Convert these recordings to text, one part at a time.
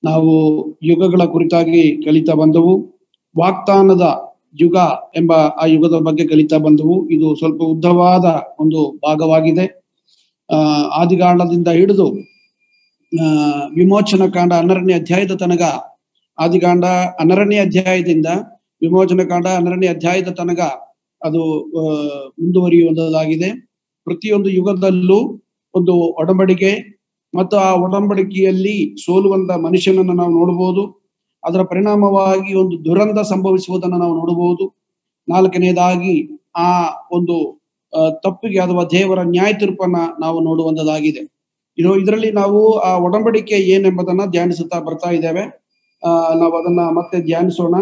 ನಾವು ಯುಗಗಳ ಕುರಿತಾಗಿ ಕಲಿತಾ ಬಂದವು ವಾಗ್ದಾನದ ಯುಗ ಎಂಬ ಆ ಯುಗದ ಬಗ್ಗೆ ಕಲಿತಾ ಬಂದವು ಇದು ಸ್ವಲ್ಪ ಉದ್ದವಾದ ಒಂದು ಭಾಗವಾಗಿದೆ ಆ ಆದಿಕಾಂಡದಿಂದ ಹಿಡಿದು ಆ ವಿಮೋಚನ ಕಾಂಡ ಹನ್ನೆರಡನೇ ಅಧ್ಯಾಯದ ತನಕ ಆದಿಕಾಂಡ ಹನ್ನೆರಡನೇ ಅಧ್ಯಾಯದಿಂದ ವಿಮೋಚನ ಕಾಂಡ ಹನ್ನೆರಡನೇ ಅಧ್ಯಾಯದ ತನಕ ಅದು ಆ, ಮುಂದುವರಿಯುವುದಾಗಿದೆ ಪ್ರತಿಯೊಂದು ಯುಗದಲ್ಲೂ ಒಂದು ಒಡಂಬಡಿಕೆ ಮತ್ತು ಆ ಒಡಂಬಡಿಕೆಯಲ್ಲಿ ಸೋಲುವಂತ ಮನುಷ್ಯನನ್ನು ನಾವು ನೋಡಬಹುದು ಅದರ ಪರಿಣಾಮವಾಗಿ ಒಂದು ದುರಂತ ಸಂಭವಿಸುವುದನ್ನು ನಾವು ನೋಡಬಹುದು ನಾಲ್ಕನೇದಾಗಿ ಆ ಒಂದು ಆ, ತಪ್ಪಿಗೆ ಅಥವಾ ದೇವರ ನ್ಯಾಯ ತೀರ್ಪನ್ನ ನಾವು ನೋಡುವಂತದಾಗಿದೆ ಇದು ಇದರಲ್ಲಿ ನಾವು ಆ ಒಡಂಬಡಿಕೆ ಏನೆಂಬುದನ್ನ ಧ್ಯಾನಿಸುತ್ತಾ ಬರ್ತಾ ಇದ್ದೇವೆ ಆ ನಾವು ಅದನ್ನ ಮತ್ತೆ ಧ್ಯಾನಿಸೋಣ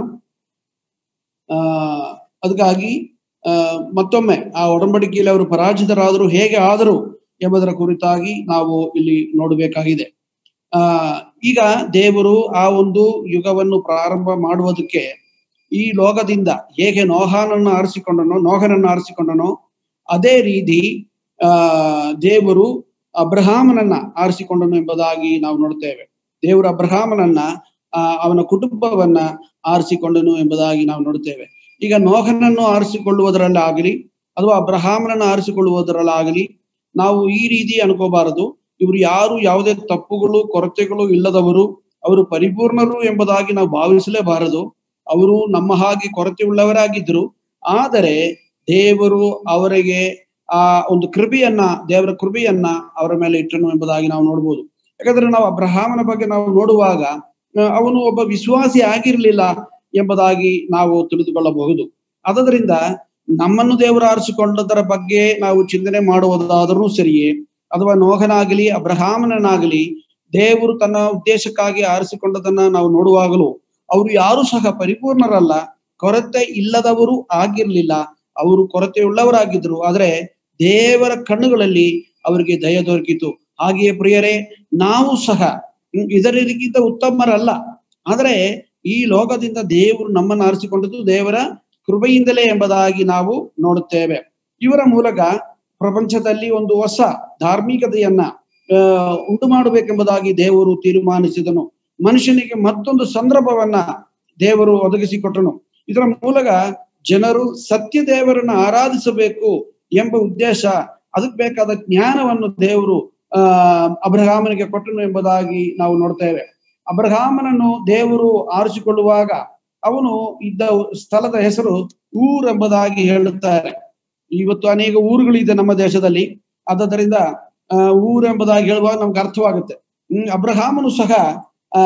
ಆ ಅದಕ್ಕಾಗಿ ಆ ಮತ್ತೊಮ್ಮೆ ಆ ಒಡಂಬಡಿಕೆಯಲ್ಲಿ ಅವರು ಪರಾಜಿತರಾದರು ಹೇಗೆ ಆದರು ಎಂಬುದರ ಕುರಿತಾಗಿ ನಾವು ಇಲ್ಲಿ ನೋಡಬೇಕಾಗಿದೆ ಆ ಈಗ ದೇವರು ಆ ಒಂದು ಯುಗವನ್ನು ಪ್ರಾರಂಭ ಮಾಡುವುದಕ್ಕೆ ಈ ಲೋಕದಿಂದ ಹೇಗೆ ನೋಹಾನನ್ನು ಆರಿಸಿಕೊಂಡನೋ ನೋಹನನ್ನು ಆರಿಸಿಕೊಂಡನೋ ಅದೇ ರೀತಿ ಆ ದೇವರು ಅಬ್ರಹಾಮನನ್ನ ಆರಿಸಿಕೊಂಡನು ಎಂಬುದಾಗಿ ನಾವು ನೋಡ್ತೇವೆ ದೇವರು ಅಬ್ರಹಾಮನನ್ನ ಆ ಅವನ ಕುಟುಂಬವನ್ನ ಆರಿಸಿಕೊಂಡನು ಎಂಬುದಾಗಿ ನಾವು ನೋಡುತ್ತೇವೆ ಈಗ ನೋಹನನ್ನು ಆರಿಸಿಕೊಳ್ಳುವುದರಲ್ಲಾಗಲಿ ಅಥವಾ ಅಬ್ರಹಾಮನನ್ನು ಆರಿಸಿಕೊಳ್ಳುವುದರಲ್ಲಾಗಲಿ ನಾವು ಈ ರೀತಿ ಅನ್ಕೋಬಾರದು ಇವರು ಯಾರು ಯಾವುದೇ ತಪ್ಪುಗಳು ಕೊರತೆಗಳು ಇಲ್ಲದವರು ಅವರು ಪರಿಪೂರ್ಣರು ಎಂಬುದಾಗಿ ನಾವು ಭಾವಿಸಲೇಬಾರದು ಅವರು ನಮ್ಮ ಹಾಗೆ ಕೊರತೆ ಉಳ್ಳವರಾಗಿದ್ದರು ಆದರೆ ದೇವರು ಅವರಿಗೆ ಆ ಒಂದು ಕೃಪೆಯನ್ನ ದೇವರ ಕೃಪೆಯನ್ನ ಅವರ ಮೇಲೆ ಇಟ್ಟನು ಎಂಬುದಾಗಿ ನಾವು ನೋಡ್ಬೋದು ಯಾಕಂದ್ರೆ ನಾವು ಅಬ್ರಹಾಮನ ಬಗ್ಗೆ ನಾವು ನೋಡುವಾಗ ಆ, ಅವನು ಒಬ್ಬ ವಿಶ್ವಾಸಿ ಆಗಿರ್ಲಿಲ್ಲ ಎಂಬುದಾಗಿ ನಾವು ತಿಳಿದುಕೊಳ್ಳಬಹುದು ಆದದರಿಂದ ನಮ್ಮನ್ನು ದೇವರು ಆರಿಸಿಕೊಂಡದರ ಬಗ್ಗೆ ನಾವು ಚಿಂತನೆ ಮಾಡುವುದಾದರೂ ಸರಿಯೇ ಅಥವಾ ನೋಹನಾಗಲಿ ಅಬ್ರಹಾಮನನಾಗಲಿ ದೇವರು ತನ್ನ ಉದ್ದೇಶಕ್ಕಾಗಿ ಆರಿಸಿಕೊಂಡದನ್ನ ನಾವು ನೋಡುವಾಗಲೂ ಅವರು ಯಾರು ಸಹ ಪರಿಪೂರ್ಣರಲ್ಲ ಕೊರತೆ ಇಲ್ಲದವರು ಆಗಿರ್ಲಿಲ್ಲ ಅವರು ಕೊರತೆಯುಳ್ಳವರಾಗಿದ್ರು ಆದ್ರೆ ದೇವರ ಕಣ್ಣುಗಳಲ್ಲಿ ಅವರಿಗೆ ದಯ ದೊರಕಿತು ಹಾಗೆಯೇ ಪ್ರಿಯರೇ ನಾವು ಸಹ ಹ್ಮ್, ಇದರಿಗಿಂತ ಉತ್ತಮರಲ್ಲ ಆದರೆ ಈ ಲೋಕದಿಂದ ದೇವರು ನಮ್ಮನ್ನು ಆರಿಸಿಕೊಂಡದ್ದು ದೇವರ ಕೃಪೆಯಿಂದಲೇ ಎಂಬುದಾಗಿ ನಾವು ನೋಡುತ್ತೇವೆ ಇವರ ಮೂಲಕ ಪ್ರಪಂಚದಲ್ಲಿ ಒಂದು ಹೊಸ ಧಾರ್ಮಿಕತೆಯನ್ನ ಆ, ಉಂಟು ಮಾಡಬೇಕೆಂಬುದಾಗಿ ದೇವರು ತೀರ್ಮಾನಿಸಿದನು ಮನುಷ್ಯನಿಗೆ ಮತ್ತೊಂದು ಸಂದರ್ಭವನ್ನ ದೇವರು ಒದಗಿಸಿಕೊಟ್ಟನು ಇದರ ಮೂಲಕ ಜನರು ಸತ್ಯ ದೇವರನ್ನ ಆರಾಧಿಸಬೇಕು ಎಂಬ ಉದ್ದೇಶ ಅದಕ್ಕೆ ಬೇಕಾದ ಜ್ಞಾನವನ್ನು ದೇವರು ಆ ಅಬ್ರಹಾಮನಿಗೆ ಕೊಟ್ಟನು ಎಂಬುದಾಗಿ ನಾವು ನೋಡ್ತೇವೆ ಅಬ್ರಹಾಮನನ್ನು ದೇವರು ಆರಿಸಿಕೊಳ್ಳುವಾಗ ಅವನು ಇದ್ದ ಸ್ಥಳದ ಹೆಸರು ಊರ್ ಎಂಬುದಾಗಿ ಹೇಳುತ್ತಾರೆ ಇವತ್ತು ಅನೇಕ ಊರುಗಳಿದೆ ನಮ್ಮ ದೇಶದಲ್ಲಿ ಆದ್ದರಿಂದ ಆ, ಊರ್ ಎಂಬುದಾಗಿ ಹೇಳುವಾಗ ನಮ್ಗೆ ಅರ್ಥವಾಗುತ್ತೆ ಹ್ಮ್ ಅಬ್ರಹಾಮನು ಸಹ ಆ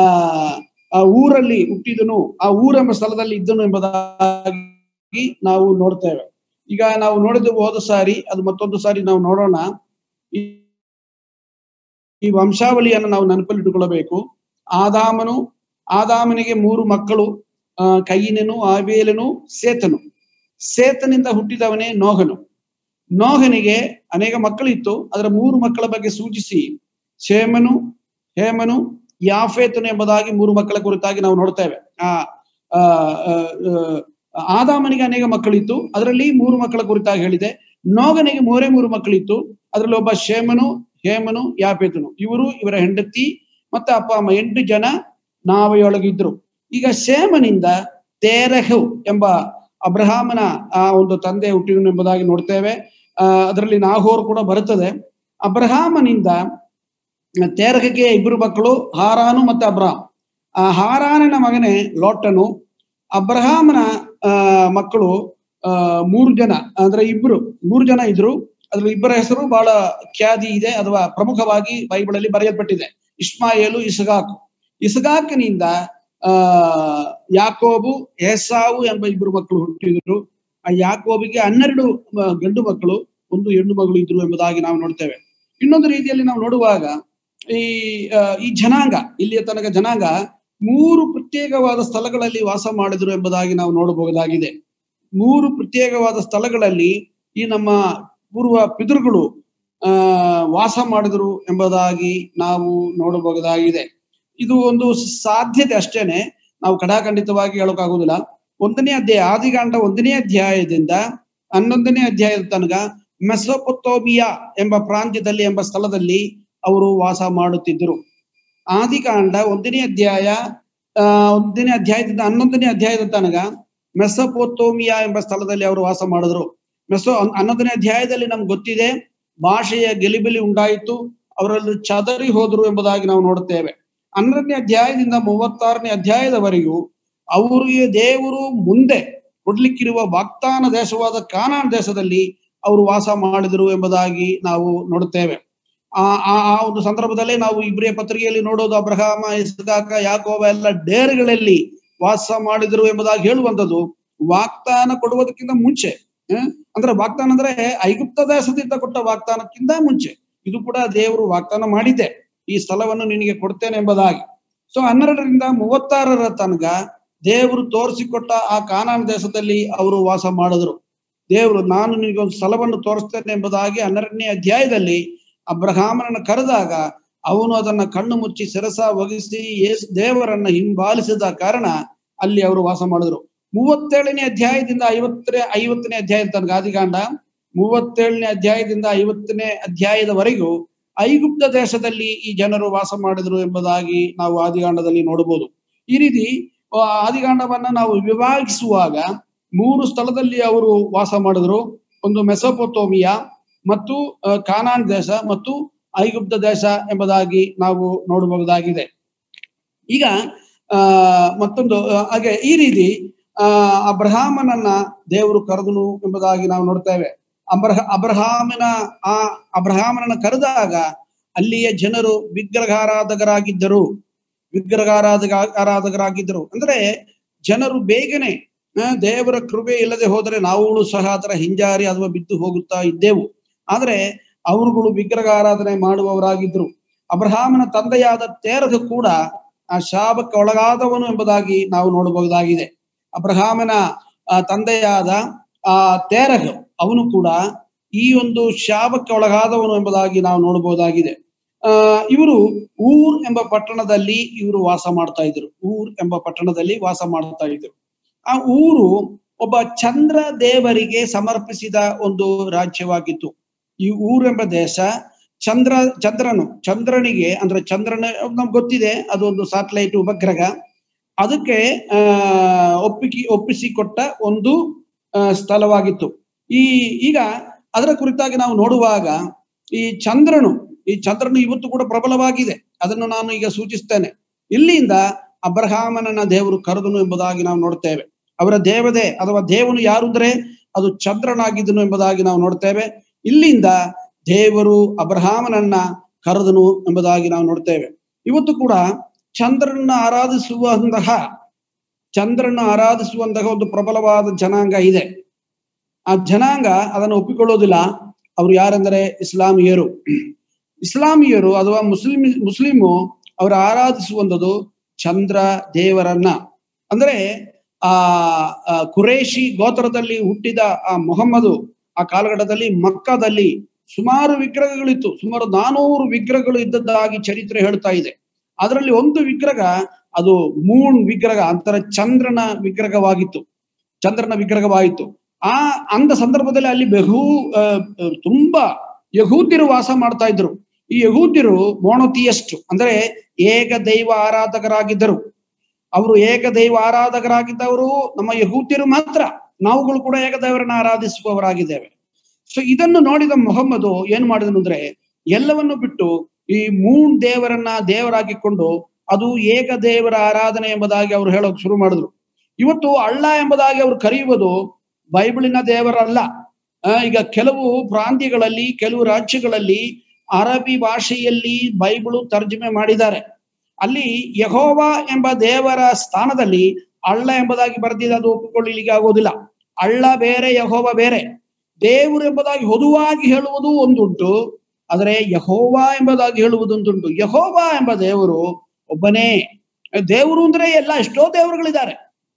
ಆ ಊರಲ್ಲಿ ಹುಟ್ಟಿದನು ಆ ಊರೆಂಬ ಸ್ಥಳದಲ್ಲಿ ಇದ್ದನು ಎಂಬುದಾಗಿ ನಾವು ನೋಡ್ತೇವೆ ಈಗ ನಾವು ನೋಡಿದ್ದು ಹೋದ ಸಾರಿ ಅದು ಮತ್ತೊಂದು ಸಾರಿ ನಾವು ನೋಡೋಣ ಈ ಈ ವಂಶಾವಳಿಯನ್ನು ನಾವು ನೆನಪಲ್ಲಿಟ್ಟುಕೊಳ್ಳಬೇಕು ಆದಾಮನು ಆದಾಮನಿಗೆ ಮೂರು ಮಕ್ಕಳು ಆ ಕೈಯಿನನು ಆಬೇಲನು ಸೇತನು ಸೇತನಿಂದ ಹುಟ್ಟಿದವನೇ ನೋಹನು ನೋಹನಿಗೆ ಅನೇಕ ಮಕ್ಕಳಿತ್ತು ಅದರ ಮೂರು ಮಕ್ಕಳ ಬಗ್ಗೆ ಸೂಚಿಸಿ ಶೇಮನು ಹೇಮನು ಯಾಫೇತನು ಎಂಬುದಾಗಿ ಮೂರು ಮಕ್ಕಳ ಕುರಿತಾಗಿ ನಾವು ನೋಡ್ತೇವೆ ಆ ಆ, ಆ, ಆ, ಆದಾಮನಿಗೆ ಅನೇಕ ಮಕ್ಕಳಿತ್ತು ಅದರಲ್ಲಿ ಮೂರು ಮಕ್ಕಳ ಕುರಿತಾಗಿ ಹೇಳಿದೆ ನೋಗನಿಗೆ ಮೂರೇ ಮೂರು ಮಕ್ಕಳಿತ್ತು ಅದರಲ್ಲಿ ಒಬ್ಬ ಶೇಮನು ಹೇಮನು ಯಾಪೇತನು ಇವರು ಇವರ ಹೆಂಡತಿ ಮತ್ತೆ ಅಪ್ಪ ಅಮ್ಮ ಎಂಟು ಜನ ನಾವೆಯೊಳಗಿದ್ರು ಈಗ ಶೇಮನಿಂದ ತೇರಹು ಎಂಬ ಅಬ್ರಹಾಮನ ಆ ಒಂದು ತಂದೆ ಹುಟ್ಟಿದನು ಎಂಬುದಾಗಿ ನೋಡ್ತೇವೆ ಆ ಅದರಲ್ಲಿ ನಾಹೋರ್ ಕೂಡ ಬರುತ್ತದೆ ಅಬ್ರಹಾಮನಿಂದ ತೇರಹಕ್ಕೆ ಇಬ್ಬರು ಮಕ್ಕಳು ಹಾರಾನು ಮತ್ತೆ ಅಬ್ರಹಾಮ್ ಆ ಹಾರಾನನ ಮಗನೇ ಲೋಟನು ಅಬ್ರಹಾಮನ ಆ ಮಕ್ಕಳು ಆ ಮೂರು ಜನ ಅಂದ್ರೆ ಇಬ್ರು ಮೂರು ಜನ ಇದ್ರು ಅದ್ರ ಇಬ್ಬರ ಹೆಸರು ಬಹಳ ಖ್ಯಾತಿ ಇದೆ ಅಥವಾ ಪ್ರಮುಖವಾಗಿ ಬೈಬಲಲ್ಲಿ ಬರೆಯಲ್ಪಟ್ಟಿದೆ ಇಸ್ಮಾಯೇಲು ಇಸಗಾಕು ಇಸಗಾಕನಿಂದ ಆ ಯಾಕೋಬು ಏಸಾವು ಎಂಬ ಇಬ್ಬರು ಮಕ್ಕಳು ಹುಟ್ಟಿದ್ರು ಆ ಯಾಕೋಬಿಗೆ ಹನ್ನೆರಡು ಆ, ಗಂಡು ಮಕ್ಕಳು ಒಂದು ಹೆಣ್ಣು ಮಗಳು ಇದ್ರು ಎಂಬುದಾಗಿ ನಾವು ನೋಡ್ತೇವೆ ಇನ್ನೊಂದು ರೀತಿಯಲ್ಲಿ ನಾವು ನೋಡುವಾಗ ಈ ಆ, ಈ ಜನಾಂಗ ಇಲ್ಲಿಯ ತನಕ ಜನಾಂಗ ಮೂರು ಪ್ರತ್ಯೇಕವಾದ ಸ್ಥಳಗಳಲ್ಲಿ ವಾಸ ಮಾಡಿದ್ರು ಎಂಬುದಾಗಿ ನಾವು ನೋಡಬಹುದಾಗಿದೆ ಮೂರು ಪ್ರತ್ಯೇಕವಾದ ಸ್ಥಳಗಳಲ್ಲಿ ಈ ನಮ್ಮ ಪೂರ್ವ ಪಿತೃಗಳು ಆ ವಾಸ ಮಾಡಿದ್ರು ಎಂಬುದಾಗಿ ನಾವು ನೋಡಬಹುದಾಗಿದೆ ಇದು ಒಂದು ಸಾಧ್ಯತೆ ಅಷ್ಟೇನೆ ನಾವು ಕಡಾಖಂಡಿತವಾಗಿ ಹೇಳೋಕ್ಕಾಗುದಿಲ್ಲ ಒಂದನೇ ಅಧ್ಯಾಯ ಆದಿಕಾಂಡ ಒಂದನೇ ಅಧ್ಯಾಯದಿಂದ ಹನ್ನೊಂದನೇ ಅಧ್ಯಾಯದ ತನಕ ಮೆಸೊಪೊತ್ತೋಮಿಯಾ ಎಂಬ ಪ್ರಾಂತ್ಯದಲ್ಲಿ ಎಂಬ ಸ್ಥಳದಲ್ಲಿ ಅವರು ವಾಸ ಮಾಡುತ್ತಿದ್ದರು ಆದಿಕಾಂಡ ಒಂದನೇ ಅಧ್ಯಾಯ ಆ ಒಂದನೇ ಅಧ್ಯಾಯದಿಂದ ಹನ್ನೊಂದನೇ ಅಧ್ಯಾಯದ ತನಕ ಮೆಸಪೋತೋಮಿಯಾ ಎಂಬ ಸ್ಥಳದಲ್ಲಿ ಅವರು ವಾಸ ಮಾಡಿದ್ರು ಮೆಸೋ ಹನ್- ಹನ್ನೊಂದನೇ ಅಧ್ಯಾಯದಲ್ಲಿ ನಮ್ಗೆ ಗೊತ್ತಿದೆ ಭಾಷೆಯ ಗೆಲಿಬಿಲಿ ಉಂಟಾಯಿತು ಅವರಲ್ಲಿ ಚದರಿ ಹೋದ್ರು ಎಂಬುದಾಗಿ ನಾವು ನೋಡುತ್ತೇವೆ ಹನ್ನೆರಡನೇ ಅಧ್ಯಾಯದಿಂದ ಮೂವತ್ತಾರನೇ ಅಧ್ಯಾಯದವರೆಗೂ ಅವರಿಗೆ ದೇವರು ಮುಂದೆ ಕೊಡ್ಲಿಕ್ಕಿರುವ ವಾಗ್ದಾನ ದೇಶವಾದ ಕಾನಾನ್ ದೇಶದಲ್ಲಿ ಅವರು ವಾಸ ಮಾಡಿದರು ಎಂಬುದಾಗಿ ನಾವು ನೋಡುತ್ತೇವೆ ಆ ಆ ಆ ಒಂದು ಸಂದರ್ಭದಲ್ಲಿ ನಾವು ಇಬ್ರಿಯ ಪತ್ರಿಕೆಯಲ್ಲಿ ನೋಡೋದು ಅಬ್ರಹಾಮ ಇಸ್ಕಾಕ ಯಾಕೋಬ ಎಲ್ಲ ಡೇರ್ಗಳಲ್ಲಿ ವಾಸ ಮಾಡಿದರು ಎಂಬುದಾಗಿ ಹೇಳುವಂಥದ್ದು ವಾಗ್ದಾನ ಕೊಡುವುದಕ್ಕಿಂತ ಮುಂಚೆ ಆ, ಅಂದ್ರೆ ವಾಗ್ದಾನ ಅಂದ್ರೆ ಐಗುಪ್ತ ದೇಶದಿಂದ ಕೊಟ್ಟ ವಾಗ್ದಾನಕ್ಕಿಂತ ಮುಂಚೆ ಇದು ಕೂಡ ದೇವರು ವಾಗ್ದಾನ ಮಾಡಿದ್ದೆ ಈ ಸ್ಥಳವನ್ನು ನಿನಗೆ ಕೊಡ್ತೇನೆ ಎಂಬುದಾಗಿ ಸೊ ಹನ್ನೆರಡರಿಂದ ಮೂವತ್ತಾರರ ತನಕ ದೇವರು ತೋರಿಸಿಕೊಟ್ಟ ಆ ಕಾನಾನ್ ದೇಶದಲ್ಲಿ ಅವರು ವಾಸ ಮಾಡಿದ್ರು ದೇವರು ನಾನು ನಿನಗೆ ಒಂದು ಸ್ಥಳವನ್ನು ತೋರಿಸ್ತೇನೆ ಎಂಬುದಾಗಿ ಹನ್ನೆರಡನೇ ಅಧ್ಯಾಯದಲ್ಲಿ ಅಬ್ರಹಾಮನನ್ನು ಕರೆದಾಗ ಅವನು ಅದನ್ನ ಕಣ್ಣು ಮುಚ್ಚಿ ಶಿರಸ ಒಗಿಸಿ ಯೇಸು ದೇವರನ್ನ ಹಿಂಬಾಲಿಸಿದ ಕಾರಣ ಅಲ್ಲಿ ಅವರು ವಾಸ ಮಾಡಿದ್ರು ಮೂವತ್ತೇಳನೇ ಅಧ್ಯಾಯದಿಂದ ಐವತ್ತನೇ ಐವತ್ತನೇ ಅಧ್ಯಾಯದ ತನಕ ಆದಿಕಾಂಡ ಮೂವತ್ತೇಳನೇ ಅಧ್ಯಾಯದಿಂದ ಐವತ್ತನೇ ಅಧ್ಯಾಯದವರೆಗೂ ಐಗುಪ್ತ ದೇಶದಲ್ಲಿ ಈ ಜನರು ವಾಸ ಮಾಡಿದ್ರು ಎಂಬುದಾಗಿ ನಾವು ಆದಿಕಾಂಡದಲ್ಲಿ ನೋಡಬಹುದು ಈ ರೀತಿ ಆ, ಆದಿಕಾಂಡವನ್ನ ನಾವು ವಿಭಾಗಿಸುವಾಗ ಮೂರು ಸ್ಥಳದಲ್ಲಿ ಅವರು ವಾಸ ಮಾಡಿದ್ರು ಒಂದು ಮೆಸೊಪೊತೋಮಿಯಾ ಮತ್ತು ಆ, ಕಾನಾನ್ ದೇಶ ಮತ್ತು ಐಗುಪ್ತ ದೇಶ ಎಂಬುದಾಗಿ ನಾವು ನೋಡಬಹುದಾಗಿದೆ ಈಗ ಆ ಮತ್ತೊಂದು ಆ, ಹಾಗೆ ಈ ರೀತಿ ಆ ಅಬ್ರಹಾಮನನ್ನ ದೇವರು ಕರೆದನು ಎಂಬುದಾಗಿ ನಾವು ನೋಡ್ತೇವೆ ಅಬ್ರಹ ಅಬ್ರಹಾಮನ ಆ ಅಬ್ರಹಾಮನನ್ನ ಕರೆದಾಗ ಅಲ್ಲಿಯ ಜನರು ವಿಗ್ರಹಾರಾಧಕರಾಗಿದ್ದರು ವಿಗ್ರಹಾರಾಧಕ ಆರಾಧಕರಾಗಿದ್ದರು ಅಂದ್ರೆ ಜನರು ಬೇಗನೆ ಆ, ದೇವರ ಕೃಪೆ ಇಲ್ಲದೆ ಹೋದರೆ ನಾವು ಸಹ ಅದರ ಹಿಂಜಾರಿ ಅಥವಾ ಬಿದ್ದು ಹೋಗುತ್ತಾ ಇದ್ದೆವು ಆದ್ರೆ ಅವರುಗಳು ವಿಗ್ರಹ ಆರಾಧನೆ ಮಾಡುವವರಾಗಿದ್ರು ಅಬ್ರಹಾಮನ ತಂದೆಯಾದ ತೇರದು ಕೂಡ ಆ ಶಾಪಕ್ಕೆ ಒಳಗಾದವನು ಎಂಬುದಾಗಿ ನಾವು ನೋಡಬಹುದಾಗಿದೆ ಅಬ್ರಹಾಮನ ಆ, ತಂದೆಯಾದ ಆ ತೇರಗ್ ಅವನು ಕೂಡ ಈ ಒಂದು ಶಾಪಕ್ಕೆ ಒಳಗಾದವನು ಎಂಬುದಾಗಿ ನಾವು ನೋಡಬಹುದಾಗಿದೆ ಆ ಇವರು ಊರ್ ಎಂಬ ಪಟ್ಟಣದಲ್ಲಿ ಇವರು ವಾಸ ಮಾಡ್ತಾ ಇದ್ರು ಊರ್ ಎಂಬ ಪಟ್ಟಣದಲ್ಲಿ ವಾಸ ಮಾಡ್ತಾ ಇದ್ರು ಆ ಊರು ಒಬ್ಬ ಚಂದ್ರ ದೇವರಿಗೆ ಸಮರ್ಪಿಸಿದ ಒಂದು ರಾಜ್ಯವಾಗಿತ್ತು ಈ ಊರೆಂಬ ದೇಶ ಚಂದ್ರ ಚಂದ್ರನು ಚಂದ್ರನಿಗೆ ಅಂದ್ರೆ ಚಂದ್ರನ ನಮ್ಗೆ ಗೊತ್ತಿದೆ ಅದೊಂದು ಸ್ಯಾಟಲೈಟ್ ಉಪಗ್ರಹ ಅದಕ್ಕೆ ಆ ಒಪ್ಪಿಸಿ ಒಪ್ಪಿಸಿಕೊಟ್ಟ ಒಂದು ಆ, ಸ್ಥಳವಾಗಿತ್ತು ಈ ಈಗ ಅದರ ಕುರಿತಾಗಿ ನಾವು ನೋಡುವಾಗ ಈ ಚಂದ್ರನು ಈ ಚಂದ್ರನು ಇವತ್ತು ಕೂಡ ಪ್ರಬಲವಾಗಿದೆ ಅದನ್ನು ನಾನು ಈಗ ಸೂಚಿಸ್ತೇನೆ ಇಲ್ಲಿಂದ ಅಬ್ರಹಾಮನನ್ನ ದೇವರು ಕರೆದನು ಎಂಬುದಾಗಿ ನಾವು ನೋಡ್ತೇವೆ ಅವರ ದೇವತೆ ಅಥವಾ ದೇವನು ಯಾರು ಅಂದ್ರೆ ಅದು ಚಂದ್ರನಾಗಿದ್ದನು ಎಂಬುದಾಗಿ ನಾವು ನೋಡ್ತೇವೆ ಇಲ್ಲಿಂದ ದೇವರು ಅಬ್ರಹಾಮನನ್ನ ಕರೆದನು ಎಂಬುದಾಗಿ ನಾವು ನೋಡ್ತೇವೆ ಇವತ್ತು ಕೂಡ ಚಂದ್ರನ ಆರಾಧಿಸುವಂತಹ ಚಂದ್ರನ ಆರಾಧಿಸುವಂತಹ ಒಂದು ಪ್ರಬಲವಾದ ಜನಾಂಗ ಇದೆ ಆ ಜನಾಂಗ ಅದನ್ನು ಒಪ್ಪಿಕೊಳ್ಳೋದಿಲ್ಲ ಅವ್ರು ಯಾರೆಂದರೆ ಇಸ್ಲಾಮಿಯರು ಇಸ್ಲಾಮಿಯರು ಅಥವಾ ಮುಸ್ಲಿಂ ಮುಸ್ಲಿಮು ಅವರು ಆರಾಧಿಸುವಂಥದ್ದು ಚಂದ್ರ ದೇವರನ್ನ ಅಂದ್ರೆ ಆ ಆ ಕುರೇಶಿ ಗೋತ್ರದಲ್ಲಿ ಹುಟ್ಟಿದ ಆ ಮೊಹಮ್ಮದು ಆ ಕಾಲಘಟ್ಟದಲ್ಲಿ ಮಕ್ಕದಲ್ಲಿ ಸುಮಾರು ವಿಗ್ರಹಗಳಿತ್ತು ಸುಮಾರು ನಾನೂರು ವಿಗ್ರಹಗಳು ಇದ್ದದ್ದಾಗಿ ಚರಿತ್ರೆ ಹೇಳ್ತಾ ಇದೆ ಅದರಲ್ಲಿ ಒಂದು ವಿಗ್ರಹ ಅದು ಮೂನ್ ವಿಗ್ರಹ ಅಂತರ ಚಂದ್ರನ ವಿಗ್ರಹವಾಗಿತ್ತು ಚಂದ್ರನ ವಿಗ್ರಹವಾಯಿತು ಆ ಅಂದ ಸಂದರ್ಭದಲ್ಲಿ ಅಲ್ಲಿ ಬಹು ಆ, ಆ, ತುಂಬಾ ಯಹೂದ್ಯರು ವಾಸ ಮಾಡ್ತಾ ಇದ್ರು ಈ ಯಹೂದ್ಯರು ಮೋಣೋತಿಯಸ್ಟ್ ಅಂದ್ರೆ ಏಕ ದೈವ ಆರಾಧಕರಾಗಿದ್ದರು ಅವರು ಏಕದೈವ ಆರಾಧಕರಾಗಿದ್ದವರು ನಮ್ಮ ಯಹೂದ್ಯರು ಮಾತ್ರ ನಾವುಗಳು ಕೂಡ ಏಕದೈವರನ್ನ ಆರಾಧಿಸುವವರಾಗಿದ್ದೇವೆ ಸೊ ಇದನ್ನು ನೋಡಿದ ಮೊಹಮ್ಮದು ಏನ್ ಮಾಡಿದನು ಅಂದ್ರೆ ಎಲ್ಲವನ್ನು ಬಿಟ್ಟು ಈ ಮೂನ್ ದೇವರನ್ನ ದೇವರಾಗಿಕೊಂಡು ಅದು ಏಕ ದೇವರ ಆರಾಧನೆ ಎಂಬುದಾಗಿ ಅವರು ಹೇಳೋಕೆ ಶುರು ಮಾಡಿದ್ರು ಇವತ್ತು ಅಳ್ಳ ಎಂಬುದಾಗಿ ಅವರು ಕರೆಯುವುದು ಬೈಬಲಿನ ದೇವರಲ್ಲ ಆ, ಈಗ ಕೆಲವು ಪ್ರಾಂತ್ಯಗಳಲ್ಲಿ ಕೆಲವು ರಾಜ್ಯಗಳಲ್ಲಿ ಅರಬಿ ಭಾಷೆಯಲ್ಲಿ ಬೈಬಲು ತರ್ಜುಮೆ ಮಾಡಿದ್ದಾರೆ ಅಲ್ಲಿ ಯಹೋವ ಎಂಬ ದೇವರ ಸ್ಥಾನದಲ್ಲಿ ಅಳ್ಳ ಎಂಬುದಾಗಿ ಬರೆದಿದೆ ಅದು ಒಪ್ಪಿಕೊಳ್ಳಲಿಕ್ಕೆ ಆಗೋದಿಲ್ಲ ಅಳ್ಳ ಬೇರೆ ಯಹೋವ ಬೇರೆ ದೇವರು ಎಂಬುದಾಗಿ ಹೊದುವಾಗಿ ಹೇಳುವುದು ಒಂದುಂಟು ಆದರೆ ಯಹೋವ ಎಂಬುದಾಗಿ ಹೇಳುವುದೊಂದುಂಟು ಯಹೋವ ಎಂಬ ದೇವರು ಒಬ್ಬನೇ ದೇವರು ಅಂದ್ರೆ ಎಲ್ಲ ಎಷ್ಟೋ ದೇವರುಗಳಿದ್ದಾರೆ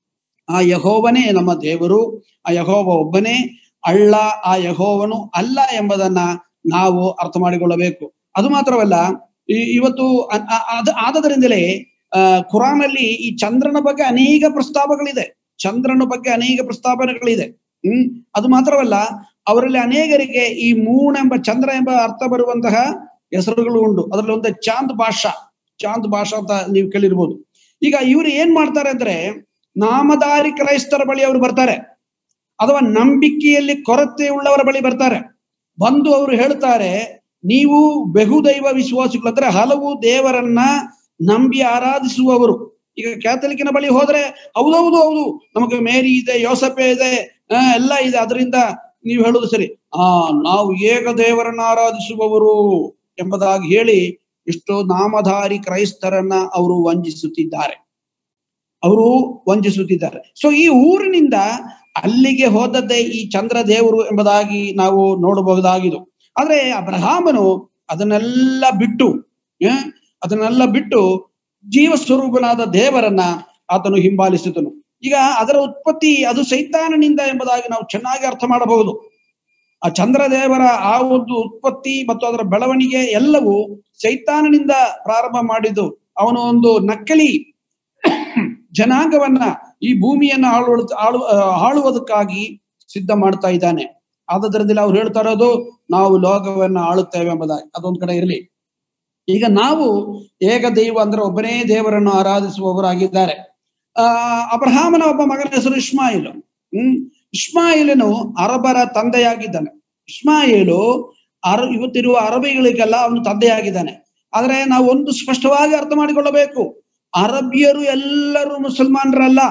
ಆ ಯಹೋವನೇ ನಮ್ಮ ದೇವರು ಆ ಯಹೋವ ಒಬ್ಬನೇ ಅಳ್ಳ ಆ ಯಹೋವನು ಅಲ್ಲ ಎಂಬುದನ್ನ ನಾವು ಅರ್ಥ ಮಾಡಿಕೊಳ್ಳಬೇಕು ಅದು ಮಾತ್ರವಲ್ಲ ಈ- ಇವತ್ತು ಅ- ಅ- ಅದ ಆದದರಿಂದಲೇ ಆ ಕುರಾನಲ್ಲಿ ಈ ಚಂದ್ರನ ಬಗ್ಗೆ ಅನೇಕ ಪ್ರಸ್ತಾವಗಳಿದೆ ಚಂದ್ರನ ಬಗ್ಗೆ ಅನೇಕ ಪ್ರಸ್ತಾವನೆಗಳಿದೆ ಹ್ಮ್ ಅದು ಮಾತ್ರವಲ್ಲ ಅವರಲ್ಲಿ ಅನೇಕರಿಗೆ ಈ ಮೂನ್ ಎಂಬ ಚಂದ್ರ ಎಂಬ ಅರ್ಥ ಬರುವಂತಹ ಹೆಸರುಗಳು ಉಂಟು ಅದರಲ್ಲಿ ಒಂದು ಚಾಂದ್ ಭಾಷಾ ಚಾಂದ್ ಭಾಷಾ ಅಂತ ನೀವು ಕೇಳಿರ್ಬೋದು ಈಗ ಇವರು ಏನ್ ಮಾಡ್ತಾರೆ ಅಂದ್ರೆ ನಾಮಧಾರಿ ಕ್ರೈಸ್ತರ ಬಳಿ ಅವರು ಬರ್ತಾರೆ ಅಥವಾ ನಂಬಿಕೆಯಲ್ಲಿ ಕೊರತೆ ಉಳ್ಳವರ ಬಳಿ ಬರ್ತಾರೆ ಬಂದು ಅವರು ಹೇಳ್ತಾರೆ ನೀವು ಬಹುದೈವ ವಿಶ್ವಾಸಿಗಳು ಅಂದ್ರೆ ಹಲವು ದೇವರನ್ನ ನಂಬಿ ಆರಾಧಿಸುವವರು ಈಗ ಕ್ಯಾಥಲಿಕ್ಕಿನ ಬಳಿ ಹೋದ್ರೆ ಹೌದೌದು ಹೌದು ನಮಗೆ ಮೇರಿ ಇದೆ ಯೋಸಪೆ ಇದೆ ಆ, ಎಲ್ಲ ಇದೆ ಅದರಿಂದ ನೀವು ಹೇಳುದು ಸರಿ ಆ ನಾವು ಏಕ ದೇವರನ್ನ ಆರಾಧಿಸುವವರು ಎಂಬುದಾಗಿ ಹೇಳಿ ಎಷ್ಟೋ ನಾಮಧಾರಿ ಕ್ರೈಸ್ತರನ್ನ ಅವರು ವಂಚಿಸುತ್ತಿದ್ದಾರೆ ಅವರು ವಂಚಿಸುತ್ತಿದ್ದಾರೆ ಸೊ ಈ ಊರಿನಿಂದ ಅಲ್ಲಿಗೆ ಹೋದದ್ದೇ ಈ ಚಂದ್ರ ದೇವರು ಎಂಬುದಾಗಿ ನಾವು ನೋಡಬಹುದಾಗಿದು ಆದ್ರೆ ಅಬ್ರಹಾಮನು ಅದನ್ನೆಲ್ಲ ಬಿಟ್ಟು ಆ, ಅದನ್ನೆಲ್ಲ ಬಿಟ್ಟು ಜೀವ ಸ್ವರೂಪನಾದ ದೇವರನ್ನ ಆತನು ಹಿಂಬಾಲಿಸಿದನು ಈಗ ಅದರ ಉತ್ಪತ್ತಿ ಅದು ಸೈತಾನನಿಂದ ಎಂಬುದಾಗಿ ನಾವು ಚೆನ್ನಾಗಿ ಅರ್ಥ ಮಾಡಬಹುದು ಆ ಚಂದ್ರ ದೇವರ ಆ ಒಂದು ಉತ್ಪತ್ತಿ ಮತ್ತು ಅದರ ಬೆಳವಣಿಗೆ ಎಲ್ಲವೂ ಸೈತಾನನಿಂದ ಪ್ರಾರಂಭ ಮಾಡಿದ್ದು ಅವನು ಒಂದು ನಕಲಿ ಜನಾಂಗವನ್ನ ಈ ಭೂಮಿಯನ್ನ ಆಳುವ ಆಳು ಆ, ಆಳುವುದಕ್ಕಾಗಿ ಸಿದ್ಧ ಮಾಡ್ತಾ ಇದ್ದಾನೆ ಆದದ್ರಲ್ಲಿ ಅವ್ರು ಹೇಳ್ತಾ ಇರೋದು ನಾವು ಲೋಕವನ್ನ ಆಳುತ್ತೇವೆ ಎಂಬುದಾಗಿ ಅದೊಂದ್ ಕಡೆ ಇರಲಿ ಈಗ ನಾವು ಏಕ ದೈವ ಅಂದ್ರೆ ಒಬ್ಬನೇ ದೇವರನ್ನು ಆರಾಧಿಸುವವರಾಗಿದ್ದಾರೆ ಆ ಅಬ್ರಹಾಮನ ಒಬ್ಬ ಮಗನ ಹೆಸರು ಇಸ್ಮಾಯಿಲು ಹ್ಮ್ ಇಸ್ಮಾಯಿಲನು ಅರಬರ ತಂದೆಯಾಗಿದ್ದಾನೆ ಇಸ್ಮಾಯಿಲು ಅರ ಇವತ್ತಿರುವ ಅರಬಿಗಳಿಗೆಲ್ಲ ಅವನು ತಂದೆಯಾಗಿದ್ದಾನೆ ಆದ್ರೆ ನಾವು ಒಂದು ಸ್ಪಷ್ಟವಾಗಿ ಅರ್ಥ ಮಾಡಿಕೊಳ್ಳಬೇಕು ಅರಬಿಯರು ಎಲ್ಲರೂ ಮುಸಲ್ಮಾನರಲ್ಲ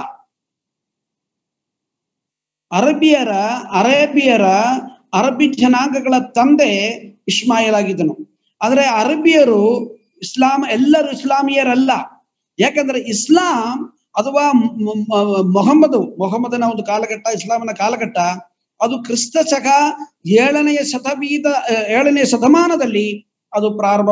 ಅರಬಿಯರ ಅರೇಬಿಯರ ಅರಬಿ ಜನಾಂಗಗಳ ತಂದೆ ಇಸ್ಮಾಯಿಲ್ ಆಗಿದ್ದನು ಆದ್ರೆ ಅರಬಿಯರು ಇಸ್ಲಾಂ ಎಲ್ಲರೂ ಇಸ್ಲಾಮಿಯರಲ್ಲ ಯಾಕಂದ್ರೆ ಇಸ್ಲಾಂ ಅಥವಾ ಮ- ಮ- ಮೊಹಮ್ಮದು ಮೊಹಮ್ಮದನ ಒಂದು ಕಾಲಘಟ್ಟ ಇಸ್ಲಾಮನ ಕಾಲಘಟ್ಟ ಅದು ಕ್ರಿಸ್ತ ಶಕ ಏಳನೆಯ ಶತಬೀದ ಏಳನೆಯ ಶತಮಾನದಲ್ಲಿ ಅದು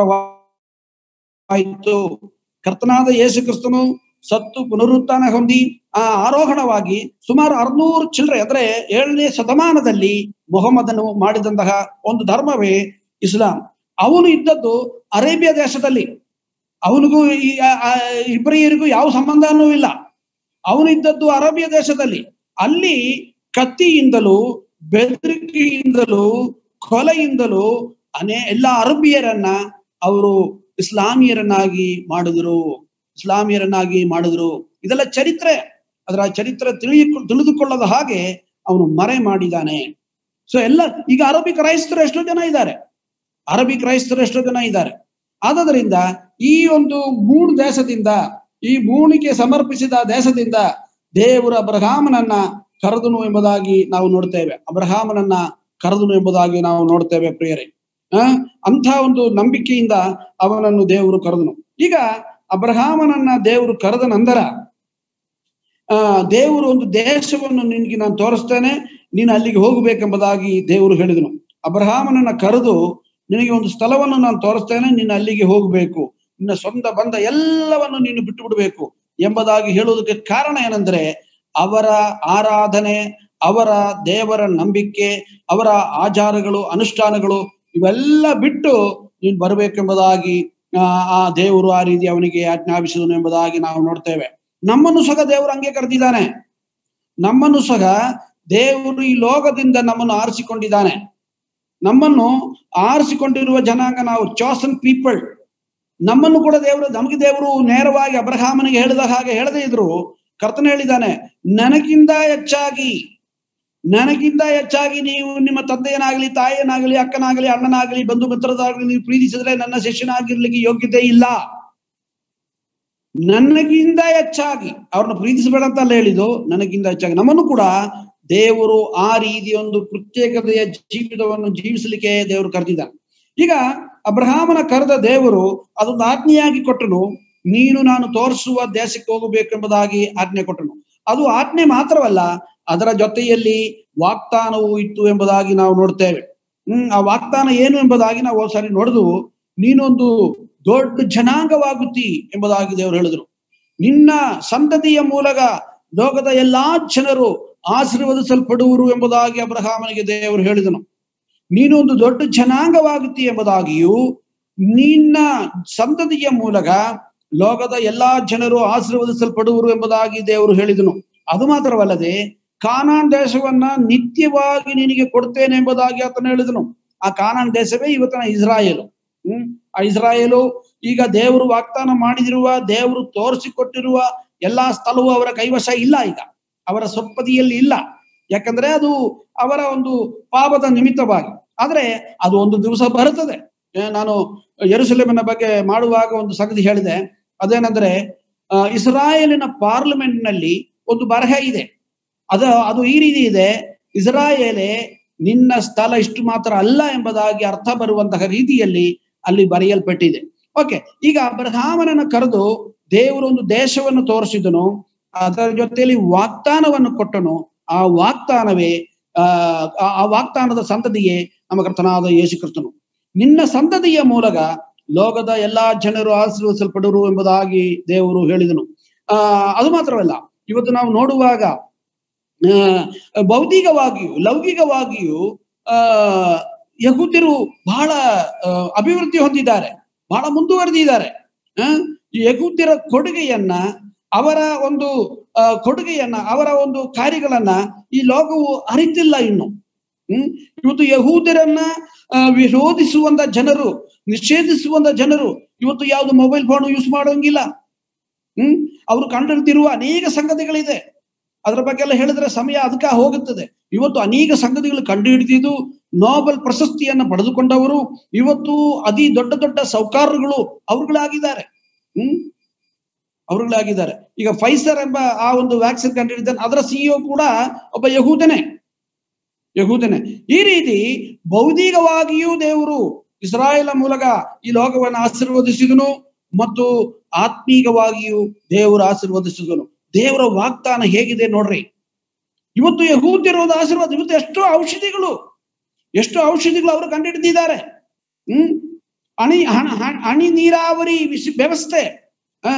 ಪ್ರಾರಂಭವಾಯಿತು ಕರ್ತನಾದ ಯೇಸು ಕ್ರಿಸ್ತನು ಸತ್ತು ಪುನರುತ್ಥಾನ ಹೊಂದಿ ಆ ಆರೋಹಣವಾಗಿ ಸುಮಾರು ಅರ್ನೂರು ಚಿಲ್ಲರೆ ಅಂದ್ರೆ ಏಳನೇ ಶತಮಾನದಲ್ಲಿ ಮೊಹಮ್ಮದನು ಮಾಡಿದಂತಹ ಒಂದು ಧರ್ಮವೇ ಇಸ್ಲಾಂ ಅವನು ಇದ್ದದ್ದು ಅರೇಬಿಯಾ ದೇಶದಲ್ಲಿ ಅವನಿಗೂ ಈ ಆ- ಆ ಇಬ್ರಿಯರಿಗೂ ಯಾವ ಸಂಬಂಧನೂ ಇಲ್ಲ ಅವನು ಇದ್ದದ್ದು ಅರೇಬಿಯಾ ದೇಶದಲ್ಲಿ ಅಲ್ಲಿ ಕತ್ತಿಯಿಂದಲೂ ಬೆದರಿಕೆಯಿಂದಲೂ ಕೊಲೆಯಿಂದಲೂ ಅನೇ ಎಲ್ಲ ಅರಬಿಯರನ್ನ ಅವರು ಇಸ್ಲಾಮಿಯರನ್ನಾಗಿ ಮಾಡಿದ್ರು ಇಸ್ಲಾಮಿಯರನ್ನಾಗಿ ಮಾಡಿದ್ರು ಇದೆಲ್ಲ ಚರಿತ್ರೆ ಅದರ ಚರಿತ್ರೆ ತಿಳಿಯ ತಿಳಿದುಕೊಳ್ಳದ ಹಾಗೆ ಅವನು ಮರೆ ಮಾಡಿದ್ದಾನೆ ಸೊ ಎಲ್ಲ ಈಗ ಅರಬಿ ಕ್ರೈಸ್ತರು ಎಷ್ಟೋ ಜನ ಇದ್ದಾರೆ ಅರಬಿ ಕ್ರೈಸ್ತರು ಎಷ್ಟೋ ಜನ ಇದ್ದಾರೆ ಆದದರಿಂದ ಈ ಒಂದು ಮೂರು ದೇಶದಿಂದ ಈ ಮೂಣಿಗೆ ಸಮರ್ಪಿಸಿದ ದೇಶದಿಂದ ದೇವರ ಅಬ್ರಹಾಮನನ್ನ ಕರೆದನು ಎಂಬುದಾಗಿ ನಾವು ನೋಡ್ತೇವೆ ಅಬ್ರಹಾಮನನ್ನ ಕರೆದನು ಎಂಬುದಾಗಿ ನಾವು ನೋಡ್ತೇವೆ ಪ್ರಿಯರೇ ಆ ಅಂಥ ಒಂದು ನಂಬಿಕೆಯಿಂದ ಅವನನ್ನು ದೇವರು ಕರೆದನು ಈಗ ಅಬ್ರಹಾಮನನ್ನ ದೇವರು ಕರೆದ ನಂತರ ಆ ದೇವರು ಒಂದು ದೇಶವನ್ನು ನಿನಗೆ ನಾನು ತೋರಿಸ್ತೇನೆ ನೀನು ಅಲ್ಲಿಗೆ ಹೋಗಬೇಕೆಂಬುದಾಗಿ ದೇವರು ಹೇಳಿದನು ಅಬ್ರಹಾಮನನ್ನ ಕರೆದು ನಿನಗೆ ಒಂದು ಸ್ಥಳವನ್ನು ನಾನು ತೋರಿಸ್ತೇನೆ ನೀನು ಅಲ್ಲಿಗೆ ಹೋಗಬೇಕು ನಿನ್ನ ಸ್ವಂತ ಬಂದ ಎಲ್ಲವನ್ನು ನೀನು ಬಿಟ್ಟು ಬಿಡಬೇಕು ಎಂಬುದಾಗಿ ಹೇಳುವುದಕ್ಕೆ ಕಾರಣ ಏನಂದ್ರೆ ಅವರ ಆರಾಧನೆ ಅವರ ದೇವರ ನಂಬಿಕೆ ಅವರ ಆಚಾರಗಳು ಅನುಷ್ಠಾನಗಳು ಇವೆಲ್ಲ ಬಿಟ್ಟು ನೀನು ಬರಬೇಕೆಂಬುದಾಗಿ ಆ ಆ ದೇವರು ಆ ರೀತಿ ಅವನಿಗೆ ಆಜ್ಞಾಪಿಸಿದನು ಎಂಬುದಾಗಿ ನಾವು ನೋಡ್ತೇವೆ ನಮ್ಮನ್ನು ಸಹ ದೇವರು ಹಂಗೆ ಕರೆದಿದ್ದಾನೆ ನಮ್ಮನ್ನು ಸಹ ದೇವರು ಈ ಲೋಕದಿಂದ ನಮ್ಮನ್ನು ಆರಿಸಿಕೊಂಡಿದ್ದಾನೆ ನಮ್ಮನ್ನು ಆರಿಸಿಕೊಂಡಿರುವ ಜನಾಂಗ ನಾವು ಚಾಸನ್ ಪೀಪಲ್ ನಮ್ಮನ್ನು ಕೂಡ ದೇವರು ನಮಗೆ ದೇವರು ನೇರವಾಗಿ ಅಬ್ರಹಾಮನಿಗೆ ಹೇಳಿದ ಹಾಗೆ ಹೇಳದೇ ಇದ್ರು ಕರ್ತನ ಹೇಳಿದ್ದಾನೆ ನನಗಿಂತ ಹೆಚ್ಚಾಗಿ ನನಗಿಂತ ಹೆಚ್ಚಾಗಿ ನೀವು ನಿಮ್ಮ ತಂದೆಯನಾಗಲಿ ತಾಯಿಯನಾಗಲಿ ಅಕ್ಕನಾಗಲಿ ಅಣ್ಣನಾಗಲಿ ಬಂಧು ಮಿತ್ರರಾಗಲಿ ನೀವು ಪ್ರೀತಿಸಿದ್ರೆ ನನ್ನ ಶಿಷ್ಯನಾಗಿರ್ಲಿಕ್ಕೆ ಯೋಗ್ಯತೆ ಇಲ್ಲ ನನಗಿಂತ ಹೆಚ್ಚಾಗಿ ಅವ್ರನ್ನ ಪ್ರೀತಿಸಬೇಡ ಅಂತ ಅಲ್ಲ ಹೇಳಿದ್ದು ನನಗಿಂತ ಹೆಚ್ಚಾಗಿ ನಮ್ಮನ್ನು ಕೂಡ ದೇವರು ಆ ರೀತಿಯ ಒಂದು ಪ್ರತ್ಯೇಕತೆಯ ಜೀವಿತವನ್ನು ಜೀವಿಸಲಿಕ್ಕೆ ದೇವರು ಕರೆದಿದ್ದಾನೆ ಈಗ ಅಬ್ರಹಾಮನ ಕರೆದ ದೇವರು ಅದೊಂದು ಆಜ್ಞೆಯಾಗಿ ಕೊಟ್ಟನು ನೀನು ನಾನು ತೋರಿಸುವ ದೇಶಕ್ಕೆ ಹೋಗಬೇಕೆಂಬುದಾಗಿ ಆಜ್ಞೆ ಕೊಟ್ಟನು ಅದು ಆಜ್ಞೆ ಮಾತ್ರವಲ್ಲ ಅದರ ಜೊತೆಯಲ್ಲಿ ವಾಗ್ದಾನವೂ ಇತ್ತು ಎಂಬುದಾಗಿ ನಾವು ನೋಡ್ತೇವೆ ಹ್ಮ್ ಆ ವಾಗ್ದಾನ ಏನು ಎಂಬುದಾಗಿ ನಾವು ಒಂದ್ಸರಿ ನೋಡಿದು ನೀನೊಂದು ದೊಡ್ಡ ಜನಾಂಗವಾಗುತ್ತಿ ಎಂಬುದಾಗಿ ದೇವರು ಹೇಳಿದ್ರು ನಿನ್ನ ಸಂತತಿಯ ಮೂಲಕ ಲೋಕದ ಎಲ್ಲಾ ಜನರು ಆಶೀರ್ವದಿಸಲ್ಪಡುವರು ಎಂಬುದಾಗಿ ಅಬ್ರಹಾಮನಿಗೆ ದೇವರು ಹೇಳಿದನು ನೀನು ಒಂದು ದೊಡ್ಡ ಜನಾಂಗವಾಗುತ್ತಿ ಎಂಬುದಾಗಿಯೂ ನಿನ್ನ ಸಂತತಿಯ ಮೂಲಕ ಲೋಕದ ಎಲ್ಲಾ ಜನರು ಆಶೀರ್ವದಿಸಲ್ಪಡುವರು ಎಂಬುದಾಗಿ ದೇವರು ಹೇಳಿದನು ಅದು ಮಾತ್ರವಲ್ಲದೆ ಕಾನಾನ್ ದೇಶವನ್ನ ನಿತ್ಯವಾಗಿ ನಿನಗೆ ಕೊಡ್ತೇನೆ ಎಂಬುದಾಗಿ ಆತನು ಹೇಳಿದನು ಆ ಕಾನಾನ್ ದೇಶವೇ ಇವತ್ತಿನ ಇಸ್ರಾಯೇಲು ಹ್ಮ್ ಆ ಇಸ್ರಾಯೇಲು ಈಗ ದೇವರು ವಾಗ್ದಾನ ಮಾಡಿದಿರುವ ದೇವರು ತೋರಿಸಿಕೊಟ್ಟಿರುವ ಎಲ್ಲಾ ಸ್ಥಳವು ಅವರ ಕೈವಶ ಇಲ್ಲ ಈಗ ಅವರ ಸೊಪ್ಪದಿಯಲ್ಲಿ ಇಲ್ಲ ಯಾಕಂದ್ರೆ ಅದು ಅವರ ಒಂದು ಪಾಪದ ನಿಮಿತ್ತವಾಗಿ ಆದ್ರೆ ಅದು ಒಂದು ದಿವಸ ಬರುತ್ತದೆ ಏ, ನಾನು ಯೆರೂಸಲೇಮಿನ ಬಗ್ಗೆ ಮಾಡುವಾಗ ಒಂದು ಸಂಗತಿ ಹೇಳಿದೆ ಅದೇನಂದ್ರೆ ಆ, ಇಸ್ರಾಯೇಲಿನ ಪಾರ್ಲಿಮೆಂಟ್ ನಲ್ಲಿ ಒಂದು ಬರಹ ಇದೆ ಅದ ಅದು ಈ ರೀತಿ ಇದೆ ಇಸ್ರಾಯೇಲೆ ನಿನ್ನ ಸ್ಥಳ ಇಷ್ಟು ಮಾತ್ರ ಅಲ್ಲ ಎಂಬುದಾಗಿ ಅರ್ಥ ಬರುವಂತಹ ರೀತಿಯಲ್ಲಿ ಅಲ್ಲಿ ಬರೆಯಲ್ಪಟ್ಟಿದೆ ಓಕೆ ಈಗ ಅಬ್ರಹಾಮನನ್ನು ಕರೆದು ದೇವರು ಒಂದು ದೇಶವನ್ನು ತೋರಿಸಿದನು ಅದರ ಜೊತೆಯಲ್ಲಿ ವಾಗ್ದಾನವನ್ನು ಕೊಟ್ಟನು ಆ ವಾಗ್ದಾನವೇ ಆ ಆ- ಆ ವಾಗ್ದಾನದ ಸಂತತಿಯೇ ನಮ್ಮ ಕರ್ತನಾದ ಯೇಸು ಕ್ರಿಸ್ತನು ನಿನ್ನ ಸಂತತಿಯ ಮೂಲಕ ಲೋಕದ ಎಲ್ಲಾ ಜನರು ಆಶೀರ್ವದಿಸಲ್ಪಡುವರು ಎಂಬುದಾಗಿ ದೇವರು ಹೇಳಿದನು ಆ ಅದು ಮಾತ್ರವಲ್ಲ ಇವತ್ತು ನಾವು ನೋಡುವಾಗ ಆ ಭೌತಿಕವಾಗಿಯೂ ಲೌಕಿಕವಾಗಿಯೂ ಆ ಯಹೂದ್ಯರು ಬಹಳ ಆ, ಅಭಿವೃದ್ಧಿ ಹೊಂದಿದ್ದಾರೆ ಬಹಳ ಮುಂದುವರೆದಿದ್ದಾರೆ ಆ, ಈ ಯಹೂದ್ಯರ ಕೊಡುಗೆಯನ್ನ ಅವರ ಒಂದು ಆ, ಕೊಡುಗೆಯನ್ನ ಅವರ ಒಂದು ಕಾರ್ಯಗಳನ್ನ ಈ ಲೋಕವು ಅರಿತಿಲ್ಲ ಇನ್ನು ಹ್ಮ್ ಇವತ್ತು ಯಹೂದ್ಯರನ್ನ ಆ, ವಿರೋಧಿಸುವಂತ ಜನರು ನಿಷೇಧಿಸುವಂತ ಜನರು ಇವತ್ತು ಯಾವುದು ಮೊಬೈಲ್ ಫೋನ್ ಯೂಸ್ ಮಾಡೋಂಗಿಲ್ಲ ಹ್ಮ್ ಅವರು ಕಂಡಿಡ್ತಿರುವ ಅನೇಕ ಸಂಗತಿಗಳಿದೆ ಅದರ ಬಗ್ಗೆ ಎಲ್ಲ ಹೇಳಿದ್ರೆ ಸಮಯ ಅದಕ್ಕೆ ಹೋಗುತ್ತದೆ ಇವತ್ತು ಅನೇಕ ಸಂಗತಿಗಳು ಕಂಡು ಹಿಡಿದಿದ್ದು ನೋಬೆಲ್ ಪ್ರಶಸ್ತಿಯನ್ನ ಪಡೆದುಕೊಂಡವರು ಇವತ್ತು ಅತಿ ದೊಡ್ಡ ದೊಡ್ಡ ಸೌಕಾರಗಳು ಅವರುಗಳಾಗಿದ್ದಾರೆ ಹ್ಮ್ ಅವರುಗಳಾಗಿದ್ದಾರೆ ಈಗ ಫೈಸರ್ ಎಂಬ ಆ ಒಂದು ವ್ಯಾಕ್ಸಿನ್ ಕಂಡುಹಿಡಿದಾನೆ ಅದರ ಸಿಇಒ ಕೂಡ ಒಬ್ಬ ಯಹೂದನೇ ಯಹೂದನೇ ಈ ರೀತಿ ಭೌತಿಕವಾಗಿಯೂ ದೇವರು ಇಸ್ರಾಯೇಲ ಮೂಲಕ ಈ ಲೋಕವನ್ನು ಆಶೀರ್ವದಿಸಿದನು ಮತ್ತು ಆತ್ಮೀಕವಾಗಿಯೂ ದೇವರು ಆಶೀರ್ವದಿಸಿದನು ದೇವರ ವಾಗ್ದಾನ ಹೇಗಿದೆ ನೋಡ್ರಿ ಇವತ್ತು ಯಹೂದ್ಯರೋದ ಆಶೀರ್ವಾದ ಇವತ್ತು ಎಷ್ಟೋ ಔಷಧಿಗಳು ಎಷ್ಟೋ ಔಷಧಿಗಳು ಅವರು ಕಂಡುಹಿಡಿದಿದ್ದಾರೆ ಹ್ಮ್ ಅಣಿ ಹಣ ಹಣ- ಹನಿ ನೀರಾವರಿ ವಿಶ್- ವ್ಯವಸ್ಥೆ ಆ,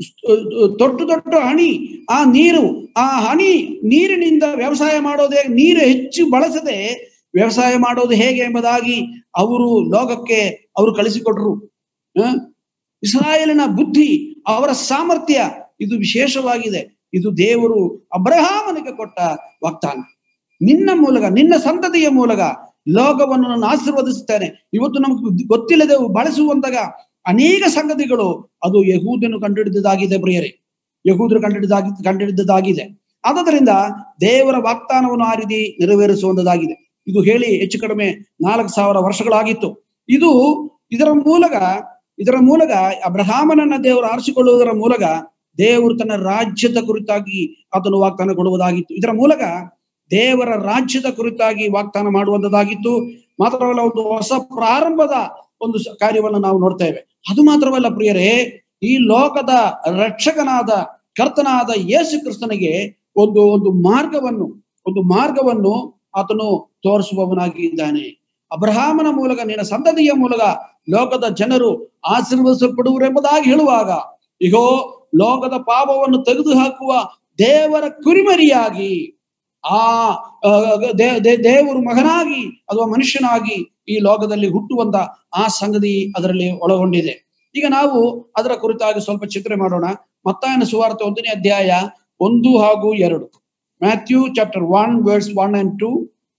ದೊಡ್ಡ ದೊಡ್ಡ ಹಣಿ ಆ ನೀರು ಆ ಹನಿ ನೀರಿನಿಂದ ವ್ಯವಸಾಯ ಮಾಡೋದು ಹೇಗೆ ನೀರು ಹೆಚ್ಚು ಬಳಸದೆ ವ್ಯವಸಾಯ ಮಾಡೋದು ಹೇಗೆ ಎಂಬುದಾಗಿ ಅವರು ಲೋಕಕ್ಕೆ ಅವರು ಕಳಿಸಿಕೊಟ್ರು ಆ, ಇಸ್ರಾಯೇಲಿನ ಬುದ್ಧಿ ಅವರ ಸಾಮರ್ಥ್ಯ ಇದು ವಿಶೇಷವಾಗಿದೆ ಇದು ದೇವರು ಅಬ್ರಹಾಮನಿಗೆ ಕೊಟ್ಟ ವಾಗ್ದಾನ ನಿನ್ನ ಮೂಲಕ ನಿನ್ನ ಸಂತತಿಯ ಮೂಲಕ ಲೋಕವನ್ನು ನಾನು ಆಶೀರ್ವದಿಸುತ್ತೇನೆ ಇವತ್ತು ನಮಗೆ ಗೊತ್ತಿಲ್ಲದೆ ಬಳಸುವಂತಾಗ ಅನೇಕ ಸಂಗತಿಗಳು ಅದು ಯಹೂದನು ಕಂಡುಹಿಡಿದದಾಗಿದೆ ಪ್ರಿಯರೇ ಯಹೂದರು ಕಂಡುಹಿಡಿದಾಗಿ ಕಂಡುಹಿಡಿದದಾಗಿದೆ ಆದ್ದರಿಂದ ದೇವರ ವಾಗ್ದಾನವನ್ನು ಆ ರೀತಿ ನೆರವೇರಿಸುವಂತದಾಗಿದೆ ಇದು ಹೇಳಿ ಹೆಚ್ಚು ಕಡಿಮೆ ನಾಲ್ಕು ಸಾವಿರ ವರ್ಷಗಳಾಗಿತ್ತು ಇದು ಇದರ ಮೂಲಕ ಇದರ ಮೂಲಕ ಅಬ್ರಹಾಮನನ್ನ ದೇವರು ಆರಿಸಿಕೊಳ್ಳುವುದರ ಮೂಲಕ ದೇವರು ತನ್ನ ರಾಜ್ಯದ ಕುರಿತಾಗಿ ಅದನ್ನು ವಾಗ್ದಾನ ಕೊಡುವುದಾಗಿತ್ತು ಇದರ ಮೂಲಕ ದೇವರ ರಾಜ್ಯದ ಕುರಿತಾಗಿ ವಾಗ್ದಾನ ಮಾಡುವಂತದಾಗಿತ್ತು ಮಾತ್ರವಲ್ಲ ಒಂದು ಹೊಸ ಪ್ರಾರಂಭದ ಒಂದು ಸ- ಕಾರ್ಯವನ್ನು ನಾವು ನೋಡ್ತೇವೆ ಅದು ಮಾತ್ರವಲ್ಲ ಪ್ರಿಯರೇ ಈ ಲೋಕದ ರಕ್ಷಕನಾದ ಕರ್ತನಾದ ಯೇಸು ಕ್ರಿಸ್ತನಿಗೆ ಒಂದು ಒಂದು ಮಾರ್ಗವನ್ನು ಒಂದು ಮಾರ್ಗವನ್ನು ಆತನು ತೋರಿಸುವವನಾಗಿ ಇದ್ದಾನೆ ಅಬ್ರಹಾಮನ ಮೂಲಕ ನಿನ್ನ ಸಂತತಿಯ ಮೂಲಕ ಲೋಕದ ಜನರು ಆಶೀರ್ವದಿಸಲ್ಪಡುವರೆಂಬುದಾಗಿ ಹೇಳುವಾಗ ಇಗೋ ಲೋಕದ ಪಾಪವನ್ನು ತೆಗೆದು ಹಾಕುವ ದೇವರ ಕುರಿಮರಿಯಾಗಿ ಆ ಆ, ದೇ- ದೇ- ದೇವರು ಮಗನಾಗಿ ಅಥವಾ ಮನುಷ್ಯನಾಗಿ ಈ ಲೋಕದಲ್ಲಿ ಹುಟ್ಟುವಂತ ಆ ಸಂಗತಿ ಅದರಲ್ಲಿ ಒಳಗೊಂಡಿದೆ ಈಗ ನಾವು ಅದರ ಕುರಿತಾಗಿ ಸ್ವಲ್ಪ ಚಿಂತನೆ ಮಾಡೋಣ ಮತ್ತಾಯನ ಸುವಾರ್ತೆ ಒಂದನೇ ಅಧ್ಯಾಯ ಒಂದು ಹಾಗೂ ಎರಡು Matthew chapter one words one and two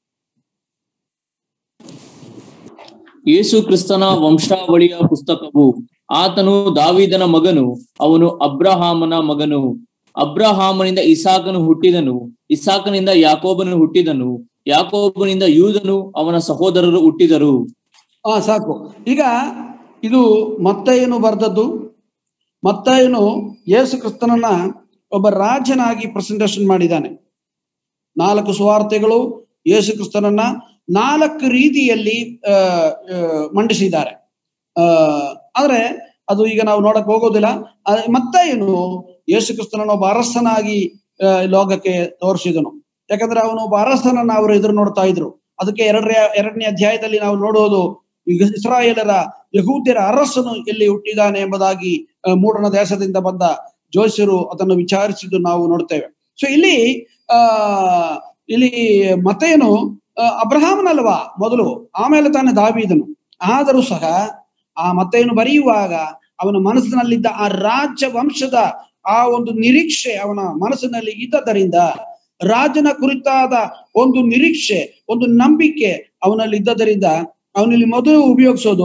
ಯೇಸು ಕ್ರಿಸ್ತನ ವಂಶಾವಳಿಯ ಪುಸ್ತಕವು ಆತನು ದಾವಿದನ ಮಗನು ಅವನು ಅಬ್ರಹಾಮನ ಮಗನು ಅಬ್ರಹಾಮನಿಂದ ಇಸಾಕನು ಹುಟ್ಟಿದನು ಇಸಾಕನಿಂದ ಯಾಕೋಬನು ಹುಟ್ಟಿದನು ಯಾಕೋಬನಿಂದ ಯೂದನು ಅವನ ಸಹೋದರರು ಹುಟ್ಟಿದರು ಆ ಸಾಕು ಈಗ ಇದು ಮತ್ತಯ್ಯನು ಬರೆದದ್ದು ಮತ್ತಯ್ಯನು ಯೇಸು ಕ್ರಿಸ್ತನನ್ನ ಒಬ್ಬ ರಾಜನಾಗಿ ಪ್ರೆಸೆಂಟೇಷನ್ ಮಾಡಿದ್ದಾನೆ ನಾಲ್ಕು ಸುವಾರ್ತೆಗಳು ಯೇಸು ಕ್ರಿಸ್ತನನ್ನ ನಾಲ್ಕು ರೀತಿಯಲ್ಲಿ ಆ, ಆ, ಮಂಡಿಸಿದ್ದಾರೆ ಆ ಆದ್ರೆ ಅದು ಈಗ ನಾವು ನೋಡಕ್ ಹೋಗೋದಿಲ್ಲ ಆ, ಮತ್ತಯ್ಯನು ಯೇಸು ಕ್ರಿಸ್ತನನ್ನ ಒಬ್ಬ ಅರಸನಾಗಿ ಆ, ಲೋಕಕ್ಕೆ ತೋರಿಸಿದನು ಯಾಕಂದ್ರೆ ಅವನು ಒಬ್ಬ ಅರಸನನ್ನ ಅವರು ಎದುರು ನೋಡ್ತಾ ಇದ್ರು ಅದಕ್ಕೆ ಎರಡನೇ ಎರಡನೇ ಅಧ್ಯಾಯದಲ್ಲಿ ನಾವು ನೋಡೋದು ಈಗ ಇಸ್ರಾಯೇಲರ ಯಹೂದ್ಯರ ಅರಸನು ಎಲ್ಲಿ ಹುಟ್ಟಿದ್ದಾನೆ ಎಂಬುದಾಗಿ ಆ, ಮೂಡಣ ದೇಶದಿಂದ ಬಂದ ಜೋಶಿಯರು ಅದನ್ನು ವಿಚಾರಿಸಿದ್ದು ನಾವು ನೋಡ್ತೇವೆ ಸೊ ಇಲ್ಲಿ ಆ ಇಲ್ಲಿ ಮತೇನು ಅಬ್ರಹಾಮನಲ್ವಾ ಮೊದಲು ಆಮೇಲೆ ತಾನೇ ದಾವೀದನು ಆದರೂ ಸಹ ಆ ಮತೇನು ಬರೆಯುವಾಗ ಅವನ ಮನಸ್ಸಿನಲ್ಲಿದ್ದ ಆ ರಾಜ್ಯ ವಂಶದ ಆ ಒಂದು ನಿರೀಕ್ಷೆ ಅವನ ಮನಸ್ಸಿನಲ್ಲಿ ಇದ್ದದರಿಂದ ರಾಜನ ಕುರಿತಾದ ಒಂದು ನಿರೀಕ್ಷೆ ಒಂದು ನಂಬಿಕೆ ಅವನಲ್ಲಿ ಇದ್ದದರಿಂದ ಅವನಲ್ಲಿ ಮೊದಲು ಉಪಯೋಗಿಸೋದು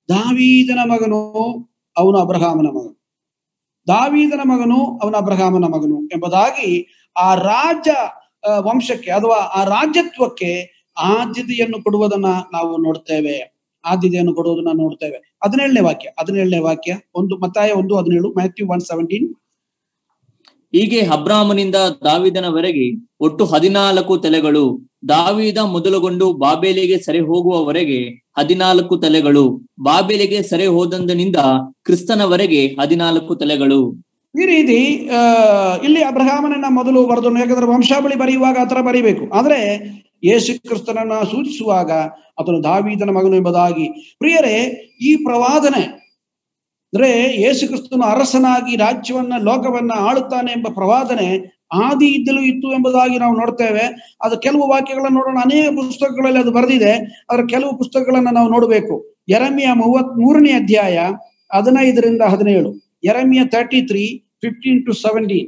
ದಾವೀದನ ಮಗನು ಅವನು ಅಬ್ರಹಾಮನ ಮಗನು ದಾವೀದನ ಮಗನು ಅವನ ಅಬ್ರಹಾಮನ ಮಗನು ಎಂಬುದಾಗಿ ಆ ರಾಜ್ಯ ಆ, ವಂಶಕ್ಕೆ ಅಥವಾ ಆ ರಾಜ್ಯತ್ವಕ್ಕೆ ಆದ್ಯತೆಯನ್ನು ಕೊಡುವುದನ್ನ ನಾವು ನೋಡ್ತೇವೆ ಆದ್ಯತೆಯನ್ನು ಕೊಡುವುದನ್ನ ನೋಡ್ತೇವೆ ಹದಿನೇಳನೇ ವಾಕ್ಯ ಹದಿನೇಳನೇ ವಾಕ್ಯ ಒಂದು ಮತ್ತಾಯ ಒಂದು ಹದಿನೇಳು ಮ್ಯಾಥ್ಯೂ ಒನ್ ಸೆವೆಂಟೀನ್ ಹೀಗೆ ಅಬ್ರಾಮನಿಂದ ದಾವಿದನವರೆಗೆ ಒಟ್ಟು ಹದಿನಾಲ್ಕು ತಲೆಗಳು ದಾವೀದ ಮೊದಲುಗೊಂಡು ಬಾಬೇಲಿಗೆ ಸೆರೆ ಹೋಗುವವರೆಗೆ ಹದಿನಾಲ್ಕು ತಲೆಗಳು ಬಾಬೇಲಿಗೆ ಸೆರೆ ಹೋದಂದಿನಿಂದ ಕ್ರಿಸ್ತನವರೆಗೆ ಹದಿನಾಲ್ಕು ತಲೆಗಳು ಈ ರೀತಿ ಆ ಇಲ್ಲಿ ಅಬ್ರಹಾಮನನ್ನ ಮೊದಲು ಬರೆದನು ಯಾಕಂದ್ರೆ ವಂಶಾವಳಿ ಬರೆಯುವಾಗ ಆತರ ಬರೀಬೇಕು ಆದ್ರೆ ಯೇಸು ಕ್ರಿಸ್ತನನ್ನ ಸೂಚಿಸುವಾಗ ಆತನು ದಾವೀದನ ಮಗನು ಎಂಬುದಾಗಿ ಪ್ರಿಯರೇ ಈ ಪ್ರವಾದನೆ ಅಂದ್ರೆ ಯೇಸು ಕ್ರಿಸ್ತನು ಅರಸನಾಗಿ ರಾಜ್ಯವನ್ನ ಲೋಕವನ್ನ ಆಳುತ್ತಾನೆ ಎಂಬ ಪ್ರವಾದನೆ ಆದಿ ಇದ್ದಲು ಇತ್ತು ಎಂಬುದಾಗಿ ನಾವು ನೋಡ್ತೇವೆ ಅದು ಕೆಲವು ವಾಕ್ಯಗಳನ್ನ ನೋಡೋಣ ಅನೇಕ ಪುಸ್ತಕಗಳಲ್ಲಿ ಅದು ಬರೆದಿದೆ ಅದರ ಕೆಲವು ಪುಸ್ತಕಗಳನ್ನ ನಾವು ನೋಡಬೇಕು ಎರಮಿಯ ಮೂವತ್ ಮೂರನೇ ಅಧ್ಯಾಯ ಹದಿನೈದರಿಂದ ಹದಿನೇಳು Jeremiah thirty three fifteen to seventeen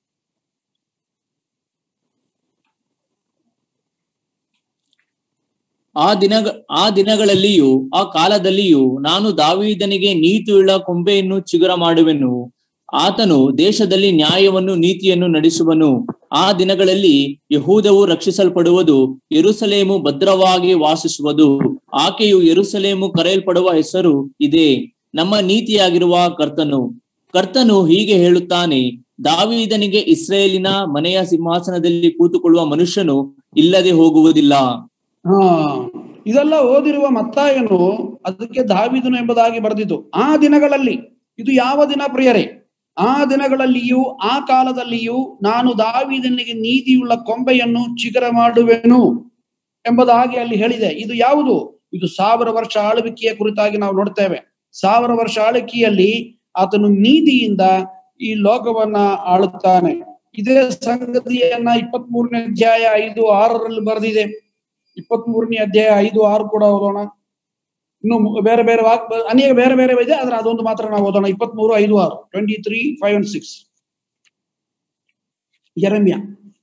ಆ ದಿನ ಆ ದಿನಗಳಲ್ಲಿಯೂ ಆ ಕಾಲದಲ್ಲಿಯೂ ನಾನು ದಾವೀದನಿಗೆ ನೀತಿಯುಳ್ಳ ಕೊಂಬೆಯನ್ನು ಚಿಗುರ ಮಾಡುವೆನು ಆತನು ದೇಶದಲ್ಲಿ ನ್ಯಾಯವನ್ನು ನೀತಿಯನ್ನು ನಡೆಸುವನು ಆ ದಿನಗಳಲ್ಲಿ ಯಹೂದವು ರಕ್ಷಿಸಲ್ಪಡುವುದು ಯೆರೂಸಲೇಮು ಭದ್ರವಾಗಿ ವಾಸಿಸುವುದು ಆಕೆಯು ಯೆರೂಸಲೇಮು ಕರೆಯಲ್ಪಡುವ ಹೆಸರು ಇದೆ ನಮ್ಮ ನೀತಿಯಾಗಿರುವ ಕರ್ತನು ಕರ್ತನು ಹೀಗೆ ಹೇಳುತ್ತಾನೆ ದಾವೀದನಿಗೆ ಇಸ್ರೇಲಿನ ಮನೆಯ ಸಿಂಹಾಸನದಲ್ಲಿ ಕೂತುಕೊಳ್ಳುವ ಮನುಷ್ಯನು ಇಲ್ಲದೆ ಹೋಗುವುದಿಲ್ಲ ಹಾ ಇದೆಲ್ಲ ಓದಿರುವ ಮತ್ತಾಯನು ಅದಕ್ಕೆ ದಾವಿದನು ಎಂಬುದಾಗಿ ಬರೆದಿತು ಆ ದಿನಗಳಲ್ಲಿ ಇದು ಯಾವ ದಿನ ಪ್ರಿಯರೇ ಆ ದಿನಗಳಲ್ಲಿಯೂ ಆ ಕಾಲದಲ್ಲಿಯೂ ನಾನು ದಾವಿದನಿಗೆ ನೀತಿಯುಳ್ಳ ಕೊಂಬೆಯನ್ನು ಚಿಗರ ಮಾಡುವೆನು ಎಂಬುದಾಗಿ ಅಲ್ಲಿ ಹೇಳಿದೆ ಇದು ಯಾವುದು ಇದು ಸಾವಿರ ವರ್ಷ ಆಳ್ವಿಕೆಯ ಕುರಿತಾಗಿ ನಾವು ನೋಡ್ತೇವೆ ಸಾವಿರ ವರ್ಷ ಆಳ್ವಿಕೆಯಲ್ಲಿ ಆತನು ನೀತಿಯಿಂದ ಈ ಲೋಕವನ್ನ ಆಳುತ್ತಾನೆ ಇದೇ ಸಂಗತಿಯನ್ನ ಇಪ್ಪತ್ತ್ ಮೂರನೇ ಅಧ್ಯಾಯ ಐದು ಆರರಲ್ಲಿ ಬರೆದಿದೆ ಇಪ್ಪತ್ತ್ ಮೂರನೇ ಅಧ್ಯಾಯ ಐದು ಆರು ಕೂಡ ಓದೋಣ ಇನ್ನು ಮು- ಬೇರೆ ಬೇರೆ ವಾಕ್ ಅನೇಕ ಬೇರೆ ಬೇರೆ ಇದೆ ಆದ್ರೆ ಅದೊಂದು ಮಾತ್ರ ನಾವು ಓದೋಣ ಇಪ್ಪತ್ತ್ ಮೂರು ಐದು ಆರು twenty three five and six ಎರಮ್ಯ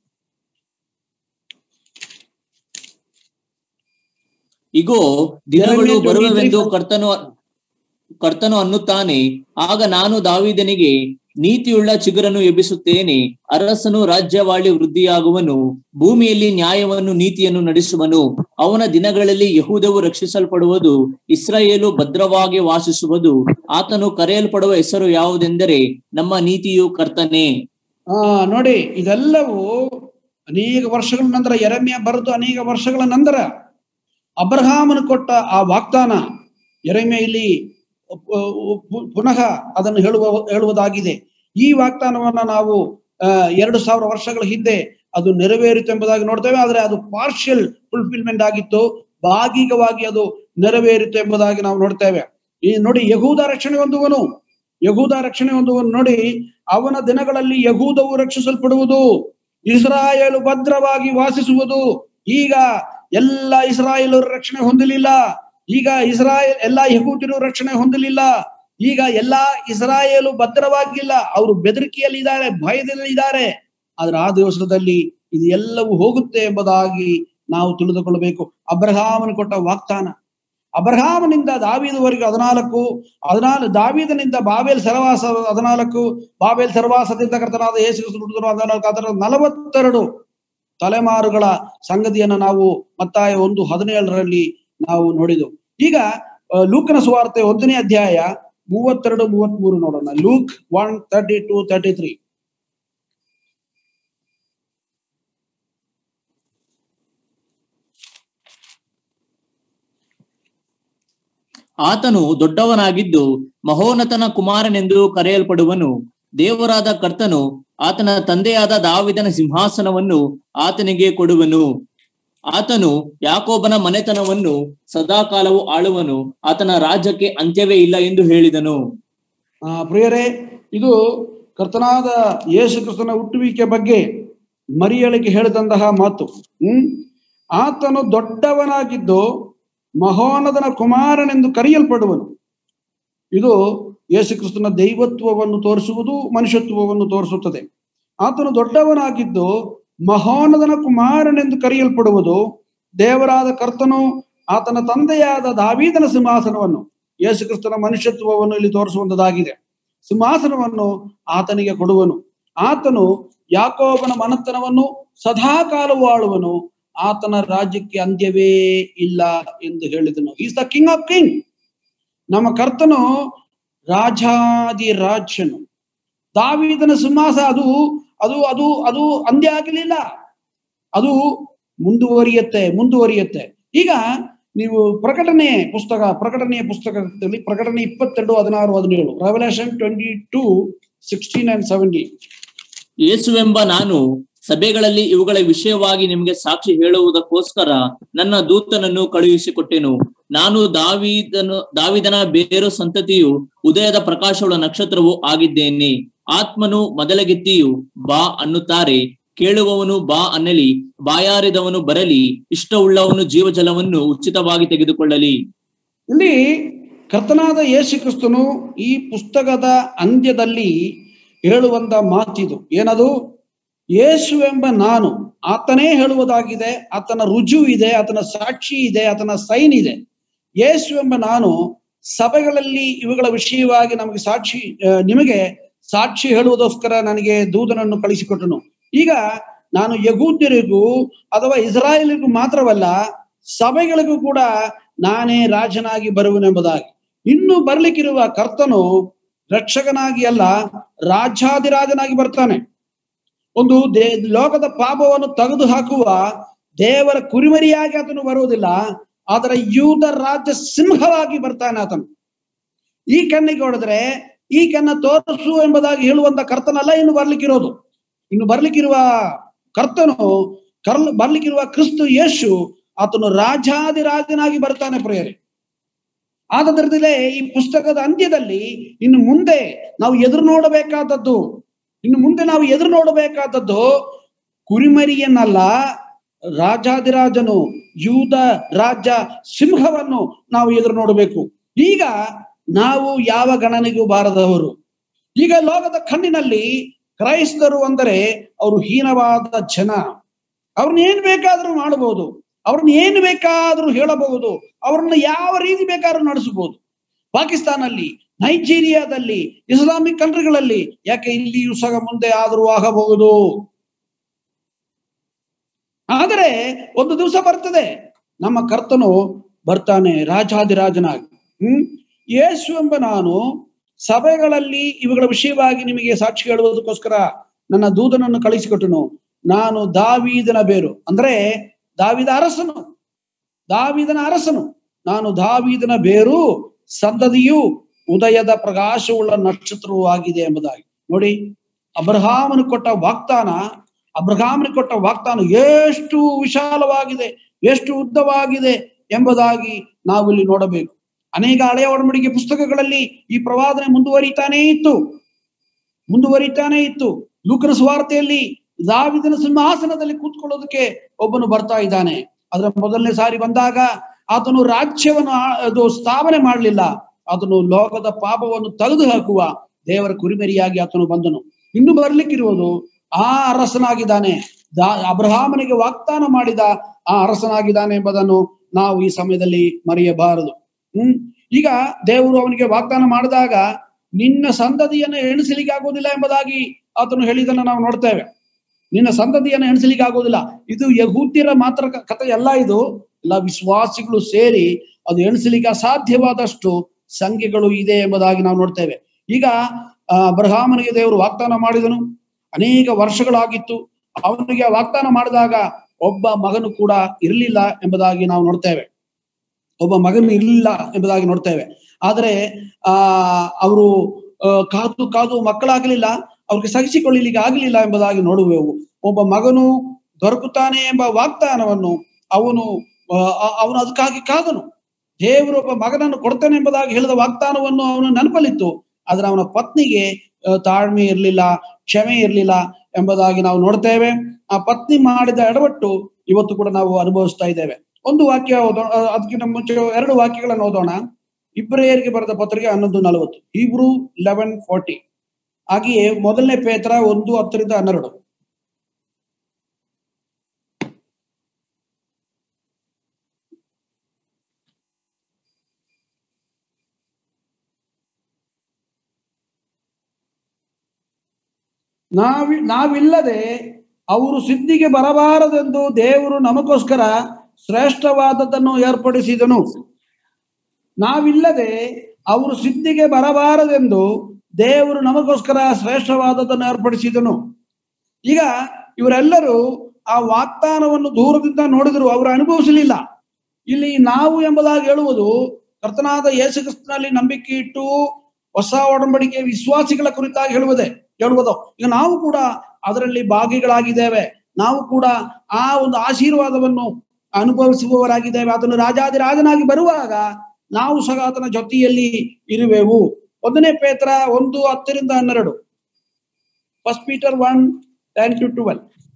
ಇಗೋ ದಿನಗಳು Jeremiah 23 ಬರುವವೆಂದು ಕರ್ತನು ಕರ್ತನು ಅನ್ನುತ್ತಾನೆ ಆಗ ನಾನು ದಾವಿದನಿಗೆ ನೀತಿಯುಳ್ಳ ಚಿಗುರನ್ನು ಎಬ್ಬಿಸುತ್ತೇನೆ ಅರಸನು ರಾಜ್ಯವಾಳಿ ವೃದ್ಧಿಯಾಗುವನು ಭೂಮಿಯಲ್ಲಿ ನ್ಯಾಯವನ್ನು ನೀತಿಯನ್ನು ನಡೆಸುವನು ಅವನ ದಿನಗಳಲ್ಲಿ ಯಹೂದವು ರಕ್ಷಿಸಲ್ಪಡುವುದು ಇಸ್ರಾಯೇಲು ಭದ್ರವಾಗಿ ವಾಸಿಸುವುದು ಆತನು ಕರೆಯಲ್ಪಡುವ ಹೆಸರು ಯಾವುದೆಂದರೆ ನಮ್ಮ ನೀತಿಯು ಕರ್ತನೇ ಆ ನೋಡಿ ಇದೆಲ್ಲವೂ ಅನೇಕ ವರ್ಷಗಳ ನಂತರ ಎರಮ್ಯ ಬರೆದು ಅನೇಕ ವರ್ಷಗಳ ನಂತರ ಅಬ್ರಹಾಮನು ಕೊಟ್ಟ ಆ ವಾಗ್ದಾನ ಎರಮ್ಯ ಇಲ್ಲಿ ಪು- ಪು- ಪುನಃ ಅದನ್ನು ಹೇಳುವ ಹೇಳುವುದಾಗಿದೆ ಈ ವಾಗ್ದಾನವನ್ನ ನಾವು ಆ, ಎರಡು ಸಾವಿರ ವರ್ಷಗಳ ಹಿಂದೆ ಅದು ನೆರವೇರಿತು ಎಂಬುದಾಗಿ ನೋಡ್ತೇವೆ ಆದ್ರೆ ಅದು ಪಾರ್ಷಿಯಲ್ ಫುಲ್ಫಿಲ್ಮೆಂಟ್ ಆಗಿತ್ತು ಭಾಗಿಕವಾಗಿ ಅದು ನೆರವೇರಿತು ಎಂಬುದಾಗಿ ನಾವು ನೋಡ್ತೇವೆ ಈ ನೋಡಿ ಯಹೂದ ರಕ್ಷಣೆ ಹೊಂದುವನು ಯಹೂದ ರಕ್ಷಣೆ ಹೊಂದುವನು ನೋಡಿ ಅವನ ದಿನಗಳಲ್ಲಿ ಯಹೂದವು ರಕ್ಷಿಸಲ್ಪಡುವುದು ಇಸ್ರಾಯೇಲು ಭದ್ರವಾಗಿ ವಾಸಿಸುವುದು ಈಗ ಎಲ್ಲ ಇಸ್ರಾಯೇಲರು ರಕ್ಷಣೆ ಹೊಂದಲಿಲ್ಲ ಈಗ ಇಸ್ರಾಯೇಲ್ ಎಲ್ಲಾ ಯಹೂದ್ಯರು ರಕ್ಷಣೆ ಹೊಂದಲಿಲ್ಲ ಈಗ ಎಲ್ಲಾ ಇಸ್ರಾಯೇಲು ಭದ್ರವಾಗಿಲ್ಲ ಅವರು ಬೆದರಿಕೆಯಲ್ಲಿ ಇದ್ದಾರೆ ಭಯದಲ್ಲಿ ಇದ್ದಾರೆ ಆದ್ರೆ ಆ ದಿವಸದಲ್ಲಿ ಇದು ಎಲ್ಲವೂ ಹೋಗುತ್ತೆ ಎಂಬುದಾಗಿ ನಾವು ತಿಳಿದುಕೊಳ್ಳಬೇಕು ಅಬ್ರಹಾಮನು ಕೊಟ್ಟ ವಾಗ್ದಾನ ಅಬ್ರಹಾಮನಿಂದ ದಾವೀದವರೆಗೂ ಹದಿನಾಲ್ಕು ಹದಿನಾಲ್ಕು ದಾವೀದನಿಂದ ಬಾಬೇಲ್ ಸರವಾಸ ಹದಿನಾಲ್ಕು ಬಾಬೇಲ್ ಸರವಾಸದಿಂದ ಕರ್ತನಾದ ಯೇಸು ಕ್ರಿಸ್ತನು ಹುಟ್ಟಿದನು ಹದಿನಾಲ್ಕು ಅದರ ನಲವತ್ತೆರಡು ತಲೆಮಾರುಗಳ ಸಂಗತಿಯನ್ನ ನಾವು ಮತ್ತಾಯ ಒಂದು ಹದಿನೇಳರಲ್ಲಿ ನಾವು ನೋಡಿದೆವು ಈಗ ಆ, ಲೂಕನ ಸುವಾರ್ತೆ ಒಂದನೇ ಅಧ್ಯಾಯ ಮೂವತ್ತೆರಡು ಮೂವತ್ತ್ ಮೂರು ನೋಡೋಣ Luke one thirty two thirty three ಆತನು ದೊಡ್ಡವನಾಗಿದ್ದು ಮಹೋನ್ನತನ ಕುಮಾರನೆಂದು ಕರೆಯಲ್ಪಡುವನು ದೇವರಾದ ಕರ್ತನು ಆತನ ತಂದೆಯಾದ ದಾವಿದನ ಸಿಂಹಾಸನವನ್ನು ಆತನಿಗೆ ಕೊಡುವನು ಆತನು ಯಾಕೋಬನ ಮನೆತನವನ್ನು ಸದಾಕಾಲವು ಆಳುವನು ಆತನ ರಾಜ್ಯಕ್ಕೆ ಅಂತ್ಯವೇ ಇಲ್ಲ ಎಂದು ಹೇಳಿದನು ಆ ಪ್ರಿಯರೇ ಇದು ಕರ್ತನಾದ ಯೇಸು ಕ್ರಿಸ್ತನ ಹುಟ್ಟುವಿಕೆ ಬಗ್ಗೆ ಮರಿಯಳಿಗೆ ಹೇಳಿದಂತಹ ಮಾತು ಹ್ಮ್ ಆತನು ದೊಡ್ಡವನಾಗಿದ್ದು ಮಹೋನ್ನತನ ಕುಮಾರನೆಂದು ಕರೆಯಲ್ಪಡುವನು ಇದು ಯೇಸು ಕ್ರಿಸ್ತನ ದೈವತ್ವವನ್ನು ತೋರಿಸುವುದು ಮನುಷ್ಯತ್ವವನ್ನು ತೋರಿಸುತ್ತದೆ ಆತನು ದೊಡ್ಡವನಾಗಿದ್ದು ಮಹೋನ್ನತನ ಕುಮಾರನೆಂದು ಕರೆಯಲ್ಪಡುವುದು ದೇವರಾದ ಕರ್ತನು ಆತನ ತಂದೆಯಾದ ದಾವೀದನ ಸಿಂಹಾಸನವನ್ನು ಯೇಸು ಕ್ರಿಸ್ತನ ಮನುಷ್ಯತ್ವವನ್ನು ಇಲ್ಲಿ ತೋರಿಸುವಂತದ್ದಾಗಿದೆ ಸಿಂಹಾಸನವನ್ನು ಆತನಿಗೆ ಕೊಡುವನು ಆತನು ಯಾಕೋಬನ ಮನತನವನ್ನು ಸದಾ ಕಾಲವು ಆಳುವನು ಆತನ ರಾಜ್ಯಕ್ಕೆ ಅಂತ್ಯವೇ ಇಲ್ಲ ಎಂದು ಹೇಳಿದನು is the king of king ನಮ್ಮ ಕರ್ತನು ರಾಜಾದಿ ರಾಜ್ಯನು ದಾವಿದನ ಸಿಂಹಾಸ ಅದು ಅದು ಅದು ಅದು ಅಂತ್ಯ ಆಗಲಿಲ್ಲ ಅದು ಮುಂದುವರಿಯುತ್ತೆ ಮುಂದುವರಿಯುತ್ತೆ ಈಗ ನೀವು ಪ್ರಕಟಣೆ ಪುಸ್ತಕ ಪ್ರಕಟಣೆಯ ಪುಸ್ತಕದಲ್ಲಿ ಪ್ರಕಟಣೆ ಇಪ್ಪತ್ತೆರಡು ಹದಿನಾರು ಹದಿನೇಳು revelation twenty two sixteen and seventeen ಯೇಸುವೆಂಬ ನಾನು ಸಭೆಗಳಲ್ಲಿ ಇವುಗಳ ವಿಷಯವಾಗಿ ನಿಮಗೆ ಸಾಕ್ಷಿ ಹೇಳುವುದಕ್ಕೋಸ್ಕರ ನನ್ನ ದೂತನನ್ನು ಕಳುಹಿಸಿಕೊಟ್ಟೆನು ನಾನು ದಾವಿದನು ದಾವಿದನ ಬೇರು ಸಂತತಿಯು ಉದಯದ ಪ್ರಕಾಶವುಳ್ಳ ನಕ್ಷತ್ರವೂ ಆಗಿದ್ದೇನೆ ಆತ್ಮನು ಮೊದಲಗೆತ್ತಿಯು ಬಾ ಅನ್ನುತ್ತಾರೆ ಕೇಳುವವನು ಬಾ ಅನ್ನಲಿ ಬಾಯಾರಿದವನು ಬರಲಿ ಇಷ್ಟವುಳ್ಳವನು ಜೀವಜಲವನ್ನು ಉಚಿತವಾಗಿ ತೆಗೆದುಕೊಳ್ಳಲಿ ಇಲ್ಲಿ ಕರ್ತನಾದ ಯೇಸು ಕ್ರಿಸ್ತನು ಈ ಪುಸ್ತಕದ ಅಂತ್ಯದಲ್ಲಿ ಹೇಳುವಂತ ಮಾತಿದು ಏನದು ಯೇಸುವೆಂಬ ನಾನು ಆತನೇ ಹೇಳುವುದಾಗಿದೆ ಆತನ ರುಜು ಇದೆ ಆತನ ಸಾಕ್ಷಿ ಇದೆ ಆತನ ಸೈನ್ ಇದೆ ಯೇಸುವೆಂಬ ನಾನು ಸಭೆಗಳಲ್ಲಿ ಇವುಗಳ ವಿಷಯವಾಗಿ ನಮಗೆ ಸಾಕ್ಷಿ ಆ, ನಿಮಗೆ ಸಾಕ್ಷಿ ಹೇಳುವುದಕ್ಕೋಸ್ಕರ ನನಗೆ ದೂತನನ್ನು ಕಳಿಸಿಕೊಟ್ಟನು ಈಗ ನಾನು ಯಗೂದ್ಯರಿಗೂ ಅಥವಾ ಇಸ್ರಾಯೇಲಿಗೂ ಮಾತ್ರವಲ್ಲ ಸಭೆಗಳಿಗೂ ಕೂಡ ನಾನೇ ರಾಜನಾಗಿ ಬರುವನೆಂಬುದಾಗಿ ಇನ್ನು ಬರ್ಲಿಕ್ಕಿರುವ ಕರ್ತನು ರಕ್ಷಕನಾಗಿ ಅಲ್ಲ ರಾಜಾದಿರಾಜನಾಗಿ ಬರ್ತಾನೆ ಒಂದು ದೇ ಲೋಕದ ಪಾಪವನ್ನು ತೆಗೆದು ಹಾಕುವ ದೇವರ ಕುರಿಮರಿಯಾಗಿ ಆತನು ಬರುವುದಿಲ್ಲ ಆದರೆ ಯೂದ ರಾಜ್ಯ ಸಿಂಹವಾಗಿ ಬರ್ತಾನೆ ಆತನು ಈ ಕಣ್ಣಿಗೆ ಹೊಡೆದ್ರೆ ಈ ಕಣ್ಣ ತೋರಿಸು ಎಂಬುದಾಗಿ ಹೇಳುವಂತ ಕರ್ತನಲ್ಲ ಇನ್ನು ಬರ್ಲಿಕ್ಕಿರೋದು ಇನ್ನು ಬರ್ಲಿಕ್ಕಿರುವ ಕರ್ತನು ಕರ್ಲ್ ಬರ್ಲಿಕ್ಕಿರುವ ಕ್ರಿಸ್ತು ಯೇಸು ಆತನು ರಾಜಾದಿರಾಜನಾಗಿ ಬರ್ತಾನೆ ಪ್ರಿಯರೇ ಆದದರದಲ್ಲೇ ಈ ಪುಸ್ತಕದ ಅಂತ್ಯದಲ್ಲಿ ಇನ್ನು ಮುಂದೆ ನಾವು ಎದುರು ನೋಡಬೇಕಾದದ್ದು ಇನ್ನು ಮುಂದೆ ನಾವು ಎದುರು ನೋಡಬೇಕಾದದ್ದು ಕುರಿಮರಿಯನ್ನಲ್ಲ ರಾಜಾದಿರಾಜನು ಯೂದ ರಾಜ್ಯ ಸಿಂಹವನ್ನು ನಾವು ಎದುರು ನೋಡಬೇಕು ಈಗ ನಾವು ಯಾವ ಗಣನೆಗೂ ಬಾರದವರು ಈಗ ಲೋಕದ ಕಣ್ಣಿನಲ್ಲಿ ಕ್ರೈಸ್ತರು ಅಂದರೆ ಅವರು ಹೀನವಾದ ಜನ ಅವ್ರನ್ನ ಏನ್ ಬೇಕಾದ್ರೂ ಮಾಡಬಹುದು ಅವ್ರನ್ನ ಏನ್ ಬೇಕಾದ್ರೂ ಹೇಳಬಹುದು ಅವ್ರನ್ನ ಯಾವ ರೀತಿ ಬೇಕಾದ್ರೂ ನಡೆಸಬಹುದು ಪಾಕಿಸ್ತಾನಲ್ಲಿ ನೈಜೀರಿಯಾದಲ್ಲಿ ಇಸ್ಲಾಮಿಕ್ ಕಂಟ್ರಿಗಳಲ್ಲಿ ಯಾಕೆ ಇಲ್ಲಿಯೂ ಸಹ ಮುಂದೆ ಆದರೂ ಆಗಬಹುದು ಆದರೆ ಒಂದು ದಿವಸ ಬರ್ತದೆ ನಮ್ಮ ಕರ್ತನು ಬರ್ತಾನೆ ರಾಜಾದಿರಾಜನಾಗಿ ಹ್ಮ್ ಯೇಸು ಎಂಬ ನಾನು ಸಭೆಗಳಲ್ಲಿ ಇವುಗಳ ವಿಷಯವಾಗಿ ನಿಮಗೆ ಸಾಕ್ಷಿ ಹೇಳುವುದಕ್ಕೋಸ್ಕರ ನನ್ನ ದೂತನನ್ನು ಕಳಿಸಿಕೊಟ್ಟನು ನಾನು ದಾವೀದನ ಬೇರು ಅಂದ್ರೆ ದಾವಿದ ಅರಸನು ದಾವಿದನ ಅರಸನು ನಾನು ದಾವೀದನ ಬೇರು ಸಂದದಿಯು ಉದಯದ ಪ್ರಕಾಶವುಳ್ಳ ನಕ್ಷತ್ರವೂ ಆಗಿದೆ ಎಂಬುದಾಗಿ ನೋಡಿ ಅಬ್ರಹಾಮನು ಕೊಟ್ಟ ವಾಗ್ದಾನ ಅಬ್ರಹಾಮನಿಗೆ ಕೊಟ್ಟ ವಾಗ್ದಾನ ಎಷ್ಟು ವಿಶಾಲವಾಗಿದೆ ಎಷ್ಟು ಉದ್ದವಾಗಿದೆ ಎಂಬುದಾಗಿ ನಾವು ಇಲ್ಲಿ ನೋಡಬೇಕು ಅನೇಕ ಹಳೆಯ ಒಡಂಬಡಿಕೆ ಪುಸ್ತಕಗಳಲ್ಲಿ ಈ ಪ್ರವಾದನೆ ಮುಂದುವರಿತಾನೇ ಇತ್ತು ಮುಂದುವರಿತಾನೇ ಇತ್ತು ಲೂಕನ ಸ್ವಾರ್ಥೆಯಲ್ಲಿ ದಾವಿದನ ಸಿಂಹಾಸನದಲ್ಲಿ ಕೂತ್ಕೊಳ್ಳೋದಕ್ಕೆ ಒಬ್ಬನು ಬರ್ತಾ ಇದ್ದಾನೆ ಅದರ ಮೊದಲನೇ ಸಾರಿ ಬಂದಾಗ ಆತನು ರಾಜ್ಯವನ್ನು ಆ- ಅದು ಸ್ಥಾಪನೆ ಮಾಡಲಿಲ್ಲ ಆತನು ಲೋಕದ ಪಾಪವನ್ನು ತೆಗೆದು ಹಾಕುವ ದೇವರ ಕುರಿಮರಿಯಾಗಿ ಆತನು ಬಂದನು ಇನ್ನು ಬರ್ಲಿಕ್ಕಿರುವುದು ಆ ಅರಸನಾಗಿದ್ದಾನೆ ದಾ ಅಬ್ರಹಾಮನಿಗೆ ವಾಗ್ದಾನ ಮಾಡಿದ ಆ ಅರಸನಾಗಿದ್ದಾನೆ ಎಂಬುದನ್ನು ನಾವು ಈ ಸಮಯದಲ್ಲಿ ಮರೆಯಬಾರದು ಹ್ಮ್ ಈಗ ದೇವರು ಅವನಿಗೆ ವಾಗ್ದಾನ ಮಾಡಿದಾಗ ನಿನ್ನ ಸಂತತಿಯನ್ನು ಎಣಿಸಲಿಕ್ಕೆ ಆಗುವುದಿಲ್ಲ ಎಂಬುದಾಗಿ ಆತನು ಹೇಳಿದನ್ನು ನಾವು ನೋಡ್ತೇವೆ ನಿನ್ನ ಸಂತತಿಯನ್ನು ಎಣಿಸಲಿಕ್ಕೆ ಆಗುವುದಿಲ್ಲ ಇದು ಯಹೂದ್ಯರ ಮಾತ್ರ ಕ- ಕಥೆ ಎಲ್ಲ ಇದು ಎಲ್ಲ ವಿಶ್ವಾಸಿಗಳು ಸೇರಿ ಅದು ಎಣಿಸಲಿಕ್ಕೆ ಅಸಾಧ್ಯವಾದಷ್ಟು ಸಂಖ್ಯೆಗಳು ಇದೆ ಎಂಬುದಾಗಿ ನಾವು ನೋಡ್ತೇವೆ ಈಗ ಆ, ಅಬ್ರಹಾಮನಿಗೆ ದೇವರು ವಾಗ್ದಾನ ಮಾಡಿದನು ಅನೇಕ ವರ್ಷಗಳಾಗಿತ್ತು ಅವನಿಗೆ ವಾಗ್ದಾನ ಮಾಡಿದಾಗ ಒಬ್ಬ ಮಗನು ಕೂಡ ಇರಲಿಲ್ಲ ಎಂಬುದಾಗಿ ನಾವು ನೋಡ್ತೇವೆ ಒಬ್ಬ ಮಗನು ಇರಲಿಲ್ಲ ಎಂಬುದಾಗಿ ನೋಡ್ತೇವೆ ಆದರೆ ಆ ಅವರು ಆ, ಕಾದು ಕಾದು ಮಕ್ಕಳಾಗಲಿಲ್ಲ ಅವ್ರಿಗೆ ಸಹಿಸಿಕೊಳ್ಳಲಿಕ್ಕೆ ಆಗಲಿಲ್ಲ ಎಂಬುದಾಗಿ ನೋಡುವೆವು ಒಬ್ಬ ಮಗನು ದೊರಕುತ್ತಾನೆ ಎಂಬ ವಾಗ್ದಾನವನ್ನು ಅವನು ಆ, ಆ- ಅವನು ಅದಕ್ಕಾಗಿ ಕಾದನು ದೇವರು ಒಬ್ಬ ಮಗನನ್ನು ಕೊಡ್ತಾನೆ ಎಂಬುದಾಗಿ ಹೇಳಿದ ವಾಗ್ದಾನವನ್ನು ಅವನು ನೆನಪಲ್ಲಿತ್ತು ಆದ್ರೆ ಅವನ ಪತ್ನಿಗೆ ಆ, ತಾಳ್ಮೆ ಇರಲಿಲ್ಲ ಕ್ಷಮೆ ಇರಲಿಲ್ಲ ಎಂಬುದಾಗಿ ನಾವು ನೋಡ್ತೇವೆ ಆ ಪತ್ನಿ ಮಾಡಿದ ಎಡವಟ್ಟು ಇವತ್ತು ಕೂಡ ನಾವು ಅನುಭವಿಸ್ತಾ ಇದ್ದೇವೆ ಒಂದು ವಾಕ್ಯ ಓದೋಣ ಆ, ಅದಕ್ಕಿಂತ ಮುಂಚೆ ಎರಡು ವಾಕ್ಯಗಳನ್ನು ಓದೋಣ ಇಬ್ರಿಯರಿಗೆ ಬರೆದ ಪತ್ರಿಕೆ ಹನ್ನೊಂದು ನಲವತ್ತು ಇಬ್ರು ಲೆವೆನ್ ಫೋರ್ಟಿ ಹಾಗೆಯೇ ಮೊದಲನೇ ಪೇತ್ರ ಒಂದು ಹತ್ತರಿಂದ ಹನ್ನೆರಡು ನಾವಿ ನಾವಿಲ್ಲದೆ ಅವರು ಸಿದ್ಧಿಗೆ ಬರಬಾರದೆಂದು ದೇವರು ನಮಗೋಸ್ಕರ ಶ್ರೇಷ್ಠವಾದದ್ದನ್ನು ಏರ್ಪಡಿಸಿದನು ನಾವಿಲ್ಲದೆ ಅವರು ಸಿದ್ಧಿಗೆ ಬರಬಾರದೆಂದು ದೇವರು ನಮಗೋಸ್ಕರ ಶ್ರೇಷ್ಠವಾದದ್ದನ್ನು ಏರ್ಪಡಿಸಿದನು ಈಗ ಇವರೆಲ್ಲರೂ ಆ ವಾಗ್ದಾನವನ್ನು ದೂರದಿಂದ ನೋಡಿದ್ರು ಅವರು ಅನುಭವಿಸಲಿಲ್ಲ ಇಲ್ಲಿ ನಾವು ಎಂಬುದಾಗಿ ಹೇಳುವುದು ಕರ್ತನಾದ ಯೇಸು ಕ್ರಿಸ್ತನಲ್ಲಿ ನಂಬಿಕೆ ಇಟ್ಟು ಹೊಸ ಒಡಂಬಡಿಕೆ ವಿಶ್ವಾಸಿಗಳ ಕುರಿತಾಗಿ ಹೇಳುವುದೇ ಹೇಳುವುದು ಈಗ ನಾವು ಕೂಡ ಅದರಲ್ಲಿ ಭಾಗಿಗಳಾಗಿದ್ದೇವೆ ನಾವು ಕೂಡ ಆ ಒಂದು ಆಶೀರ್ವಾದವನ್ನು ಅನುಭವಿಸುವವರಾಗಿದ್ದೇವೆ ಅದನ್ನು ರಾಜಾದಿ ರಾಜನಾಗಿ ಬರುವಾಗ ನಾವು ಸಹ ಆತನ ಜೊತೆಯಲ್ಲಿ ಇರುವೆವು ಒಂದನೇ ಪೇತ್ರ ಒಂದು ಹತ್ತರಿಂದ ಹನ್ನೆರಡು first Peter one ten to twelve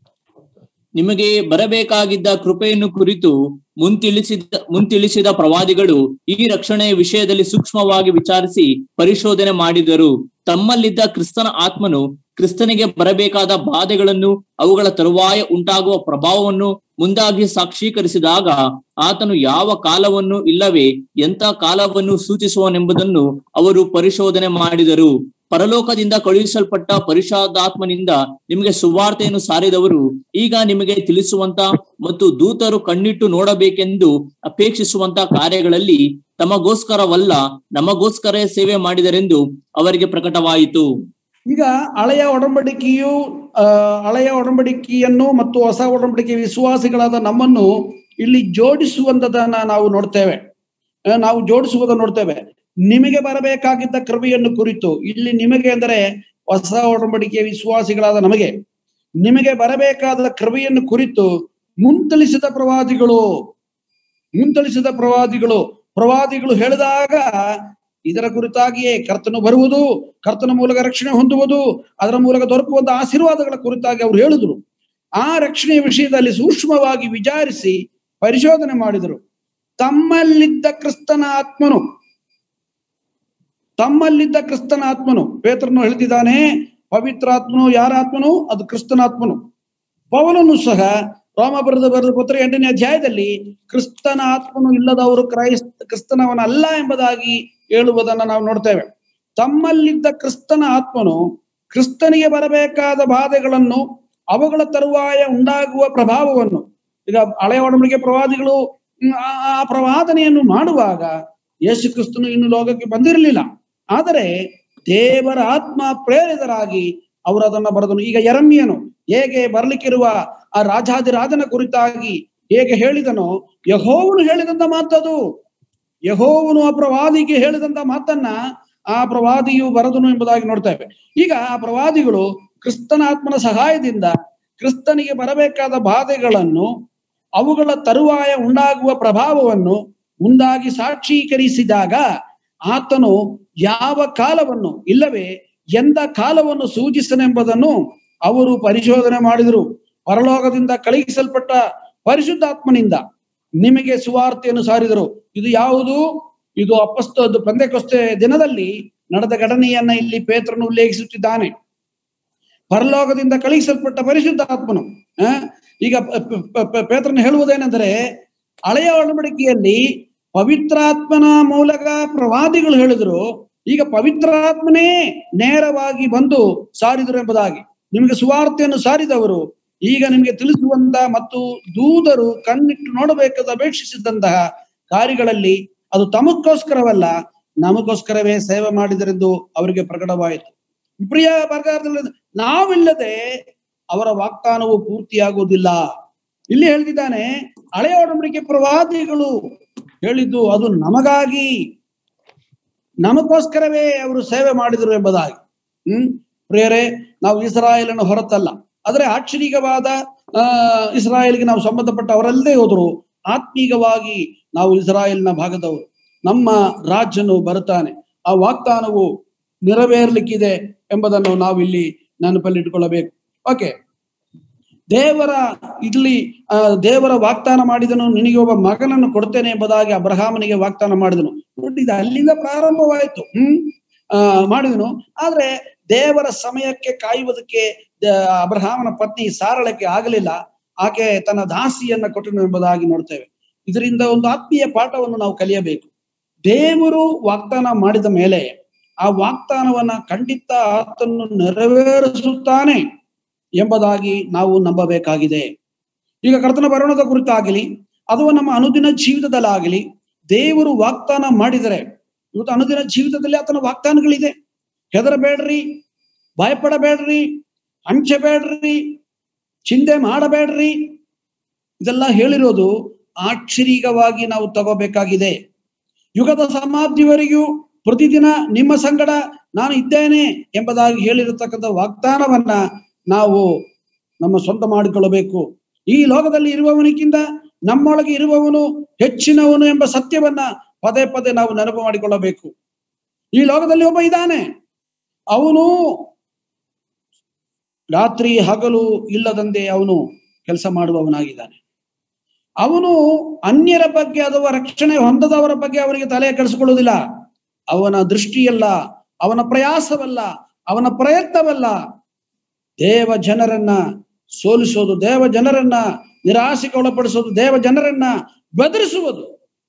ನಿಮಗೆ ಬರಬೇಕಾಗಿದ್ದ ಕೃಪೆಯನ್ನು ಕುರಿತು ಮುಂತಿಳಿಸಿದ ಮುಂತಿಳಿಸಿದ ಪ್ರವಾದಿಗಳು ಈ ರಕ್ಷಣೆಯ ವಿಷಯದಲ್ಲಿ ಸೂಕ್ಷ್ಮವಾಗಿ ವಿಚಾರಿಸಿ ಪರಿಶೋಧನೆ ಮಾಡಿದರು ತಮ್ಮಲ್ಲಿದ್ದ ಕ್ರಿಸ್ತನ ಆತ್ಮನು ಕ್ರಿಸ್ತನಿಗೆ ಬರಬೇಕಾದ ಬಾಧೆಗಳನ್ನು ಅವುಗಳ ತರುವಾಯ ಉಂಟಾಗುವ ಪ್ರಭಾವವನ್ನು ಮುಂದಾಗಿ ಸಾಕ್ಷೀಕರಿಸಿದಾಗ ಆತನು ಯಾವ ಕಾಲವನ್ನು ಇಲ್ಲವೇ ಎಂಥ ಕಾಲವನ್ನು ಸೂಚಿಸುವನೆಂಬುದನ್ನು ಅವರು ಪರಿಶೋಧನೆ ಮಾಡಿದರು ಪರಲೋಕದಿಂದ ಕಳುಹಿಸಲ್ಪಟ್ಟ ಪರಿಶುದ್ಧಾತ್ಮನಿಂದ ನಿಮಗೆ ಸುವಾರ್ತೆಯನ್ನು ಸಾರಿದವರು ಈಗ ನಿಮಗೆ ತಿಳಿಸುವಂತ ಮತ್ತು ದೂತರು ಕಣ್ಣಿಟ್ಟು ನೋಡಬೇಕೆಂದು ಅಪೇಕ್ಷಿಸುವಂತ ಕಾರ್ಯಗಳಲ್ಲಿ ತಮಗೋಸ್ಕರವಲ್ಲ ನಮಗೋಸ್ಕರ ಸೇವೆ ಮಾಡಿದರೆಂದು ಅವರಿಗೆ ಪ್ರಕಟವಾಯಿತು ಈಗ ಹಳೆಯ ಒಡಂಬಡಿಕೆಯು ಆ, ಹಳೆಯ ಒಡಂಬಡಿಕೆಯನ್ನು ಮತ್ತು ಹೊಸ ಒಡಂಬಡಿಕೆ ವಿಶ್ವಾಸಿಗಳಾದ ನಮ್ಮನ್ನು ಇಲ್ಲಿ ಜೋಡಿಸುವಂತದನ್ನ ನಾವು ನೋಡ್ತೇವೆ ಆ, ನಾವು ಜೋಡಿಸುವುದನ್ನು ನೋಡ್ತೇವೆ ನಿಮಗೆ ಬರಬೇಕಾಗಿದ್ದ ಕೃಪೆಯನ್ನು ಕುರಿತು ಇಲ್ಲಿ ನಿಮಗೆ ಅಂದರೆ ಹೊಸ ಒಡಂಬಡಿಕೆಯ ವಿಶ್ವಾಸಿಗಳಾದ ನಮಗೆ ನಿಮಗೆ ಬರಬೇಕಾದ ಕೃಪೆಯನ್ನು ಕುರಿತು ಮುಂತಳಿಸಿದ ಪ್ರವಾದಿಗಳು ಮುಂತಳಿಸಿದ ಪ್ರವಾದಿಗಳು ಪ್ರವಾದಿಗಳು ಹೇಳಿದಾಗ ಇದರ ಕುರಿತಾಗಿಯೇ ಕರ್ತನು ಬರುವುದು ಕರ್ತನ ಮೂಲಕ ರಕ್ಷಣೆ ಹೊಂದುವುದು ಅದರ ಮೂಲಕ ದೊರಕುವಂತ ಆಶೀರ್ವಾದಗಳ ಕುರಿತಾಗಿ ಅವರು ಹೇಳಿದ್ರು ಆ ರಕ್ಷಣೆಯ ವಿಷಯದಲ್ಲಿ ಸೂಕ್ಷ್ಮವಾಗಿ ವಿಚಾರಿಸಿ ಪರಿಶೋಧನೆ ಮಾಡಿದರು ತಮ್ಮಲ್ಲಿದ್ದ ಕ್ರಿಸ್ತನ ಆತ್ಮನು ತಮ್ಮಲ್ಲಿದ್ದ ಕ್ರಿಸ್ತನ ಆತ್ಮನು ಪೇತ್ರನು ಹೇಳ್ತಿದ್ದಾನೆ ಪವಿತ್ರ ಆತ್ಮನು ಯಾರ ಆತ್ಮನು ಅದು ಕ್ರಿಸ್ತನ ಆತ್ಮನು ಪೌಲನು ಸಹ ರೋಮ ಬರೆದ ಬರೆದ ಪತ್ರ ಎಂಟನೇ ಅಧ್ಯಾಯದಲ್ಲಿ ಕ್ರಿಸ್ತನ ಆತ್ಮನು ಇಲ್ಲದವರು ಕ್ರೈಸ್ತ ಕ್ರಿಸ್ತನವನಲ್ಲ ಎಂಬುದಾಗಿ ಹೇಳುವುದನ್ನ ನಾವು ನೋಡ್ತೇವೆ ತಮ್ಮಲ್ಲಿದ್ದ ಕ್ರಿಸ್ತನ ಆತ್ಮನು ಕ್ರಿಸ್ತನಿಗೆ ಬರಬೇಕಾದ ಬಾಧೆಗಳನ್ನು ಅವುಗಳ ತರುವಾಯ ಉಂಟಾಗುವ ಪ್ರಭಾವವನ್ನು ಈಗ ಹಳೆಯ ಒಡಂಬಡಿಕೆ ಪ್ರವಾದಿಗಳು ಹ್ಮ್, ಆ ಆ ಪ್ರವಾದನೆಯನ್ನು ಮಾಡುವಾಗ ಯೇಸು ಕ್ರಿಸ್ತನು ಇನ್ನು ಲೋಕಕ್ಕೆ ಬಂದಿರಲಿಲ್ಲ ಆದರೆ ದೇವರ ಆತ್ಮ ಪ್ರೇರಿತರಾಗಿ ಅವರು ಅದನ್ನ ಬರೆದನು ಈಗ ಎರಮ್ಯನು ಹೇಗೆ ಬರ್ಲಿಕ್ಕಿರುವ ಆ ರಾಜಾದಿರಾಜನ ಕುರಿತಾಗಿ ಹೇಗೆ ಹೇಳಿದನೋ ಯಹೋವನು ಹೇಳಿದಂತ ಮಾತದು ಯಹೋವನು ಆ ಪ್ರವಾದಿಗೆ ಹೇಳಿದಂತ ಮಾತನ್ನ ಆ ಪ್ರವಾದಿಯು ಬರದನು ಎಂಬುದಾಗಿ ನೋಡ್ತೇವೆ ಈಗ ಆ ಪ್ರವಾದಿಗಳು ಕ್ರಿಸ್ತನ ಆತ್ಮನ ಸಹಾಯದಿಂದ ಕ್ರಿಸ್ತನಿಗೆ ಬರಬೇಕಾದ ಬಾಧೆಗಳನ್ನು ಅವುಗಳ ತರುವಾಯ ಉಂಟಾಗುವ ಪ್ರಭಾವವನ್ನು ಮುಂದಾಗಿ ಸಾಕ್ಷೀಕರಿಸಿದಾಗ ಆತನು ಯಾವ ಕಾಲವನ್ನು ಇಲ್ಲವೇ ಎಂದ ಕಾಲವನ್ನು ಸೂಚಿಸನೆಂಬುದನ್ನು ಅವರು ಪರಿಶೋಧನೆ ಮಾಡಿದರು ಪರಲೋಕದಿಂದ ಕಳುಹಿಸಲ್ಪಟ್ಟ ಪರಿಶುದ್ಧಾತ್ಮನಿಂದ ನಿಮಗೆ ಸುವಾರ್ತೆಯನ್ನು ಸಾರಿದರು ಇದು ಯಾವುದು ಇದು ಅಪಸ್ತ ಪಂದೆಕೊಸ್ತೆ ದಿನದಲ್ಲಿ ನಡೆದ ಘಟನೆಯನ್ನ ಇಲ್ಲಿ ಪೇತ್ರನು ಉಲ್ಲೇಖಿಸುತ್ತಿದ್ದಾನೆ ಪರಲೋಕದಿಂದ ಕಳುಹಿಸಲ್ಪಟ್ಟ ಪರಿಶುದ್ಧಾತ್ಮನು ಆ, ಈಗ ಪ- ಪ- ಪ- ಪೇತ್ರನು ಹೇಳುವುದೇನೆಂದರೆ ಹಳೆಯ ಒಡಂಬಡಿಕೆಯಲ್ಲಿ ಪವಿತ್ರಾತ್ಮನ ಮೂಲಕ ಪ್ರವಾದಿಗಳು ಹೇಳಿದ್ರು ಈಗ ಪವಿತ್ರಾತ್ಮನೇ ನೇರವಾಗಿ ಬಂದು ಸಾರಿದರು ಎಂಬುದಾಗಿ ನಿಮಗೆ ಸುವಾರ್ತೆಯನ್ನು ಸಾರಿದವರು ಈಗ ನಿಮಗೆ ತಿಳಿಸುವಂತ ಮತ್ತು ದೂತರು ಕಣ್ಣಿಟ್ಟು ನೋಡಬೇಕಾದ ಅಪೇಕ್ಷಿಸಿದಂತಹ ಕಾರ್ಯಗಳಲ್ಲಿ ಅದು ತಮಗೋಸ್ಕರವಲ್ಲ ನಮಗೋಸ್ಕರವೇ ಸೇವೆ ಮಾಡಿದರೆಂದು ಅವರಿಗೆ ಪ್ರಕಟವಾಯಿತು ಪ್ರಿಯ ಬರ್ಗಾರದಲ್ಲಿ ನಾವಿಲ್ಲದೆ ಅವರ ವಾಗ್ದಾನವು ಪೂರ್ತಿಯಾಗುವುದಿಲ್ಲ ಇಲ್ಲಿ ಹೇಳ್ತಿದ್ದಾನೆ ಹಳೆಯ ಒಡಂಬಡಿಕೆ ಪ್ರವಾದಿಗಳು ಹೇಳಿದ್ದು ಅದು ನಮಗಾಗಿ ನಮಗೋಸ್ಕರವೇ ಅವರು ಸೇವೆ ಮಾಡಿದರು ಎಂಬುದಾಗಿ ಹ್ಮ್ ಪ್ರಿಯರೇ ನಾವು ಇಸ್ರಾಯೇಲನ್ನು ಹೊರತಲ್ಲ ಆದ್ರೆ ಆಕ್ಷರಿಕವಾದ ಆ ಇಸ್ರಾಯೇಲ್ಗೆ ನಾವು ಸಂಬಂಧಪಟ್ಟವರಲ್ಲದೆ ಹೋದ್ರು ಆತ್ಮೀಕವಾಗಿ ನಾವು ಇಸ್ರಾಯೇಲ್ನ ಭಾಗದವರು ನಮ್ಮ ರಾಜ್ಯನು ಬರುತ್ತಾನೆ ಆ ವಾಗ್ದಾನವು ನೆರವೇರ್ಲಿಕ್ಕಿದೆ ಎಂಬುದನ್ನು ನಾವು ಇಲ್ಲಿ ನೆನಪಲ್ಲಿಟ್ಟುಕೊಳ್ಳಬೇಕು ಓಕೆ ದೇವರ ಇಲ್ಲಿ ಆ, ದೇವರ ವಾಗ್ದಾನ ಮಾಡಿದನು ನಿನಗೆ ಒಬ್ಬ ಮಗನನ್ನು ಕೊಡ್ತೇನೆ ಎಂಬುದಾಗಿ ಅಬ್ರಹಾಮನಿಗೆ ವಾಗ್ದಾನ ಮಾಡಿದನು ನೋಡಿ ಇದು ಅಲ್ಲಿಂದ ಪ್ರಾರಂಭವಾಯಿತು ಹ್ಮ್ ಆ ಮಾಡಿದನು ಆದ್ರೆ ದೇವರ ಸಮಯಕ್ಕೆ ಕಾಯುವುದಕ್ಕೆ ದ- ಅಬ್ರಹಾಮನ ಪತ್ನಿ ಸಾರಳಕ್ಕೆ ಆಗಲಿಲ್ಲ ಆಕೆ ತನ್ನ ದಾಸಿಯನ್ನ ಕೊಟ್ಟನು ಎಂಬುದಾಗಿ ನೋಡ್ತೇವೆ ಇದರಿಂದ ಒಂದು ಆತ್ಮೀಯ ಪಾಠವನ್ನು ನಾವು ಕಲಿಯಬೇಕು ದೇವರು ವಾಗ್ದಾನ ಮಾಡಿದ ಮೇಲೆ ಆ ವಾಗ್ದಾನವನ್ನ ಖಂಡಿತ ಆತನು ನೆರವೇರಿಸುತ್ತಾನೆ ಎಂಬುದಾಗಿ ನಾವು ನಂಬಬೇಕಾಗಿದೆ ಈಗ ಕರ್ತನ ಬರೋಣದ ಕುರಿತಾಗಲಿ ಅಥವಾ ನಮ್ಮ ಅನುದಿನ ಜೀವಿತದಲ್ಲಾಗಲಿ ದೇವರು ವಾಗ್ದಾನ ಮಾಡಿದರೆ ಇವತ್ತು ಅನುದಿನ ಜೀವಿತದಲ್ಲಿ ಆತನ ವಾಗ್ದಾನಗಳಿದೆ ಹೆದರಬೇಡ್ರಿ ಭಯಪಡಬೇಡ್ರಿ ಹಂಚಬೇಡ್ರಿ ಚಿಂತೆ ಮಾಡಬೇಡ್ರಿ ಇದೆಲ್ಲ ಹೇಳಿರೋದು ಆಶ್ಚರ್ಯವಾಗಿ ನಾವು ತಗೋಬೇಕಾಗಿದೆ ಯುಗದ ಸಮಾಪ್ತಿವರೆಗೂ ಪ್ರತಿದಿನ ನಿಮ್ಮ ಸಂಗಡ ನಾನು ಇದ್ದೇನೆ ಎಂಬುದಾಗಿ ಹೇಳಿರತಕ್ಕಂಥ ವಾಗ್ದಾನವನ್ನ ನಾವು ನಮ್ಮ ಸ್ವಂತ ಮಾಡಿಕೊಳ್ಳಬೇಕು ಈ ಲೋಕದಲ್ಲಿ ಇರುವವನಿಗಿಂತ ನಮ್ಮೊಳಗೆ ಇರುವವನು ಹೆಚ್ಚಿನವನು ಎಂಬ ಸತ್ಯವನ್ನ ಪದೇ ಪದೇ ನಾವು ನೆನಪು ಮಾಡಿಕೊಳ್ಳಬೇಕು ಈ ಲೋಕದಲ್ಲಿ ಒಬ್ಬ ಇದ್ದಾನೆ ಅವನು ರಾತ್ರಿ ಹಗಲು ಇಲ್ಲದಂತೆ ಅವನು ಕೆಲಸ ಮಾಡುವವನಾಗಿದ್ದಾನೆ ಅವನು ಅನ್ಯರ ಬಗ್ಗೆ ಅಥವಾ ರಕ್ಷಣೆ ಹೊಂದದವರ ಬಗ್ಗೆ ಅವನಿಗೆ ತಲೆ ಕೆಡಿಸಿಕೊಳ್ಳುವುದಿಲ್ಲ ಅವನ ದೃಷ್ಟಿಯಲ್ಲ ಅವನ ಪ್ರಯಾಸವಲ್ಲ ಅವನ ಪ್ರಯತ್ನವಲ್ಲ ದೇವ ಜನರನ್ನ ಸೋಲಿಸೋದು ದೇವ ಜನರನ್ನ ನಿರಾಸೆಗೆ ಒಳಪಡಿಸೋದು ದೇವ ಜನರನ್ನ ಬೆದರಿಸುವುದು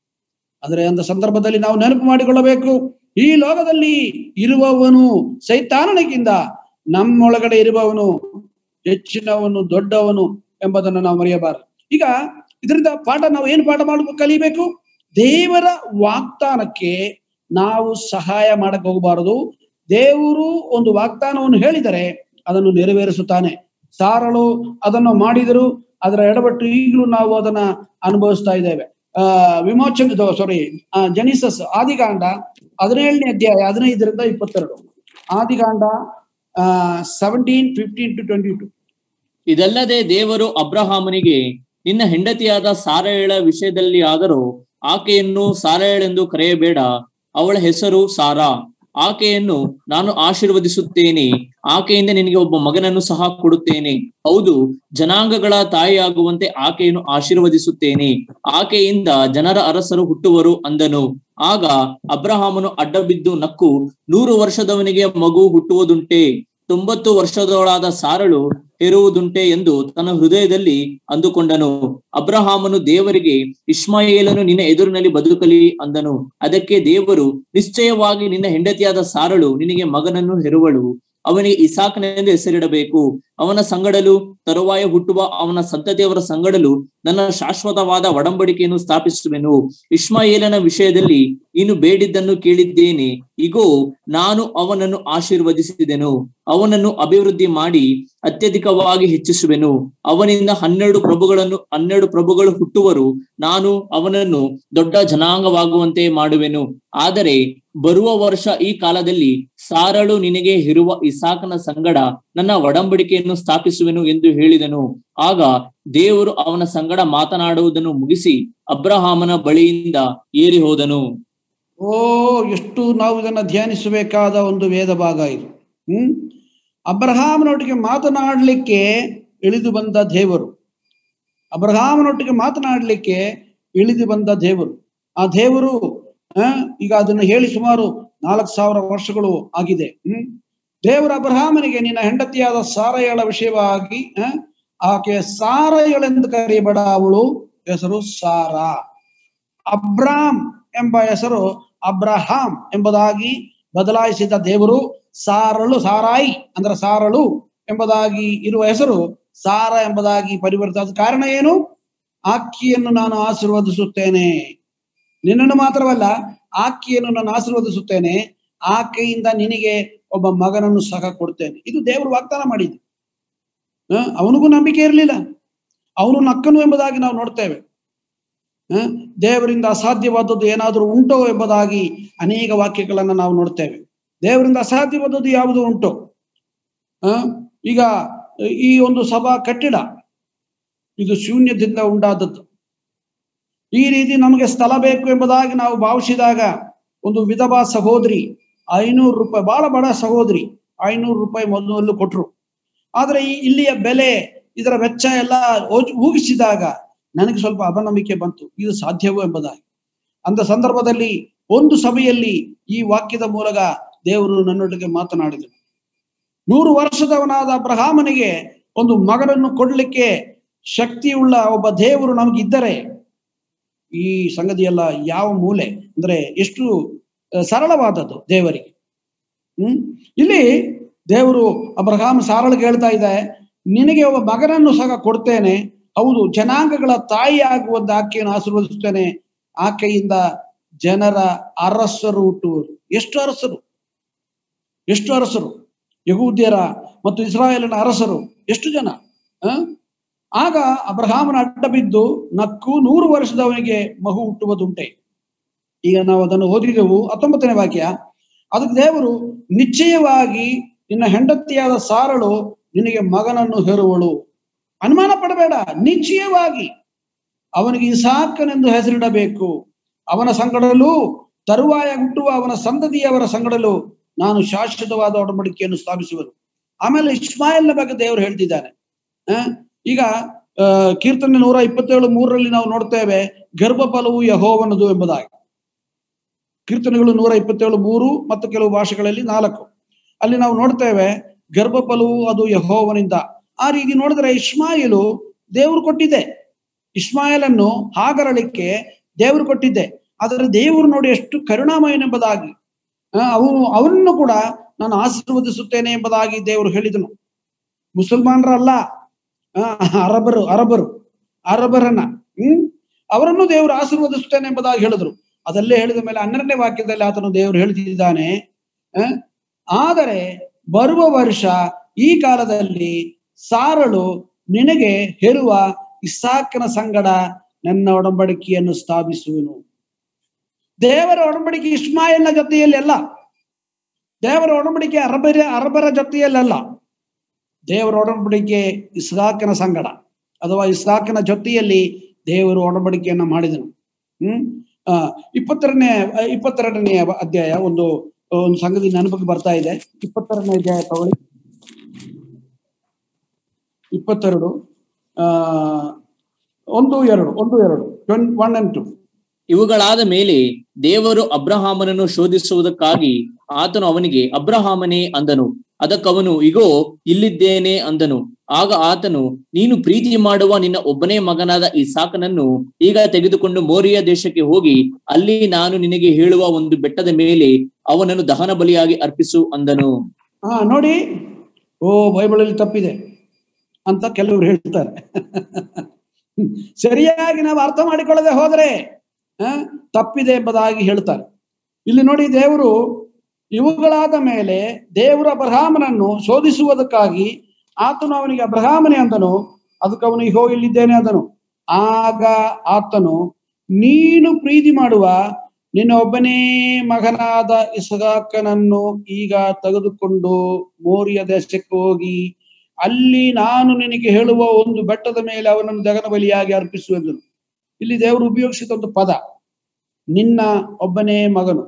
ಆದರೆ ಅಂತ ಸಂದರ್ಭದಲ್ಲಿ ನಾವು ನೆನಪು ಮಾಡಿಕೊಳ್ಳಬೇಕು ಈ ಲೋಕದಲ್ಲಿ ಇರುವವನು ಸೈತಾನನಿಗಿಂತ ನಮ್ಮೊಳಗಡೆ ಇರುವವನು ಹೆಚ್ಚಿನವನು ದೊಡ್ಡವನು ಎಂಬುದನ್ನು ನಾವು ಮರೆಯಬಾರದು ಈಗ ಇದರಿಂದ ಪಾಠ ನಾವು ಏನು ಪಾಠ ಮಾಡಬೇಕು ಕಲಿಬೇಕು ದೇವರ ವಾಗ್ದಾನಕ್ಕೆ ನಾವು ಸಹಾಯ ಮಾಡಕ್ ಹೋಗಬಾರದು ದೇವರು ಒಂದು ವಾಗ್ದಾನವನ್ನು ಹೇಳಿದರೆ ಅದನ್ನು ನೆರವೇರಿಸುತ್ತಾನೆ ಸಾರಳು ಅದನ್ನು ಮಾಡಿದರು ಅದರ ಎಡಬಟ್ಟು ಈಗಲೂ ನಾವು ಅದನ್ನ ಅನುಭವಿಸ್ತಾ ಇದ್ದೇವೆ ಆ ವಿಮೋಚನ ಸಾರಿ ಜನಿಸಸ್ ಆದಿಕಾಂಡ ಹದಿನೇಳನೇ ಅಧ್ಯಾಯ ಹದಿನೈದರಿಂದ ಇಪ್ಪತ್ತೆರಡು ಆದಿಕಾಂಡ ಆ seventeen fifteen to twenty two ಇದಲ್ಲದೆ ದೇವರು ಅಬ್ರಹಾಮನಿಗೆ ನಿನ್ನ ಹೆಂಡತಿಯಾದ ಸಾರಯಳ ವಿಷಯದಲ್ಲಿ ಆದರೂ ಆಕೆಯನ್ನು ಸಾರಯಳೆಂದು ಕರೆಯಬೇಡ ಅವಳ ಹೆಸರು ಸಾರಾ ಆಕೆಯನ್ನು ನಾನು ಆಶೀರ್ವದಿಸುತ್ತೇನೆ ಆಕೆಯಿಂದ ನಿನಗೆ ಒಬ್ಬ ಮಗನನ್ನು ಸಹ ಕೊಡುತ್ತೇನೆ ಹೌದು ಜನಾಂಗಗಳ ತಾಯಿಯಾಗುವಂತೆ ಆಕೆಯನ್ನು ಆಶೀರ್ವದಿಸುತ್ತೇನೆ ಆಕೆಯಿಂದ ಜನರ ಅರಸರು ಹುಟ್ಟುವರು ಅಂದನು ಆಗ ಅಬ್ರಹಾಮನು ಅಡ್ಡಬಿದ್ದು ನಕ್ಕು ನೂರು ವರ್ಷದವನಿಗೆ ಮಗು ಹುಟ್ಟುವುದುಂಟೆ ತೊಂಬತ್ತು ವರ್ಷದವಳಾದ ಸಾರಳು ಹೆರುವುದುಂಟೆ ಎಂದು ತನ್ನ ಹೃದಯದಲ್ಲಿ ಅಂದುಕೊಂಡನು ಅಬ್ರಹಾಮನು ದೇವರಿಗೆ ಇಷ್ಮಾಯೇಲನು ನಿನ್ನ ಎದುರಿನಲ್ಲಿ ಬದುಕಲಿ ಅಂದನು ಅದಕ್ಕೆ ದೇವರು ನಿಶ್ಚಯವಾಗಿ ನಿನ್ನ ಹೆಂಡತಿಯಾದ ಸಾರಳು ನಿನಗೆ ಮಗನನ್ನು ಹೆರುವಳು ಅವನಿಗೆ ಇಸಾಕನೆಂದು ಹೆಸರಿಡಬೇಕು ಅವನ ಸಂಗಡಲು ತರುವಾಯ ಹುಟ್ಟುವ ಅವನ ಸಂತತಿಯವರ ಸಂಗಡಲು ನನ್ನ ಶಾಶ್ವತವಾದ ಒಡಂಬಡಿಕೆಯನ್ನು ಸ್ಥಾಪಿಸುವೆನು ಇಷ್ಮಾಯೇಲನ ವಿಷಯದಲ್ಲಿ ನೀನು ಬೇಡಿದ್ದನ್ನು ಕೇಳಿದ್ದೇನೆ ಇಗೋ ನಾನು ಅವನನ್ನು ಆಶೀರ್ವದಿಸಿದೆನು ಅವನನ್ನು ಅಭಿವೃದ್ಧಿ ಮಾಡಿ ಅತ್ಯಧಿಕವಾಗಿ ಹೆಚ್ಚಿಸುವೆನು ಅವನಿಂದ ಹನ್ನೆರಡು ಪ್ರಭುಗಳನ್ನು ಹನ್ನೆರಡು ಪ್ರಭುಗಳು ಹುಟ್ಟುವರು ನಾನು ಅವನನ್ನು ದೊಡ್ಡ ಜನಾಂಗವಾಗುವಂತೆ ಮಾಡುವೆನು ಆದರೆ ಬರುವ ವರ್ಷ ಈ ಕಾಲದಲ್ಲಿ ಸಾರಳು ನಿನಗೆ ಇರುವ ಇಸಾಕನ ಸಂಗಡ ನನ್ನ ಒಡಂಬಡಿಕೆಯನ್ನು ಸ್ಥಾಪಿಸುವೆನು ಎಂದು ಹೇಳಿದನು ಆಗ ದೇವರು ಅವನ ಸಂಗಡ ಮಾತನಾಡುವುದನ್ನು ಮುಗಿಸಿ ಅಬ್ರಹಾಮನ ಬಳಿಯಿಂದ ಏರಿ ಹೋದನು ಓ ಎಷ್ಟು ನಾವು ಇದನ್ನ ಧ್ಯಾನಿಸಬೇಕಾದ ಒಂದು ವೇದ ಭಾಗ ಇದು ಹ್ಮ್ ಅಬ್ರಹಾಮನೊಟ್ಟಿಗೆ ಮಾತನಾಡಲಿಕ್ಕೆ ಇಳಿದು ಬಂದ ದೇವರು ಅಬ್ರಹಾಮನೊಟ್ಟಿಗೆ ಮಾತನಾಡಲಿಕ್ಕೆ ಇಳಿದು ಬಂದ ದೇವರು ಆ ದೇವರು ಆ, ಈಗ ಅದನ್ನು ಹೇಳಿ ಸುಮಾರು ನಾಲ್ಕು ಸಾವಿರ ವರ್ಷಗಳು ಆಗಿದೆ ಹ್ಮ್ ದೇವರ ಅಬ್ರಹಾಮನಿಗೆ ನಿನ್ನ ಹೆಂಡತಿಯಾದ ಸಾರಯಳ ವಿಷಯವಾಗಿ ಆ, ಆಕೆ ಸಾರಯಳೆಂದು ಕರೆಯಬೇಡ ಅವಳು ಹೆಸರು ಸಾರಾ ಅಬ್ರಾಮ್ ಎಂಬ ಹೆಸರು ಅಬ್ರಹಾಂ ಎಂಬುದಾಗಿ ಬದಲಾಯಿಸಿದ ದೇವರು ಸಾರಳು ಸಾರಾಯಿ ಅಂದ್ರೆ ಸಾರಳು ಎಂಬುದಾಗಿ ಇರುವ ಹೆಸರು ಸಾರ ಎಂಬುದಾಗಿ ಪರಿವರ್ತಿತ ಅದ ಕಾರಣ ಏನು ಆಕಿಯನ್ನು ನಾನು ಆಶೀರ್ವದಿಸುತ್ತೇನೆ ನಿನ್ನನ್ನು ಮಾತ್ರವಲ್ಲ ಆಕಿಯನ್ನು ನಾನು ಆಶೀರ್ವದಿಸುತ್ತೇನೆ ಆಕೆಯಿಂದ ನಿನಗೆ ಒಬ್ಬ ಮಗನನ್ನು ಸಹ ಕೊಡ್ತೇನೆ ಇದು ದೇವರು ವಾಗ್ದಾನ ಮಾಡಿದ್ದು ಹ? ಅವನಿಗೂ ನಂಬಿಕೆ ಇರಲಿಲ್ಲ ಅವನು ನಕ್ಕನು ಎಂಬುದಾಗಿ ನಾವು ನೋಡ್ತೇವೆ ಹ? ದೇವರಿಂದ ಅಸಾಧ್ಯವಾದದ್ದು ಏನಾದರೂ ಉಂಟೋ ಎಂಬುದಾಗಿ ಅನೇಕ ವಾಕ್ಯಗಳನ್ನ ನಾವು ನೋಡ್ತೇವೆ ದೇವರಿಂದ ಅಸಾಧ್ಯವಾದದ್ದು ಯಾವುದು ಉಂಟು ಆ ಈಗ ಈ ಒಂದು ಸಭಾ ಕಟ್ಟಡ ಇದು ಶೂನ್ಯದಿಂದ ಉಂಟಾದದ್ದು ಈ ರೀತಿ ನಮಗೆ ಸ್ಥಳ ಬೇಕು ಎಂಬುದಾಗಿ ನಾವು ಭಾವಿಸಿದಾಗ ಒಂದು ವಿಧವಾ ಸಹೋದರಿ ಐನೂರು ರೂಪಾಯಿ ಬಹಳ ಬಡ ಸಹೋದರಿ ಐನೂರು ರೂಪಾಯಿ ಮೊದಲು ಕೊಟ್ರು ಆದ್ರೆ ಈ ಇಲ್ಲಿಯ ಬೆಲೆ ಇದರ ವೆಚ್ಚ ಎಲ್ಲ ಓಜ್- ಊಗಿಸಿದಾಗ ನನಗೆ ಸ್ವಲ್ಪ ಅಪನಂಬಿಕೆ ಬಂತು ಇದು ಸಾಧ್ಯವೋ ಎಂಬುದಾಗಿ ಅಂತ ಸಂದರ್ಭದಲ್ಲಿ ಒಂದು ಸಭೆಯಲ್ಲಿ ಈ ವಾಕ್ಯದ ಮೂಲಕ ದೇವರು ನನ್ನೊಟ್ಟಿಗೆ ಮಾತನಾಡಿದರು ನೂರು ವರ್ಷದವನಾದ ಅಬ್ರಹಾಮನಿಗೆ ಒಂದು ಮಗನನ್ನು ಕೊಡ್ಲಿಕ್ಕೆ ಶಕ್ತಿಯುಳ್ಳ ಒಬ್ಬ ದೇವರು ನಮಗಿದ್ದರೆ ಈ ಸಂಗತಿಯೆಲ್ಲ ಯಾವ ಮೂಲೆ ಅಂದ್ರೆ ಎಷ್ಟು ಆ, ಸರಳವಾದದ್ದು ದೇವರಿಗೆ ಹ್ಮ್ ಇಲ್ಲಿ ದೇವರು ಅಬ್ರಹಾಮ್ ಸಾರಳಿಗೆ ಹೇಳ್ತಾ ಇದೆ ನಿನಗೆ ಒಬ್ಬ ಮಗನನ್ನು ಸಹ ಕೊಡ್ತೇನೆ ಹೌದು ಜನಾಂಗಗಳ ತಾಯಿ ಆಗುವಂತ ಆಕೆಯನ್ನು ಆಶೀರ್ವದಿಸ್ತೇನೆ ಆಕೆಯಿಂದ ಜನರ ಅರಸರು ಹುಟ್ಟುವರು ಎಷ್ಟು ಅರಸರು ಎಷ್ಟು ಅರಸರು ಯಹೂದ್ಯರ ಮತ್ತು ಇಸ್ರಾಯೇಲಿನ ಅರಸರು ಎಷ್ಟು ಜನ ಆ? ಆಗ ಅಬ್ರಹಾಮನ ಅಡ್ಡ ಬಿದ್ದು ನಕ್ಕು ನೂರು ವರ್ಷದವನಿಗೆ ಮಗು ಹುಟ್ಟುವುದುಂಟೆ ಈಗ ನಾವು ಅದನ್ನು ಓದಿದೆವು ಹತ್ತೊಂಬತ್ತನೇ ವಾಕ್ಯ ಅದಕ್ಕೆ ದೇವರು ನಿಶ್ಚಯವಾಗಿ ನಿನ್ನ ಹೆಂಡತಿಯಾದ ಸಾರಳು ನಿನಗೆ ಮಗನನ್ನು ಹೆರುವಳು ಅನುಮಾನ ಪಡಬೇಡ ನಿಶ್ಚಯವಾಗಿ ಅವನಿಗೆ ಇಸಾಕನೆಂದು ಹೆಸರಿಡಬೇಕು ಅವನ ಸಂಗಡಲು ತರುವಾಯ ಹುಟ್ಟುವ ಅವನ ಸಂತತಿಯವರ ಸಂಗಡಲು ನಾನು ಶಾಶ್ವತವಾದ ಒಡಂಬಡಿಕೆಯನ್ನು ಸ್ಥಾಪಿಸುವರು ಆಮೇಲೆ ಇಸ್ಮಾಯಿಲ್ನ ಬಗ್ಗೆ ದೇವರು ಹೇಳ್ತಿದ್ದಾನೆ ಆ, ಈಗ ಆ, ಕೀರ್ತನೆ ನೂರ ಇಪ್ಪತ್ತೇಳು ಮೂರರಲ್ಲಿ ನಾವು ನೋಡ್ತೇವೆ ಗರ್ಭಫಲವು ಯಹೋವನದು ಎಂಬುದಾಗಿ ಕೀರ್ತನೆಗಳು ನೂರ ಇಪ್ಪತ್ತೇಳು ಮೂರು ಮತ್ತು ಕೆಲವು ಭಾಷೆಗಳಲ್ಲಿ ನಾಲ್ಕು ಅಲ್ಲಿ ನಾವು ನೋಡ್ತೇವೆ ಗರ್ಭಫಲವು ಅದು ಯಹೋವನಿಂದ ಆ ರೀತಿ ನೋಡಿದ್ರೆ ಇಸ್ಮಾಯಿಲು ದೇವರು ಕೊಟ್ಟಿದ್ದೆ ಇಸ್ಮಾಯಿಲನ್ನು ಹಾಗರಳಿಕ್ಕೆ ದೇವರು ಕೊಟ್ಟಿದ್ದೆ ಆದರೆ ದೇವರು ನೋಡಿ ಎಷ್ಟು ಕರುಣಾಮಯನೆಂಬುದಾಗಿ ಆ, ಅವನು ಅವನನ್ನು ಕೂಡ ನಾನು ಆಶೀರ್ವದಿಸುತ್ತೇನೆ ಎಂಬುದಾಗಿ ದೇವರು ಹೇಳಿದನು ಮುಸಲ್ಮಾನರಲ್ಲ ಆ, ಅರಬರು ಅರಬರು ಅರಬರನ್ನ ಹ್ಮ್ ಅವರನ್ನು ದೇವರು ಆಶೀರ್ವದಿಸುತ್ತೇನೆ ಎಂಬುದಾಗಿ ಹೇಳಿದ್ರು ಅದಲ್ಲೇ ಹೇಳಿದ ಮೇಲೆ ಹನ್ನೆರಡನೇ ವಾಕ್ಯದಲ್ಲಿ ಆತನು ದೇವರು ಹೇಳ್ತಿದ್ದಾನೆ ಆ, ಆದರೆ ಬರುವ ವರ್ಷ ಈ ಕಾಲದಲ್ಲಿ ಸಾರಳು ನಿನಗೆ ಹೆರುವ ಇಸಾಕನ ಸಂಗಡ ನನ್ನ ಒಡಂಬಡಿಕೆಯನ್ನು ಸ್ಥಾಪಿಸುವನು ದೇವರ ಒಡಂಬಡಿಕೆ ಇಸ್ಮಾಯಿಲ್ನ ಜೊತೆಯಲ್ಲಿ ಅಲ್ಲ ದೇವರ ಒಡಂಬಡಿಕೆ ಅರಬರ ಅರಬರ ಜೊತೆಯಲ್ಲ ದೇವರ ಒಡಂಬಡಿಕೆ ಇಸ್ಹಾಕನ ಸಂಗಡ ಅಥವಾ ಇಸ್ಹಾಕನ ಜೊತೆಯಲ್ಲಿ ದೇವರು ಒಡಂಬಡಿಕೆಯನ್ನ ಮಾಡಿದನು ಹ್ಮ್ ಆ ಇಪ್ಪತ್ತೆರಡನೇ ಇಪ್ಪತ್ತೆರಡನೇ ಅಧ್ಯಾಯ ಒಂದು ಒಂದು ಸಂಗತಿ ನೆನಪಿಗೆ ಬರ್ತಾ ಇದೆ ಇಪ್ಪತ್ತೆರಡನೇ ಅಧ್ಯಾಯ ತಗೊಳ್ಳಿ ಇಪ್ಪತ್ತೆರಡು ಆ ಒಂದು ಎರಡು ಒಂದು ಎರಡು ಒನ್ ಅಂಡ್ ಟು ಇವುಗಳಾದ ಮೇಲೆ ದೇವರು ಅಬ್ರಹಾಮನನ್ನು ಶೋಧಿಸುವುದಕ್ಕಾಗಿ ಆತನು ಅವನಿಗೆ ಅಬ್ರಹಾಮನೇ ಅಂದನು ಅದಕ್ಕವನು ಇಗೋ ಇಲ್ಲಿದ್ದೇನೆ ಅಂದನು ಆಗ ಆತನು ನೀನು ಪ್ರೀತಿ ಮಾಡುವ ನಿನ್ನ ಒಬ್ಬನೇ ಮಗನಾದ ಈ ಸಾಕನನ್ನು ಈಗ ತೆಗೆದುಕೊಂಡು ಮೋರಿಯ ದೇಶಕ್ಕೆ ಹೋಗಿ ಅಲ್ಲಿ ನಾನು ನಿನಗೆ ಹೇಳುವ ಒಂದು ಬೆಟ್ಟದ ಮೇಲೆ ಅವನನ್ನು ದಹನ ಬಲಿಯಾಗಿ ಅರ್ಪಿಸು ಅಂದನು ಹಾ ನೋಡಿ ಓ ಬೈಬಲಲ್ಲಿ ತಪ್ಪಿದೆ ಅಂತ ಕೆಲವರು ಹೇಳ್ತಾರೆ ಸರಿಯಾಗಿ ನಾವು ಅರ್ಥ ಮಾಡಿಕೊಳ್ಳದೆ ಹೋದ್ರೆ ಆ, ತಪ್ಪಿದೆ ಎಂಬುದಾಗಿ ಹೇಳ್ತಾರೆ ಇಲ್ಲಿ ನೋಡಿ ದೇವರು ಇವುಗಳಾದ ಮೇಲೆ ದೇವರ ಅಬ್ರಹಾಮನನ್ನು ಶೋಧಿಸುವುದಕ್ಕಾಗಿ ಆತನು ಅವನಿಗೆ ಅಬ್ರಹಾಮನೇ ಅಂದನು ಅದಕ್ಕೆ ಅವನು ಇಗೋ ಇಲ್ಲಿದ್ದೇನೆ ಅಂದನು ಆಗ ಆತನು ನೀನು ಪ್ರೀತಿ ಮಾಡುವ ನಿನ್ನ ಒಬ್ಬನೇ ಮಗನಾದ ಇಸಗಾಕನನ್ನು ಈಗ ತೆಗೆದುಕೊಂಡು ಮೋರಿಯ ದೇಶಕ್ಕೆ ಹೋಗಿ ಅಲ್ಲಿ ನಾನು ನಿನಗೆ ಹೇಳುವ ಒಂದು ಬೆಟ್ಟದ ಮೇಲೆ ಅವನನ್ನು ದಗನ ಬಲಿಯಾಗಿ ಅರ್ಪಿಸುವೆಂದನು ಇಲ್ಲಿ ದೇವರು ಉಪಯೋಗಿಸಿದ ಒಂದು ಪದ ನಿನ್ನ ಒಬ್ಬನೇ ಮಗನು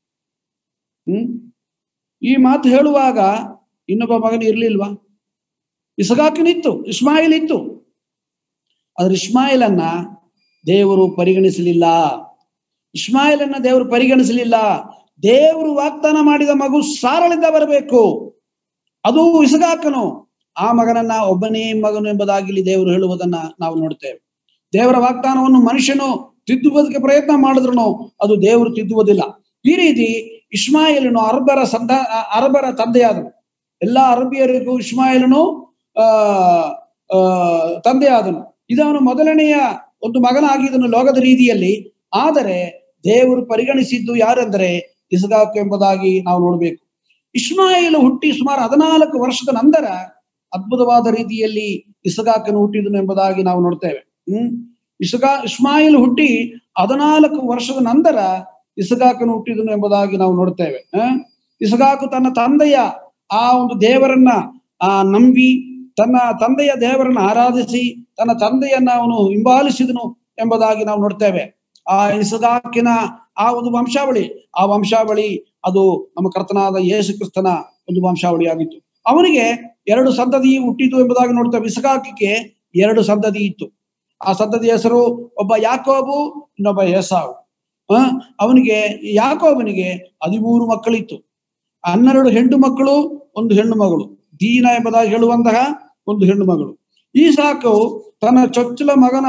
ಹ್ಮ್ ಈ ಮಾತು ಹೇಳುವಾಗ ಇನ್ನೊಬ್ಬ ಮಗನು ಇರ್ಲಿಲ್ವಾ ಇಸಗಾಕನಿತ್ತು ಇಸ್ಮಾಯಿಲ್ ಇತ್ತು ಆದ್ರೆ ಇಸ್ಮಾಯಿಲನ್ನ ದೇವರು ಪರಿಗಣಿಸಲಿಲ್ಲ ಇಸ್ಮಾಯಿಲನ್ನ ದೇವರು ಪರಿಗಣಿಸಲಿಲ್ಲ ದೇವರು ವಾಗ್ದಾನ ಮಾಡಿದ ಮಗು ಸಾರಳಿಂದ ಬರಬೇಕು ಅದು ಇಸಗಾಕನು ಆ ಮಗನನ್ನ ಒಬ್ಬನೇ ಮಗನು ಎಂಬುದಾಗಿ ಇಲ್ಲಿ ದೇವರು ಹೇಳುವುದನ್ನ ನಾವು ನೋಡ್ತೇವೆ ದೇವರ ವಾಗ್ದಾನವನ್ನು ಮನುಷ್ಯನು ತಿದ್ದುವುದಕ್ಕೆ ಪ್ರಯತ್ನ ಮಾಡಿದ್ರು ಅದು ದೇವರು ತಿದ್ದುವುದಿಲ್ಲ ಈ ರೀತಿ ಇಸ್ಮಾಯಿಲನು ಅರಬರ ಸಂತ ಅರಬರ ತಂದೆಯಾದನು ಎಲ್ಲಾ ಅರಬಿಯರಿಗೂ ಇಸ್ಮಾಯಿಲನು ಆ ಆ ತಂದೆಯಾದನು ಇದವನು ಮೊದಲನೆಯ ಒಂದು ಮಗನಾಗಿದ್ದನು ಲೋಕದ ರೀತಿಯಲ್ಲಿ ಆದರೆ ದೇವರು ಪರಿಗಣಿಸಿದ್ದು ಯಾರೆಂದರೆ ಇಸ್ಗಾಕ್ ಎಂಬುದಾಗಿ ನಾವು ನೋಡಬೇಕು ಇಸ್ಮಾಯಿಲ್ ಹುಟ್ಟಿ ಸುಮಾರು ಹದಿನಾಲ್ಕು ವರ್ಷದ ನಂತರ ಅದ್ಭುತವಾದ ರೀತಿಯಲ್ಲಿ ಇಸಗಾಕನು ಹುಟ್ಟಿದನು ಎಂಬುದಾಗಿ ನಾವು ನೋಡ್ತೇವೆ ಹ್ಮ್ ಇಸಗಾ ಇಸ್ಮಾಯಿಲ್ ಹುಟ್ಟಿ ಹದಿನಾಲ್ಕು ವರ್ಷದ ನಂತರ ಇಸಗಾಕನು ಹುಟ್ಟಿದನು ಎಂಬುದಾಗಿ ನಾವು ನೋಡ್ತೇವೆ ಆ ಇಸಗಾಕು ತನ್ನ ತಂದೆಯ ಆ ಒಂದು ದೇವರನ್ನ ಆ ನಂಬಿ ತನ್ನ ತಂದೆಯ ದೇವರನ್ನ ಆರಾಧಿಸಿ ತನ್ನ ತಂದೆಯನ್ನ ಅವನು ಹಿಂಬಾಲಿಸಿದನು ಎಂಬುದಾಗಿ ನಾವು ನೋಡ್ತೇವೆ ಆ ಇಸಗಾಕಿನ ಆ ಒಂದು ವಂಶಾವಳಿ ಆ ವಂಶಾವಳಿ ಅದು ನಮ್ಮ ಕರ್ತನಾದ ಯೇಸು ಕ್ರಿಸ್ತನ ಒಂದು ವಂಶಾವಳಿ ಆಗಿತ್ತು ಅವನಿಗೆ ಎರಡು ಸಂತತಿ ಹುಟ್ಟಿತು ಎಂಬುದಾಗಿ ನೋಡ್ತೇವೆ ಇಸಗಾಕಿಗೆ ಎರಡು ಸಂತತಿ ಇತ್ತು ಆ ಸಂತತಿ ಹೆಸರು ಒಬ್ಬ ಯಾಕೋಬು ಇನ್ನೊಬ್ಬ ಏಸಾವು ಆ ಅವನಿಗೆ ಯಾಕೋಬನಿಗೆ ಹದಿಮೂರು ಮಕ್ಕಳಿತ್ತು ಹನ್ನೆರಡು ಹೆಣ್ಣು ಮಕ್ಕಳು ಒಂದು ಹೆಣ್ಣು ಮಗಳು ದೀನ ಎಂಬುದಾಗಿ ಹೇಳುವಂತಹ ಒಂದು ಹೆಣ್ಣು ಮಗಳು ಈ ಸಾಕು ತನ್ನ ಚೊಚ್ಚಲ ಮಗನ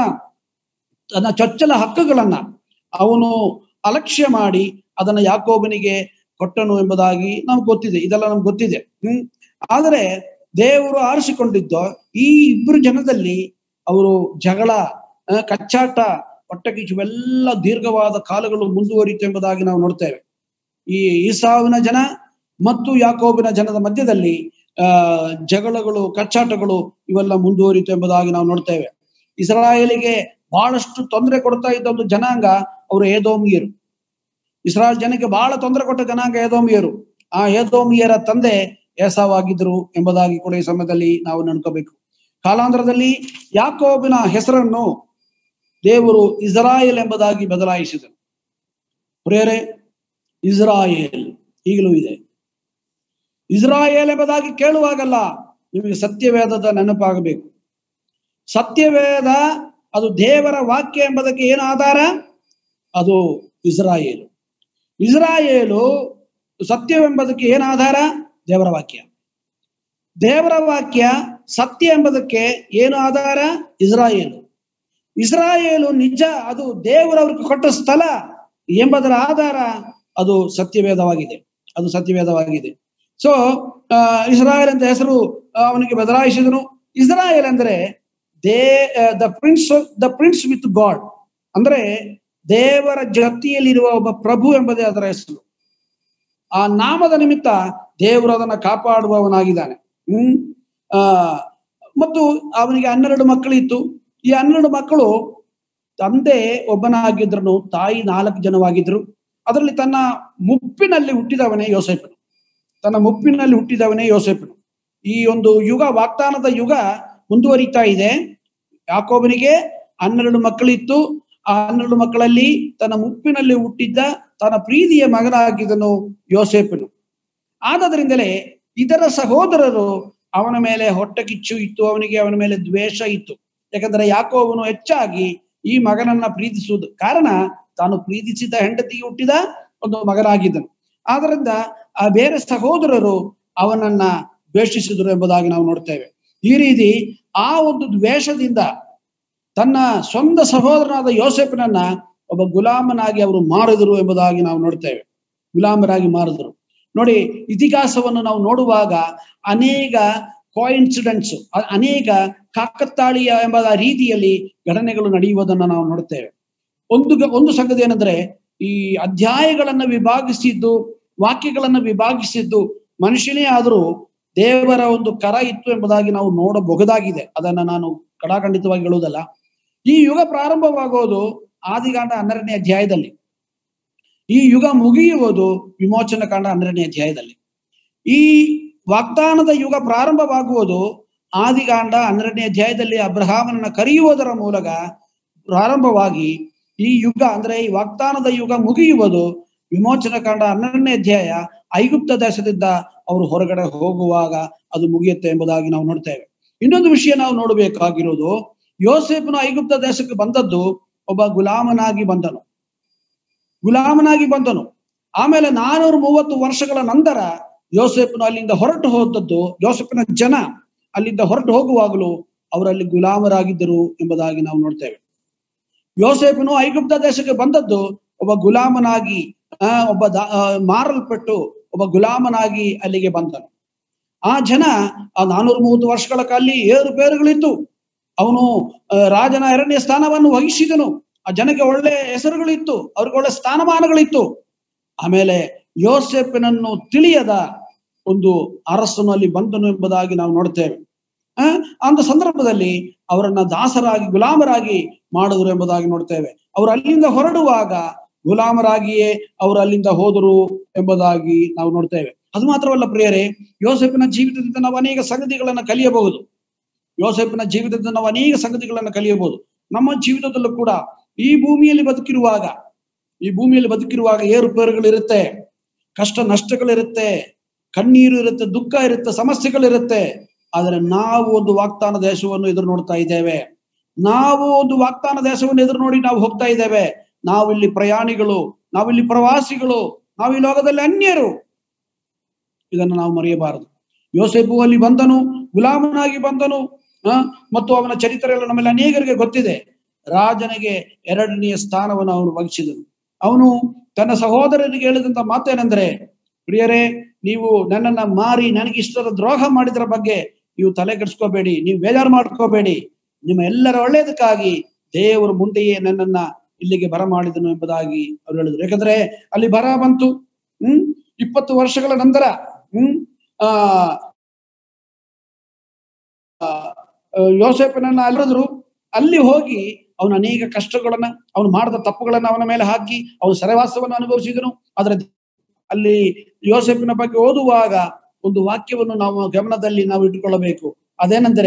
ತನ್ನ ಚೊಚ್ಚಲ ಹಕ್ಕುಗಳನ್ನ ಅವನು ಅಲಕ್ಷ್ಯ ಮಾಡಿ ಅದನ್ನ ಯಾಕೋಬನಿಗೆ ಕೊಟ್ಟನು ಎಂಬುದಾಗಿ ನಮ್ಗೆ ಗೊತ್ತಿದೆ ಇದೆಲ್ಲ ನಮ್ಗೆ ಗೊತ್ತಿದೆ ಹ್ಮ್ ಆದರೆ ದೇವರು ಆರಿಸಿಕೊಂಡಿದ್ದು ಈ ಇಬ್ಬರು ಜನದಲ್ಲಿ ಅವರು ಜಗಳ ಆ, ಕಚ್ಚಾಟ ಪಟ್ಟಕಿಚ್ಚು ಇವೆಲ್ಲ ದೀರ್ಘವಾದ ಕಾಲಗಳು ಮುಂದುವರಿತು ಎಂಬುದಾಗಿ ನಾವು ನೋಡ್ತೇವೆ ಈ ಈಸಾವಿನ ಜನ ಮತ್ತು ಯಾಕೋಬಿನ ಜನದ ಮಧ್ಯದಲ್ಲಿ ಆ ಜಗಳಗಳು ಕಚ್ಚಾಟಗಳು ಇವೆಲ್ಲ ಮುಂದುವರಿತು ಎಂಬುದಾಗಿ ನಾವು ನೋಡ್ತೇವೆ ಇಸ್ರಾಯೇಲಿಗೆ ಬಹಳಷ್ಟು ತೊಂದರೆ ಕೊಡ್ತಾ ಇದ್ದ ಒಂದು ಜನಾಂಗ ಅವರು ಏದೋಮಿಯರು ಇಸ್ರಾಯೇಲ್ ಜನಕ್ಕೆ ಬಹಳ ತೊಂದರೆ ಕೊಟ್ಟ ಜನಾಂಗ ಏದೋಮಿಯರು ಆ ಏದೋಮಿಯರ ತಂದೆ ಏಸಾವಾಗಿದ್ರು ಎಂಬುದಾಗಿ ಕೂಡ ಈ ಸಮಯದಲ್ಲಿ ನಾವು ನೆನ್ಕೋಬೇಕು ಕಾಲಾಂತರದಲ್ಲಿ ಯಾಕೋಬಿನ ಹೆಸರನ್ನು ದೇವರು ಇಸ್ರಾಯೇಲ್ ಎಂಬುದಾಗಿ ಬದಲಾಯಿಸಿದನು ಪ್ರೇರೆ ಇಸ್ರಾಯೇಲ್ ಈಗಲೂ ಇದೆ ಇಸ್ರಾಯೇಲ್ ಎಂಬುದಾಗಿ ಕೇಳುವಾಗಲ್ಲ ನಿಮಗೆ ಸತ್ಯವೇದದ ನೆನಪಾಗಬೇಕು ಸತ್ಯವೇದ ಅದು ದೇವರ ವಾಕ್ಯ ಎಂಬುದಕ್ಕೆ ಏನು ಆಧಾರ ಅದು ಇಸ್ರಾಯೇಲು ಇಸ್ರಾಯೇಲು ಸತ್ಯವೆಂಬುದಕ್ಕೆ ಏನು ಆಧಾರ ದೇವರ ವಾಕ್ಯ ದೇವರ ವಾಕ್ಯ ಸತ್ಯ ಎಂಬುದಕ್ಕೆ ಏನು ಆಧಾರ ಇಸ್ರಾಯೇಲು ಇಸ್ರಾಯೇಲು ನಿಜ ಅದು ದೇವರವ್ರಿಗೆ ಕೊಟ್ಟ ಸ್ಥಳ ಎಂಬುದರ ಆಧಾರ ಅದು ಸತ್ಯವೇದವಾಗಿದೆ ಅದು ಸತ್ಯವೇದವಾಗಿದೆ ಸೊ ಇಸ್ರಾಯೇಲ್ ಅಂತ ಹೆಸರು ಆ, ಅವನಿಗೆ ಬದಲಾಯಿಸಿದನು ಇಸ್ರಾಯೇಲ್ ಅಂದ್ರೆ the the prince the prince with God ಅಂದ್ರೆ ದೇವರ ಜೊತೆಯಲ್ಲಿರುವ ಒಬ್ಬ ಪ್ರಭು ಎಂಬುದೇ ಅದರ ಹೆಸರು ಆ ನಾಮದ ನಿಮಿತ್ತ ದೇವರು ಅದನ್ನ ಕಾಪಾಡುವವನಾಗಿದ್ದಾನೆ ಹ್ಮ್ ಆ ಮತ್ತು ಅವನಿಗೆ ಹನ್ನೆರಡು ಮಕ್ಕಳಿತ್ತು ಈ ಹನ್ನೆರಡು ಮಕ್ಕಳು ತಂದೆ ಒಬ್ಬನಾಗಿದ್ರು ತಾಯಿ ನಾಲ್ಕು ಜನವಾಗಿದ್ರು ಅದರಲ್ಲಿ ತನ್ನ ಮುಪ್ಪಿನಲ್ಲಿ ಹುಟ್ಟಿದವನೇ ಯೋಸೇಫನು ತನ್ನ ಮುಪ್ಪಿನಲ್ಲಿ ಹುಟ್ಟಿದವನೇ ಯೋಸೇಫನು ಈ ಒಂದು ಯುಗ ವಾಗ್ದಾನದ ಯುಗ ಮುಂದುವರಿತಾ ಇದೆ ಯಾಕೋಬನಿಗೆ ಹನ್ನೆರಡು ಮಕ್ಕಳಿತ್ತು ಆ ಹನ್ನೆರಡು ಮಕ್ಕಳಲ್ಲಿ ತನ್ನ ಮುಪ್ಪಿನಲ್ಲಿ ಹುಟ್ಟಿದ್ದ ತನ್ನ ಪ್ರೀತಿಯ ಮಗನಾಗಿದ್ದನು ಯೋಸೇಫನು ಆದದರಿಂದಲೇ ಇದರ ಸಹೋದರರು ಅವನ ಮೇಲೆ ಹೊಟ್ಟೆ ಕಿಚ್ಚು ಇತ್ತು ಅವನಿಗೆ ಅವನ ಮೇಲೆ ದ್ವೇಷ ಇತ್ತು ಯಾಕಂದ್ರೆ ಯಾಕೋವನು ಹೆಚ್ಚಾಗಿ ಈ ಮಗನನ್ನ ಪ್ರೀತಿಸುವುದು ಕಾರಣ ತಾನು ಪ್ರೀತಿಸಿದ ಹೆಂಡತಿಗೆ ಹುಟ್ಟಿದ ಒಂದು ಮಗನಾಗಿದ್ದನು ಆದ್ರಿಂದ ಆ ಬೇರೆ ಸಹೋದರರು ಅವನನ್ನ ದ್ವೇಷಿಸಿದರು ಎಂಬುದಾಗಿ ನಾವು ನೋಡ್ತೇವೆ ಈ ರೀತಿ ಆ ಒಂದು ದ್ವೇಷದಿಂದ ತನ್ನ ಸ್ವಂತ ಸಹೋದರನಾದ ಯೋಸೆಫನನ್ನ ಒಬ್ಬ ಗುಲಾಮನಾಗಿ ಅವರು ಮಾರಿದರು ಎಂಬುದಾಗಿ ನಾವು ನೋಡ್ತೇವೆ ಗುಲಾಮರಾಗಿ ಮಾರಿದರು ನೋಡಿ ಇತಿಹಾಸವನ್ನು ನಾವು ನೋಡುವಾಗ ಅನೇಕ ಕೋಇನ್ಸಿಡೆಂಟ್ಸ್ ಅನೇಕ ಕಾಕತಾಳೀಯ ಎಂಬ ರೀತಿಯಲ್ಲಿ ಘಟನೆಗಳು ನಡೆಯುವುದನ್ನು ನಾವು ನೋಡ್ತೇವೆ ಒಂದು ಗ- ಒಂದು ಸಂಗತಿ ಏನಂದ್ರೆ ಈ ಅಧ್ಯಾಯಗಳನ್ನ ವಿಭಾಗಿಸಿದ್ದು ವಾಕ್ಯಗಳನ್ನ ವಿಭಾಗಿಸಿದ್ದು ಮನುಷ್ಯನೇ ಆದರೂ ದೇವರ ಒಂದು ಕರ ಇತ್ತು ಎಂಬುದಾಗಿ ನಾವು ನೋಡಬಹುದಾಗಿದೆ ಅದನ್ನ ನಾನು ಕಡಾಖಂಡಿತವಾಗಿ ಹೇಳುವುದಲ್ಲ ಈ ಯುಗ ಪ್ರಾರಂಭವಾಗುವುದು ಆದಿಕಾಂಡ ಹನ್ನೆರಡನೇ ಅಧ್ಯಾಯದಲ್ಲಿ ಈ ಯುಗ ಮುಗಿಯುವುದು ವಿಮೋಚನ ಕಾಂಡ ಹನ್ನೆರಡನೇ ಅಧ್ಯಾಯದಲ್ಲಿ ಈ ವಾಗ್ದಾನದ ಯುಗ ಪ್ರಾರಂಭವಾಗುವುದು ಆದಿಕಾಂಡ ಹನ್ನೆರಡನೇ ಅಧ್ಯಾಯದಲ್ಲಿ ಅಬ್ರಹಾಮನನ್ನ ಕರೆಯುವುದರ ಮೂಲಕ ಪ್ರಾರಂಭವಾಗಿ ಈ ಯುಗ ಅಂದ್ರೆ ಈ ವಾಗ್ದಾನದ ಯುಗ ಮುಗಿಯುವುದು ವಿಮೋಚನ ಕಾಂಡ ಹನ್ನೆರಡನೇ ಅಧ್ಯಾಯ ಐಗುಪ್ತ ದೇಶದಿಂದ ಅವರು ಹೊರಗಡೆ ಹೋಗುವಾಗ ಅದು ಮುಗಿಯುತ್ತೆ ಎಂಬುದಾಗಿ ನಾವು ನೋಡ್ತೇವೆ ಇನ್ನೊಂದು ವಿಷಯ ನಾವು ನೋಡಬೇಕಾಗಿರೋದು ಯೋಸೇಫನು ಐಗುಪ್ತ ದೇಶಕ್ಕೆ ಬಂದದ್ದು ಒಬ್ಬ ಗುಲಾಮನಾಗಿ ಬಂದನು ಗುಲಾಮನಾಗಿ ಬಂದನು ಆಮೇಲೆ ನಾನೂರ ಮೂವತ್ತು ವರ್ಷಗಳ ನಂತರ ಯೋಸೇಫನು ಅಲ್ಲಿಂದ ಹೊರಟು ಹೋದದ್ದು ಯೋಸೇಫನ ಜನ ಅಲ್ಲಿಂದ ಹೊರಟು ಹೋಗುವಾಗಲೂ ಅವರಲ್ಲಿ ಗುಲಾಮರಾಗಿದ್ದರು ಎಂಬುದಾಗಿ ನಾವು ನೋಡ್ತೇವೆ ಯೋಸೇಫನು ಐಗುಪ್ತ ದೇಶಕ್ಕೆ ಬಂದದ್ದು ಒಬ್ಬ ಗುಲಾಮನಾಗಿ ಆ ಒಬ್ಬ ದಾ- ಆ, ಮಾರಲ್ಪಟ್ಟು ಒಬ್ಬ ಗುಲಾಮನಾಗಿ ಅಲ್ಲಿಗೆ ಬಂದನು ಆ ಜನ ಆ ನಾನೂರ ಮೂವತ್ತು ವರ್ಷಗಳ ಕಾಲಿ ಏರುಪೇರುಗಳಿತ್ತು ಅವನು ಆ, ರಾಜನ ಎರಡನೇ ಸ್ಥಾನವನ್ನು ವಹಿಸಿದನು ಆ ಜನಕ್ಕೆ ಒಳ್ಳೆ ಹೆಸರುಗಳಿತ್ತು ಅವ್ರಿಗೆ ಒಳ್ಳೆ ಸ್ಥಾನಮಾನಗಳಿತ್ತು ಆಮೇಲೆ ಯೋಸೆಫನನ್ನು ತಿಳಿಯದ ಒಂದು ಅರಸನು ಅಲ್ಲಿ ಬಂದನು ಎಂಬುದಾಗಿ ನಾವು ನೋಡ್ತೇವೆ ಆ ಅಂತ ಸಂದರ್ಭದಲ್ಲಿ ಅವರನ್ನ ದಾಸರಾಗಿ ಗುಲಾಮರಾಗಿ ಮಾಡಿದ್ರು ಎಂಬುದಾಗಿ ನೋಡ್ತೇವೆ ಅವರು ಅಲ್ಲಿಂದ ಹೊರಡುವಾಗ ಗುಲಾಮರಾಗಿಯೇ ಅವರು ಅಲ್ಲಿಂದ ಹೋದರು ಎಂಬುದಾಗಿ ನಾವು ನೋಡ್ತೇವೆ ಅದು ಮಾತ್ರವಲ್ಲ ಪ್ರಿಯರೇ ಯೋಸೆಫಿನ ಜೀವಿತದಿಂದ ನಾವು ಅನೇಕ ಸಂಗತಿಗಳನ್ನ ಕಲಿಯಬಹುದು ಯೋಸೆಫಿನ ಜೀವಿತದಿಂದ ನಾವು ಅನೇಕ ಸಂಗತಿಗಳನ್ನ ಕಲಿಯಬಹುದು ನಮ್ಮ ಜೀವಿತದಲ್ಲೂ ಕೂಡ ಈ ಭೂಮಿಯಲ್ಲಿ ಬದುಕಿರುವಾಗ ಈ ಭೂಮಿಯಲ್ಲಿ ಬದುಕಿರುವಾಗ ಏರುಪೇರುಗಳಿರುತ್ತೆ ಕಷ್ಟ ನಷ್ಟಗಳಿರುತ್ತೆ ಕಣ್ಣೀರು ಇರುತ್ತೆ ದುಃಖ ಇರುತ್ತೆ ಸಮಸ್ಯೆಗಳಿರುತ್ತೆ ಆದರೆ ನಾವು ಒಂದು ವಾಗ್ದಾನ ದೇಶವನ್ನು ಎದುರು ನೋಡ್ತಾ ಇದ್ದೇವೆ ನಾವು ಒಂದು ವಾಗ್ದಾನ ದೇಶವನ್ನು ಎದುರು ನೋಡಿ ನಾವು ಹೋಗ್ತಾ ಇದ್ದೇವೆ ನಾವಿಲ್ಲಿ ಪ್ರಯಾಣಿಗಳು ನಾವಿಲ್ಲಿ ಪ್ರವಾಸಿಗಳು ನಾವು ಈ ಲೋಕದಲ್ಲಿ ಅನ್ಯರು ಇದನ್ನು ನಾವು ಮರೆಯಬಾರದು ಯೋಸೆಫು ಅಲ್ಲಿ ಬಂದನು ಗುಲಾಮನಾಗಿ ಬಂದನು ಆ ಮತ್ತು ಅವನ ಚರಿತ್ರೆ ಎಲ್ಲ ನಮ್ಮಲ್ಲಿ ಅನೇಕರಿಗೆ ಗೊತ್ತಿದೆ ರಾಜನಿಗೆ ಎರಡನೆಯ ಸ್ಥಾನವನ್ನು ಅವನು ವಹಿಸಿದನು ಅವನು ತನ್ನ ಸಹೋದರರಿಗೆ ಹೇಳಿದಂತ ಮಾತೇನೆಂದ್ರೆ ಪ್ರಿಯರೇ ನೀವು ನನ್ನನ್ನ ಮಾರಿ ನನಗೆ ಇಷ್ಟರ ದ್ರೋಹ ಮಾಡಿದ್ರ ಬಗ್ಗೆ ನೀವು ತಲೆ ಕೆಡಿಸ್ಕೋಬೇಡಿ ನೀವು ಬೇಜಾರು ಮಾಡ್ಕೋಬೇಡಿ ನಿಮ್ಮ ಎಲ್ಲರ ಒಳ್ಳೇದಕ್ಕಾಗಿ ದೇವರು ಮುಂದೆಯೇ ನನ್ನನ್ನ ಇಲ್ಲಿಗೆ ಬರ ಮಾಡಿದನು ಎಂಬುದಾಗಿ ಅವ್ರು ಹೇಳಿದ್ರು ಯಾಕಂದ್ರೆ ಅಲ್ಲಿ ಬರ ಬಂತು ಹ್ಮ್ ಇಪ್ಪತ್ತು ವರ್ಷಗಳ ನಂತರ ಹ್ಮ್ ಆ ಆ, ಯೋಸೇಫನನ್ನ ಅಲ್ಲಿದ್ರು ಅಲ್ಲಿ ಹೋಗಿ ಅವನ ಅನೇಕ ಕಷ್ಟಗಳನ್ನ ಅವನು ಮಾಡಿದ ತಪ್ಪುಗಳನ್ನ ಅವನ ಮೇಲೆ ಹಾಕಿ ಅವನು ಸೆರೆವಾಸವನ್ನು ಅನುಭವಿಸಿದನು ಆದ್ರೆ ಅಲ್ಲಿ ಯೋಸೆಫಿನ ಬಗ್ಗೆ ಓದುವಾಗ ಒಂದು ವಾಕ್ಯವನ್ನು ನಾವು ಗಮನದಲ್ಲಿ ನಾವು ಇಟ್ಟುಕೊಳ್ಳಬೇಕು ಅದೇನೆಂದರೆ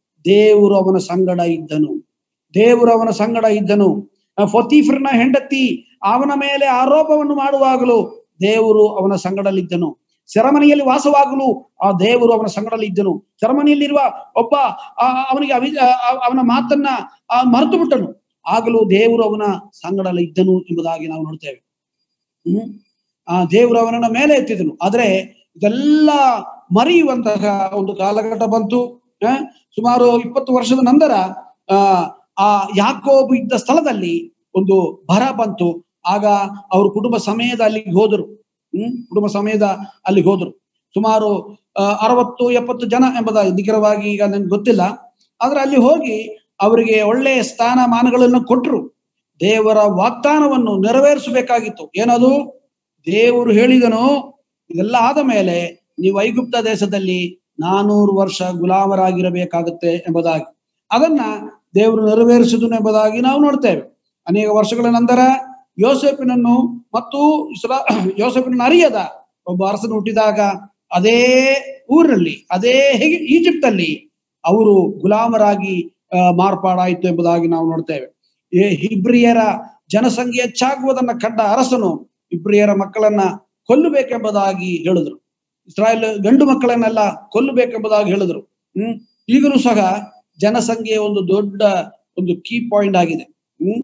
ದೇವರು ಅವನ ಸಂಗಡ ಇದ್ದನು ದೇವರು ಅವನ ಸಂಗಡ ಇದ್ದನು ಆ ಫತೀಫ್ರನ ಹೆಂಡತಿ ಅವನ ಮೇಲೆ ಆರೋಪವನ್ನು ಮಾಡುವಾಗಲೂ ದೇವರು ಅವನ ಸಂಗಡಲಿದ್ದನು ಸೆರೆಮನೆಯಲ್ಲಿ ವಾಸವಾಗಲು ಆ ದೇವರು ಅವನ ಸಂಗಡಲ್ಲಿ ಇದ್ದನು ಸೆರೆಮನೆಯಲ್ಲಿರುವ ಒಬ್ಬ ಆ, ಅವನಿಗೆ ಅವಿ ಆ, ಅವನ ಮಾತನ್ನ ಆ, ಮರೆತು ಬಿಟ್ಟನು ಆಗಲೂ ದೇವರು ಅವನ ಸಂಗಡಲ್ಲಿ ಇದ್ದನು ಎಂಬುದಾಗಿ ನಾವು ನೋಡ್ತೇವೆ ಹ್ಮ್ ಆ ದೇವರು ಅವನನ್ನ ಮೇಲೆ ಎತ್ತಿದನು ಆದ್ರೆ ಇದೆಲ್ಲ ಮರೆಯುವಂತಹ ಒಂದು ಕಾಲಘಟ್ಟ ಬಂತು ಆ, ಸುಮಾರು ಇಪ್ಪತ್ತು ವರ್ಷದ ನಂತರ ಆ ಆ ಯಾಕೋಬು ಇದ್ದ ಸ್ಥಳದಲ್ಲಿ ಒಂದು ಬರ ಬಂತು ಆಗ ಅವ್ರ ಕುಟುಂಬ ಸಮೇತ ಅಲ್ಲಿಗೆ ಹೋದರು ಹ್ಮ್ ಕುಟುಂಬ ಸಮೇತ ಅಲ್ಲಿಗೆ ಹೋದ್ರು ಸುಮಾರು ಆ, ಅರವತ್ತು ಎಪ್ಪತ್ತು ಜನ ಎಂಬುದಾಗಿ ನಿಖರವಾಗಿ ಈಗ ನನ್ಗೆ ಗೊತ್ತಿಲ್ಲ ಆದ್ರೆ ಅಲ್ಲಿ ಹೋಗಿ ಅವರಿಗೆ ಒಳ್ಳೆಯ ಸ್ಥಾನಮಾನಗಳನ್ನು ಕೊಟ್ರು ದೇವರ ವಾಗ್ದಾನವನ್ನು ನೆರವೇರಿಸಬೇಕಾಗಿತ್ತು ಏನದು ದೇವರು ಹೇಳಿದನು ಇದೆಲ್ಲ ಆದ ಮೇಲೆ ನೀವು ಐಗುಪ್ತ ದೇಶದಲ್ಲಿ ನಾನೂರು ವರ್ಷ ಗುಲಾಮರಾಗಿರಬೇಕಾಗುತ್ತೆ ಎಂಬುದಾಗಿ ಅದನ್ನ ದೇವರು ನೆರವೇರಿಸಿದನು ಎಂಬುದಾಗಿ ನಾವು ನೋಡ್ತೇವೆ ಅನೇಕ ವರ್ಷಗಳ ನಂತರ ಯೋಸೆಫಿನನ್ನು ಮತ್ತು ಇಸ್ರಾ ಯೋಸೆಫಿನನ್ನು ಅರಿಯದ ಒಬ್ಬ ಅರಸನು ಹುಟ್ಟಿದಾಗ ಅದೇ ಊರಿನಲ್ಲಿ ಅದೇ ಹೇಗೆ ಈಜಿಪ್ಟ್ ಅಲ್ಲಿ ಅವರು ಗುಲಾಮರಾಗಿ ಆ, ಮಾರ್ಪಾಡಾಯಿತು ಎಂಬುದಾಗಿ ನಾವು ನೋಡ್ತೇವೆ ಈ ಹಿಬ್ರಿಯರ ಜನಸಂಖ್ಯೆ ಹೆಚ್ಚಾಗುವುದನ್ನ ಕಂಡ ಅರಸನು ಇಬ್ರಿಯರ ಮಕ್ಕಳನ್ನ ಕೊಲ್ಲಬೇಕೆಂಬುದಾಗಿ ಹೇಳಿದ್ರು ಇಸ್ರಾಯೇಲ್ ಗಂಡು ಮಕ್ಕಳನ್ನೆಲ್ಲ ಕೊಲ್ಲಬೇಕೆಂಬುದಾಗಿ ಹೇಳಿದ್ರು ಹ್ಮ್ ಈಗಲೂ ಸಹ ಜನಸಂಖ್ಯೆ ಒಂದು ದೊಡ್ಡ ಒಂದು ಕೀ ಪಾಯಿಂಟ್ ಆಗಿದೆ ಹ್ಮ್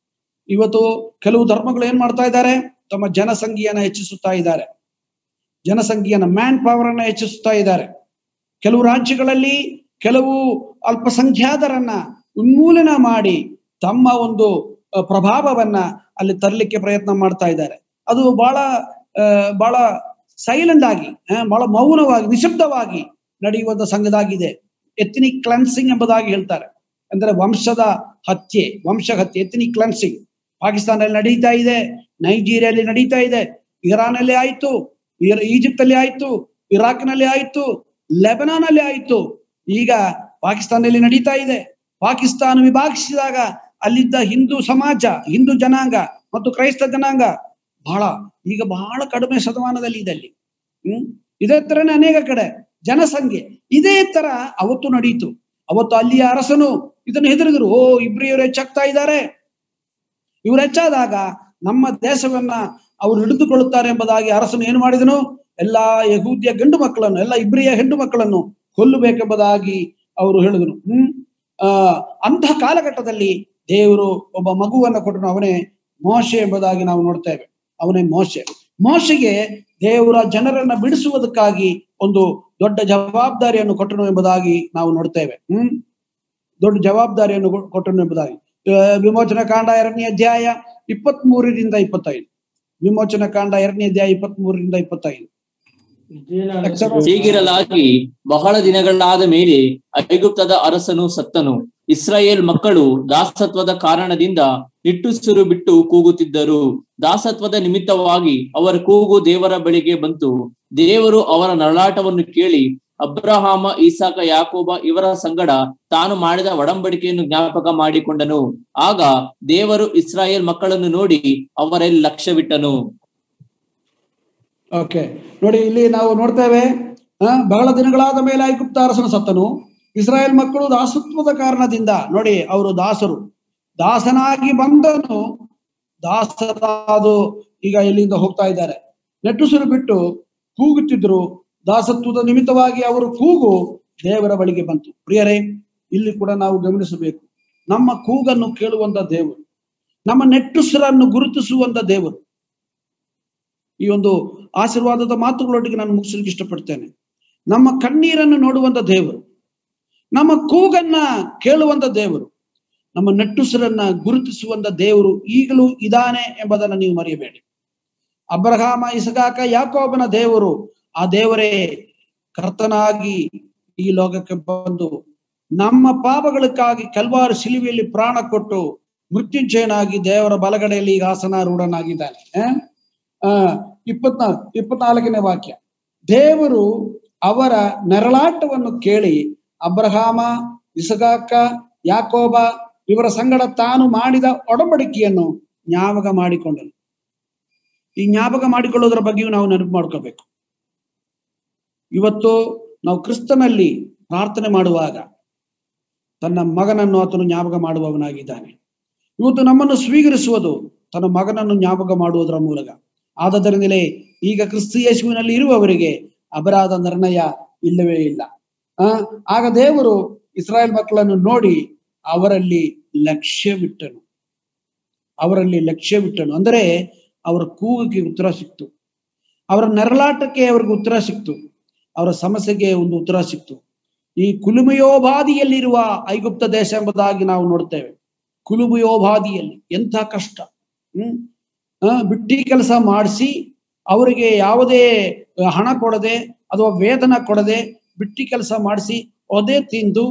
ಇವತ್ತು ಕೆಲವು ಧರ್ಮಗಳು ಏನ್ ಮಾಡ್ತಾ ಇದ್ದಾರೆ ತಮ್ಮ ಜನಸಂಖ್ಯೆಯನ್ನ ಹೆಚ್ಚಿಸುತ್ತಾ ಇದ್ದಾರೆ ಜನಸಂಖ್ಯೆಯನ್ನ ಮ್ಯಾನ್ ಪವರ್ ಅನ್ನ ಹೆಚ್ಚಿಸುತ್ತಾ ಇದ್ದಾರೆ ಕೆಲವು ರಾಜ್ಯಗಳಲ್ಲಿ ಕೆಲವು ಅಲ್ಪಸಂಖ್ಯಾತರನ್ನ ಉನ್ಮೂಲನ ಮಾಡಿ ತಮ್ಮ ಒಂದು ಅಹ್, ಪ್ರಭಾವವನ್ನ ಅಲ್ಲಿ ತರಲಿಕ್ಕೆ ಪ್ರಯತ್ನ ಮಾಡ್ತಾ ಇದ್ದಾರೆ ಅದು ಬಹಳ ಆ, ಬಹಳ ಸೈಲೆಂಟ್ ಆಗಿ ಆ, ಬಹಳ ಮೌನವಾಗಿ ನಿಶಬ್ದವಾಗಿ ನಡೆಯುವಂತ ಸಂಘದಾಗಿದೆ ಎಥನಿಕ್ ಕ್ಲನ್ಸಿಂಗ್ ಎಂಬುದಾಗಿ ಹೇಳ್ತಾರೆ ಅಂದ್ರೆ ವಂಶದ ಹತ್ಯೆ ವಂಶ ಹತ್ಯೆ ಎಥನಿಕ್ ಕ್ಲನ್ಸಿಂಗ್ ಪಾಕಿಸ್ತಾನದಲ್ಲಿ ನಡೀತಾ ಇದೆ ನೈಜೀರಿಯಲ್ಲಿ ನಡೀತಾ ಇದೆ ಇರಾನಲ್ಲಿ ಆಯ್ತು ಇರ- ಈಜಿಪ್ಟ್ ಅಲ್ಲಿ ಆಯ್ತು ಇರಾಕ್ನಲ್ಲಿ ಆಯ್ತು ಲೆಬನಾನ್ ಅಲ್ಲಿ ಆಯ್ತು ಈಗ ಪಾಕಿಸ್ತಾನದಲ್ಲಿ ನಡೀತಾ ಇದೆ ಪಾಕಿಸ್ತಾನ ವಿಭಾಗಿಸಿದಾಗ ಅಲ್ಲಿದ್ದ ಹಿಂದೂ ಸಮಾಜ ಹಿಂದೂ ಜನಾಂಗ ಮತ್ತು ಕ್ರೈಸ್ತ ಜನಾಂಗ ಬಹಳ ಈಗ ಬಹಳ ಕಡಿಮೆ ಶತಮಾನದಲ್ಲಿ ಇದೆ ಅಲ್ಲಿ ಹ್ಮ್ ಇದೇ ತರನೇ ಅನೇಕ ಕಡೆ ಜನಸಂಖ್ಯೆ ಇದೇ ತರ ಅವತ್ತು ನಡೀತು ಅವತ್ತು ಅಲ್ಲಿಯ ಅರಸನು ಇದನ್ನು ಹೆದರಿದ್ರು ಓ ಇಬ್ರಿಯವರು ಹೆಚ್ಚಾಗ್ತಾ ಇದ್ದಾರೆ ಇವ್ರು ಹೆಚ್ಚಾದಾಗ ನಮ್ಮ ದೇಶವನ್ನ ಅವರು ಹಿಡಿದುಕೊಳ್ಳುತ್ತಾರೆ ಎಂಬುದಾಗಿ ಅರಸನು ಏನು ಮಾಡಿದನು ಎಲ್ಲಾ ಯಹೂದ್ಯ ಗಂಡು ಮಕ್ಕಳನ್ನು ಎಲ್ಲ ಇಬ್ರಿಯ ಹೆಣ್ಣು ಮಕ್ಕಳನ್ನು ಕೊಲ್ಲಬೇಕೆಂಬುದಾಗಿ ಅವರು ಹೇಳಿದನು ಹ್ಮ್ ಆ ಅಂತಹ ಕಾಲಘಟ್ಟದಲ್ಲಿ ದೇವರು ಒಬ್ಬ ಮಗುವನ್ನ ಕೊಟ್ಟನು ಅವನೇ ಮೋಶೆ ಎಂಬುದಾಗಿ ನಾವು ನೋಡ್ತೇವೆ ಅವನೇ ಮೋಶೆ ಮೋಶೆಗೆ ದೇವರ ಜನರನ್ನ ಬಿಡಿಸುವುದಕ್ಕಾಗಿ ಒಂದು ದೊಡ್ಡ ಜವಾಬ್ದಾರಿಯನ್ನು ಕೊಟ್ಟನು ಎಂಬುದಾಗಿ ನಾವು ನೋಡ್ತೇವೆ ಹ್ಮ್ ದೊಡ್ಡ ಜವಾಬ್ದಾರಿಯನ್ನು ಕೊ- ಕೊಟ್ಟನು ಎಂಬುದಾಗಿ ಆ, ವಿಮೋಚನ ಕಾಂಡ ಎರಡನೇ ಅಧ್ಯಾಯ ಇಪ್ಪತ್ತ್ ಮೂರರಿಂದ ಇಪ್ಪತ್ತೈದು ವಿಮೋಚನ ಕಾಂಡ ಎರಡನೇ ಅಧ್ಯಾಯ ಇಪ್ಪತ್ತ್ ಮೂರರಿಂದ ಇಪ್ಪತ್ತೈದು ಹೀಗಿರಲಾಗಿ ಬಹಳ ದಿನಗಳಾದ ಮೇಲೆ ಐಗುಪ್ತದ ಅರಸನು ಸತ್ತನು ಇಸ್ರಾಯೇಲ್ ಮಕ್ಕಳು ದಾಸತ್ವದ ಕಾರಣದಿಂದ ನಿಟ್ಟುಸಿರು ಬಿಟ್ಟು ಕೂಗುತ್ತಿದ್ದರು ದಾಸತ್ವದ ನಿಮಿತ್ತವಾಗಿ ಅವರ ಕೂಗು ದೇವರ ಬಳಿಗೆ ಬಂತು ದೇವರು ಅವರ ನರಳಾಟವನ್ನು ಕೇಳಿ ಅಬ್ರಹಾಮ ಈಸಾಕ ಯಾಕೋಬ ಇವರ ಸಂಗಡ ತಾನು ಮಾಡಿದ ಒಡಂಬಡಿಕೆಯನ್ನು ಜ್ಞಾಪಕ ಮಾಡಿಕೊಂಡನು ಆಗ ದೇವರು ಇಸ್ರಾಯೇಲ್ ಮಕ್ಕಳನ್ನು ನೋಡಿ ಅವರಲ್ಲಿ ಲಕ್ಷ್ಯವಿಟ್ಟನು ಓಕೆ ನೋಡಿ ಇಲ್ಲಿ ನಾವು ನೋಡ್ತೇವೆ ಆ, ಬಹಳ ದಿನಗಳಾದ ಮೇಲೆ ಐಗುಪ್ತ ಅರಸನು ಸತ್ತನು ಇಸ್ರಾಯೇಲ್ ಮಕ್ಕಳು ದಾಸತ್ವದ ಕಾರಣದಿಂದ ನೋಡಿ ಅವರು ದಾಸರು ದಾಸನಾಗಿ ಬಂದನು ದಾಸರಾದು ಈಗ ಇಲ್ಲಿಂದ ಹೋಗ್ತಾ ಇದ್ದಾರೆ ನೆಟ್ಟುಸಿರು ಬಿಟ್ಟು ಕೂಗುತ್ತಿದ್ರು ದಾಸತ್ವದ ನಿಮಿತ್ತವಾಗಿ ಅವರು ಕೂಗು ದೇವರ ಬಳಿಗೆ ಬಂತು ಪ್ರಿಯರೇ ಇಲ್ಲಿ ಕೂಡ ನಾವು ಗಮನಿಸಬೇಕು ನಮ್ಮ ಕೂಗನ್ನು ಕೇಳುವಂತ ದೇವರು ನಮ್ಮ ನೆಟ್ಟುಸಿರನ್ನು ಗುರುತಿಸುವಂತ ದೇವರು ಈ ಒಂದು ಆಶೀರ್ವಾದದ ಮಾತುಗಳೊಟ್ಟಿಗೆ ನಾನು ಮುಗಿಸಲಿಕ್ಕೆ ಇಷ್ಟಪಡ್ತೇನೆ ನಮ್ಮ ಕಣ್ಣೀರನ್ನು ನೋಡುವಂತ ದೇವರು ನಮ್ಮ ಕೂಗನ್ನ ಕೇಳುವಂತ ದೇವರು ನಮ್ಮ ನೆಟ್ಟುಸಿರನ್ನ ಗುರುತಿಸುವಂತ ದೇವರು ಈಗಲೂ ಇದಾನೆ ಎಂಬುದನ್ನು ನೀವು ಮರೆಯಬೇಡಿ ಅಬ್ರಹಾಮ ಇಸಗಾಕ ಯಾಕೋಬನ ದೇವರು ಆ ದೇವರೇ ಕರ್ತನಾಗಿ ಈ ಲೋಕಕ್ಕೆ ಬಂದು ನಮ್ಮ ಪಾಪಗಳಿಗಾಗಿ ಕಲ್ವಾರು ಶಿಲುವೆಯಲ್ಲಿ ಪ್ರಾಣ ಕೊಟ್ಟು ಮೃತ್ಯುಂಜಯನಾಗಿ ದೇವರ ಬಲಗಡೆಯಲ್ಲಿ ಈಗ ಆಸನಾರೂಢನಾಗಿದ್ದಾನೆ ಆ ಇಪ್ಪತ್ನಾಲ್ಕು ಇಪ್ಪತ್ನಾಲ್ಕನೇ ವಾಕ್ಯ ದೇವರು ಅವರ ನೆರಳಾಟವನ್ನು ಕೇಳಿ ಅಬ್ರಹಾಮ ಇಸಗಾಕ ಯಾಕೋಬ ಇವರ ಸಂಗಡ ತಾನು ಮಾಡಿದ ಒಡಂಬಡಿಕೆಯನ್ನು ಜ್ಞಾಪಕ ಮಾಡಿಕೊಂಡನು ಈ ಜ್ಞಾಪಕ ಮಾಡಿಕೊಳ್ಳೋದ್ರ ಬಗ್ಗೆಯೂ ನಾವು ನೆನಪು ಮಾಡ್ಕೋಬೇಕು ಇವತ್ತು ನಾವು ಕ್ರಿಸ್ತನಲ್ಲಿ ಪ್ರಾರ್ಥನೆ ಮಾಡುವಾಗ ತನ್ನ ಮಗನನ್ನು ಆತನು ಜ್ಞಾಪಕ ಮಾಡುವವನಾಗಿದ್ದಾನೆ ಇವತ್ತು ನಮ್ಮನ್ನು ಸ್ವೀಕರಿಸುವುದು ತನ್ನ ಮಗನನ್ನು ಜ್ಞಾಪಕ ಮಾಡುವುದರ ಮೂಲಕ ಆದದರಿಂದಲೇ ಈಗ ಕ್ರಿಸ್ತ ಯೇಸುವಿನಲ್ಲಿ ಇರುವವರಿಗೆ ಅಪರಾಧ ನಿರ್ಣಯ ಇಲ್ಲವೇ ಇಲ್ಲ ಆ ಆಗ ದೇವರು ಇಸ್ರಾಯೇಲ್ ಮಕ್ಕಳನ್ನು ನೋಡಿ ಅವರಲ್ಲಿ ಲಕ್ಷ್ಯವಿಟ್ಟನು ಅವರಲ್ಲಿ ಲಕ್ಷ್ಯವಿಟ್ಟನು ಅಂದರೆ ಅವರ ಕೂಗಿಗೆ ಉತ್ತರ ಸಿಕ್ತು ಅವರ ನೆರಳಾಟಕ್ಕೆ ಅವ್ರಿಗೆ ಉತ್ತರ ಸಿಕ್ತು ಅವರ ಸಮಸ್ಯೆಗೆ ಒಂದು ಉತ್ತರ ಸಿಕ್ತು ಈ ಕುಲುಮೆಯೋಪಾದಿಯಲ್ಲಿರುವ ಐಗುಪ್ತ ದೇಶ ಎಂಬುದಾಗಿ ನಾವು ನೋಡ್ತೇವೆ ಕುಲುಮೆಯೋಪಾದಿಯಲ್ಲಿ ಎಂಥ ಕಷ್ಟ ಹ್ಮ್ ಆ, ಬಿಟ್ಟಿ ಕೆಲಸ ಮಾಡಿಸಿ ಅವರಿಗೆ ಯಾವುದೇ ಹಣ ಕೊಡದೆ ಅಥವಾ ವೇತನ ಕೊಡದೆ ಬಿಟ್ಟಿ ಕೆಲಸ ಮಾಡಿಸಿ ಒದೆ ತಿಂದು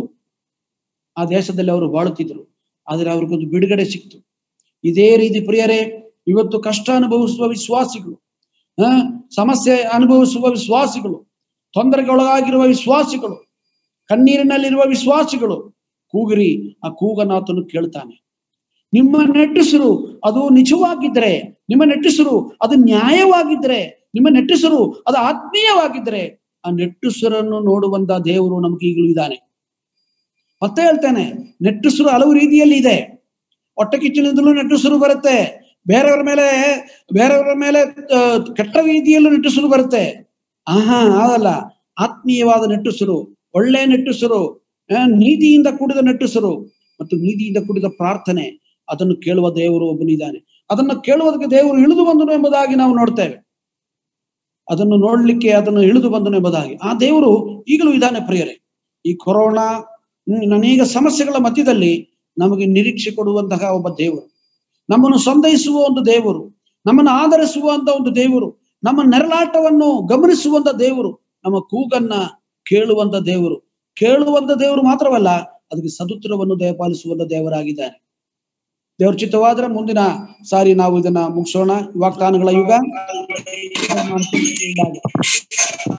ಆ ದೇಶದಲ್ಲಿ ಅವರು ಬಾಳುತ್ತಿದ್ರು ಆದರೆ ಅವ್ರಿಗೊಂದು ಬಿಡುಗಡೆ ಸಿಕ್ತು ಇದೇ ರೀತಿ ಪ್ರಿಯರೇ ಇವತ್ತು ಕಷ್ಟ ಅನುಭವಿಸುವ ವಿಶ್ವಾಸಿಗಳು ಆ ಸಮಸ್ಯೆ ಅನುಭವಿಸುವ ವಿಶ್ವಾಸಿಗಳು ತೊಂದರೆಗೊಳಗಾಗಿರುವ ವಿಶ್ವಾಸಿಗಳು ಕಣ್ಣೀರಿನಲ್ಲಿರುವ ವಿಶ್ವಾಸಿಗಳು ಕೂಗಿರಿ ಆ ಕೂಗನಾಥನು ಕೇಳ್ತಾನೆ ನಿಮ್ಮ ನೆಟ್ಟಿಸರು ಅದು ನಿಜವಾಗಿದ್ರೆ ನಿಮ್ಮ ನೆಟ್ಟಿಸರು ಅದು ನ್ಯಾಯವಾಗಿದ್ರೆ ನಿಮ್ಮ ನೆಟ್ಟಿಸರು ಅದು ಆತ್ಮೀಯವಾಗಿದ್ರೆ ಆ ನೆಟ್ಟುಸರನ್ನು ನೋಡುವಂತ ದೇವರು ನಮ್ಗೆ ಈಗಲೂ ಇದ್ದಾನೆ ಮತ್ತೆ ಹೇಳ್ತೇನೆ ನೆಟ್ಟುಸರು ಹಲವು ರೀತಿಯಲ್ಲಿ ಇದೆ ಹೊಟ್ಟೆ ಕಿಚ್ಚನಿಂದಲೂ ನೆಟ್ಟುಸರು ಬರುತ್ತೆ ಬೇರೆಯವರ ಮೇಲೆ ಬೇರೆಯವರ ಮೇಲೆ ಆ, ಕೆಟ್ಟ ರೀತಿಯಲ್ಲೂ ನೆಟ್ಟುಸರು ಬರುತ್ತೆ ಆಹಾ ಅದಲ್ಲ ಆತ್ಮೀಯವಾದ ನೆಟ್ಟುಸರು ಒಳ್ಳೆ ನೆಟ್ಟುಸರು ಆ, ನೀತಿಯಿಂದ ಕೂಡಿದ ನೆಟ್ಟುಸರು ಮತ್ತು ನೀತಿಯಿಂದ ಕೂಡಿದ ಪ್ರಾರ್ಥನೆ ಅದನ್ನು ಕೇಳುವ ದೇವರು ಒಬ್ಬನಿದ್ದಾನೆ ಅದನ್ನು ಕೇಳುವುದಕ್ಕೆ ದೇವರು ಇಳಿದು ಬಂದನು ಎಂಬುದಾಗಿ ನಾವು ನೋಡ್ತೇವೆ ಅದನ್ನು ನೋಡ್ಲಿಕ್ಕೆ ಅದನ್ನು ಇಳಿದು ಬಂದನು ಎಂಬುದಾಗಿ ಆ ದೇವರು ಈಗಲೂ ಇದ್ದಾನೆ ಪ್ರಿಯರೇ ಈ ಕೊರೋನಾ ಹ್ಮ್, ಅನೇಕ ಸಮಸ್ಯೆಗಳ ಮಧ್ಯದಲ್ಲಿ ನಮಗೆ ನಿರೀಕ್ಷೆ ಕೊಡುವಂತಹ ಒಬ್ಬ ದೇವರು ನಮ್ಮನ್ನು ಸಂದೈಸುವ ಒಂದು ದೇವರು ನಮ್ಮನ್ನು ಆಧರಿಸುವಂತ ಒಂದು ದೇವರು ನಮ್ಮ ನೆರಳಾಟವನ್ನು ಗಮನಿಸುವಂತ ದೇವರು ನಮ್ಮ ಕೂಗನ್ನ ಕೇಳುವಂತ ದೇವರು ಕೇಳುವಂತ ದೇವರು ಮಾತ್ರವಲ್ಲ ಅದಕ್ಕೆ ಸದುತ್ತರವನ್ನು ದಯಪಾಲಿಸುವಂತ ದೇವರಾಗಿದ್ದಾನೆ ದೇವ್ರ ಚಿತ್ತವಾದ್ರೆ ಮುಂದಿನ ಸಾರಿ ನಾವು ಇದನ್ನ ಮುಗಿಸೋಣ ವಾಗ್ದಾನಗಳ ಯುಗ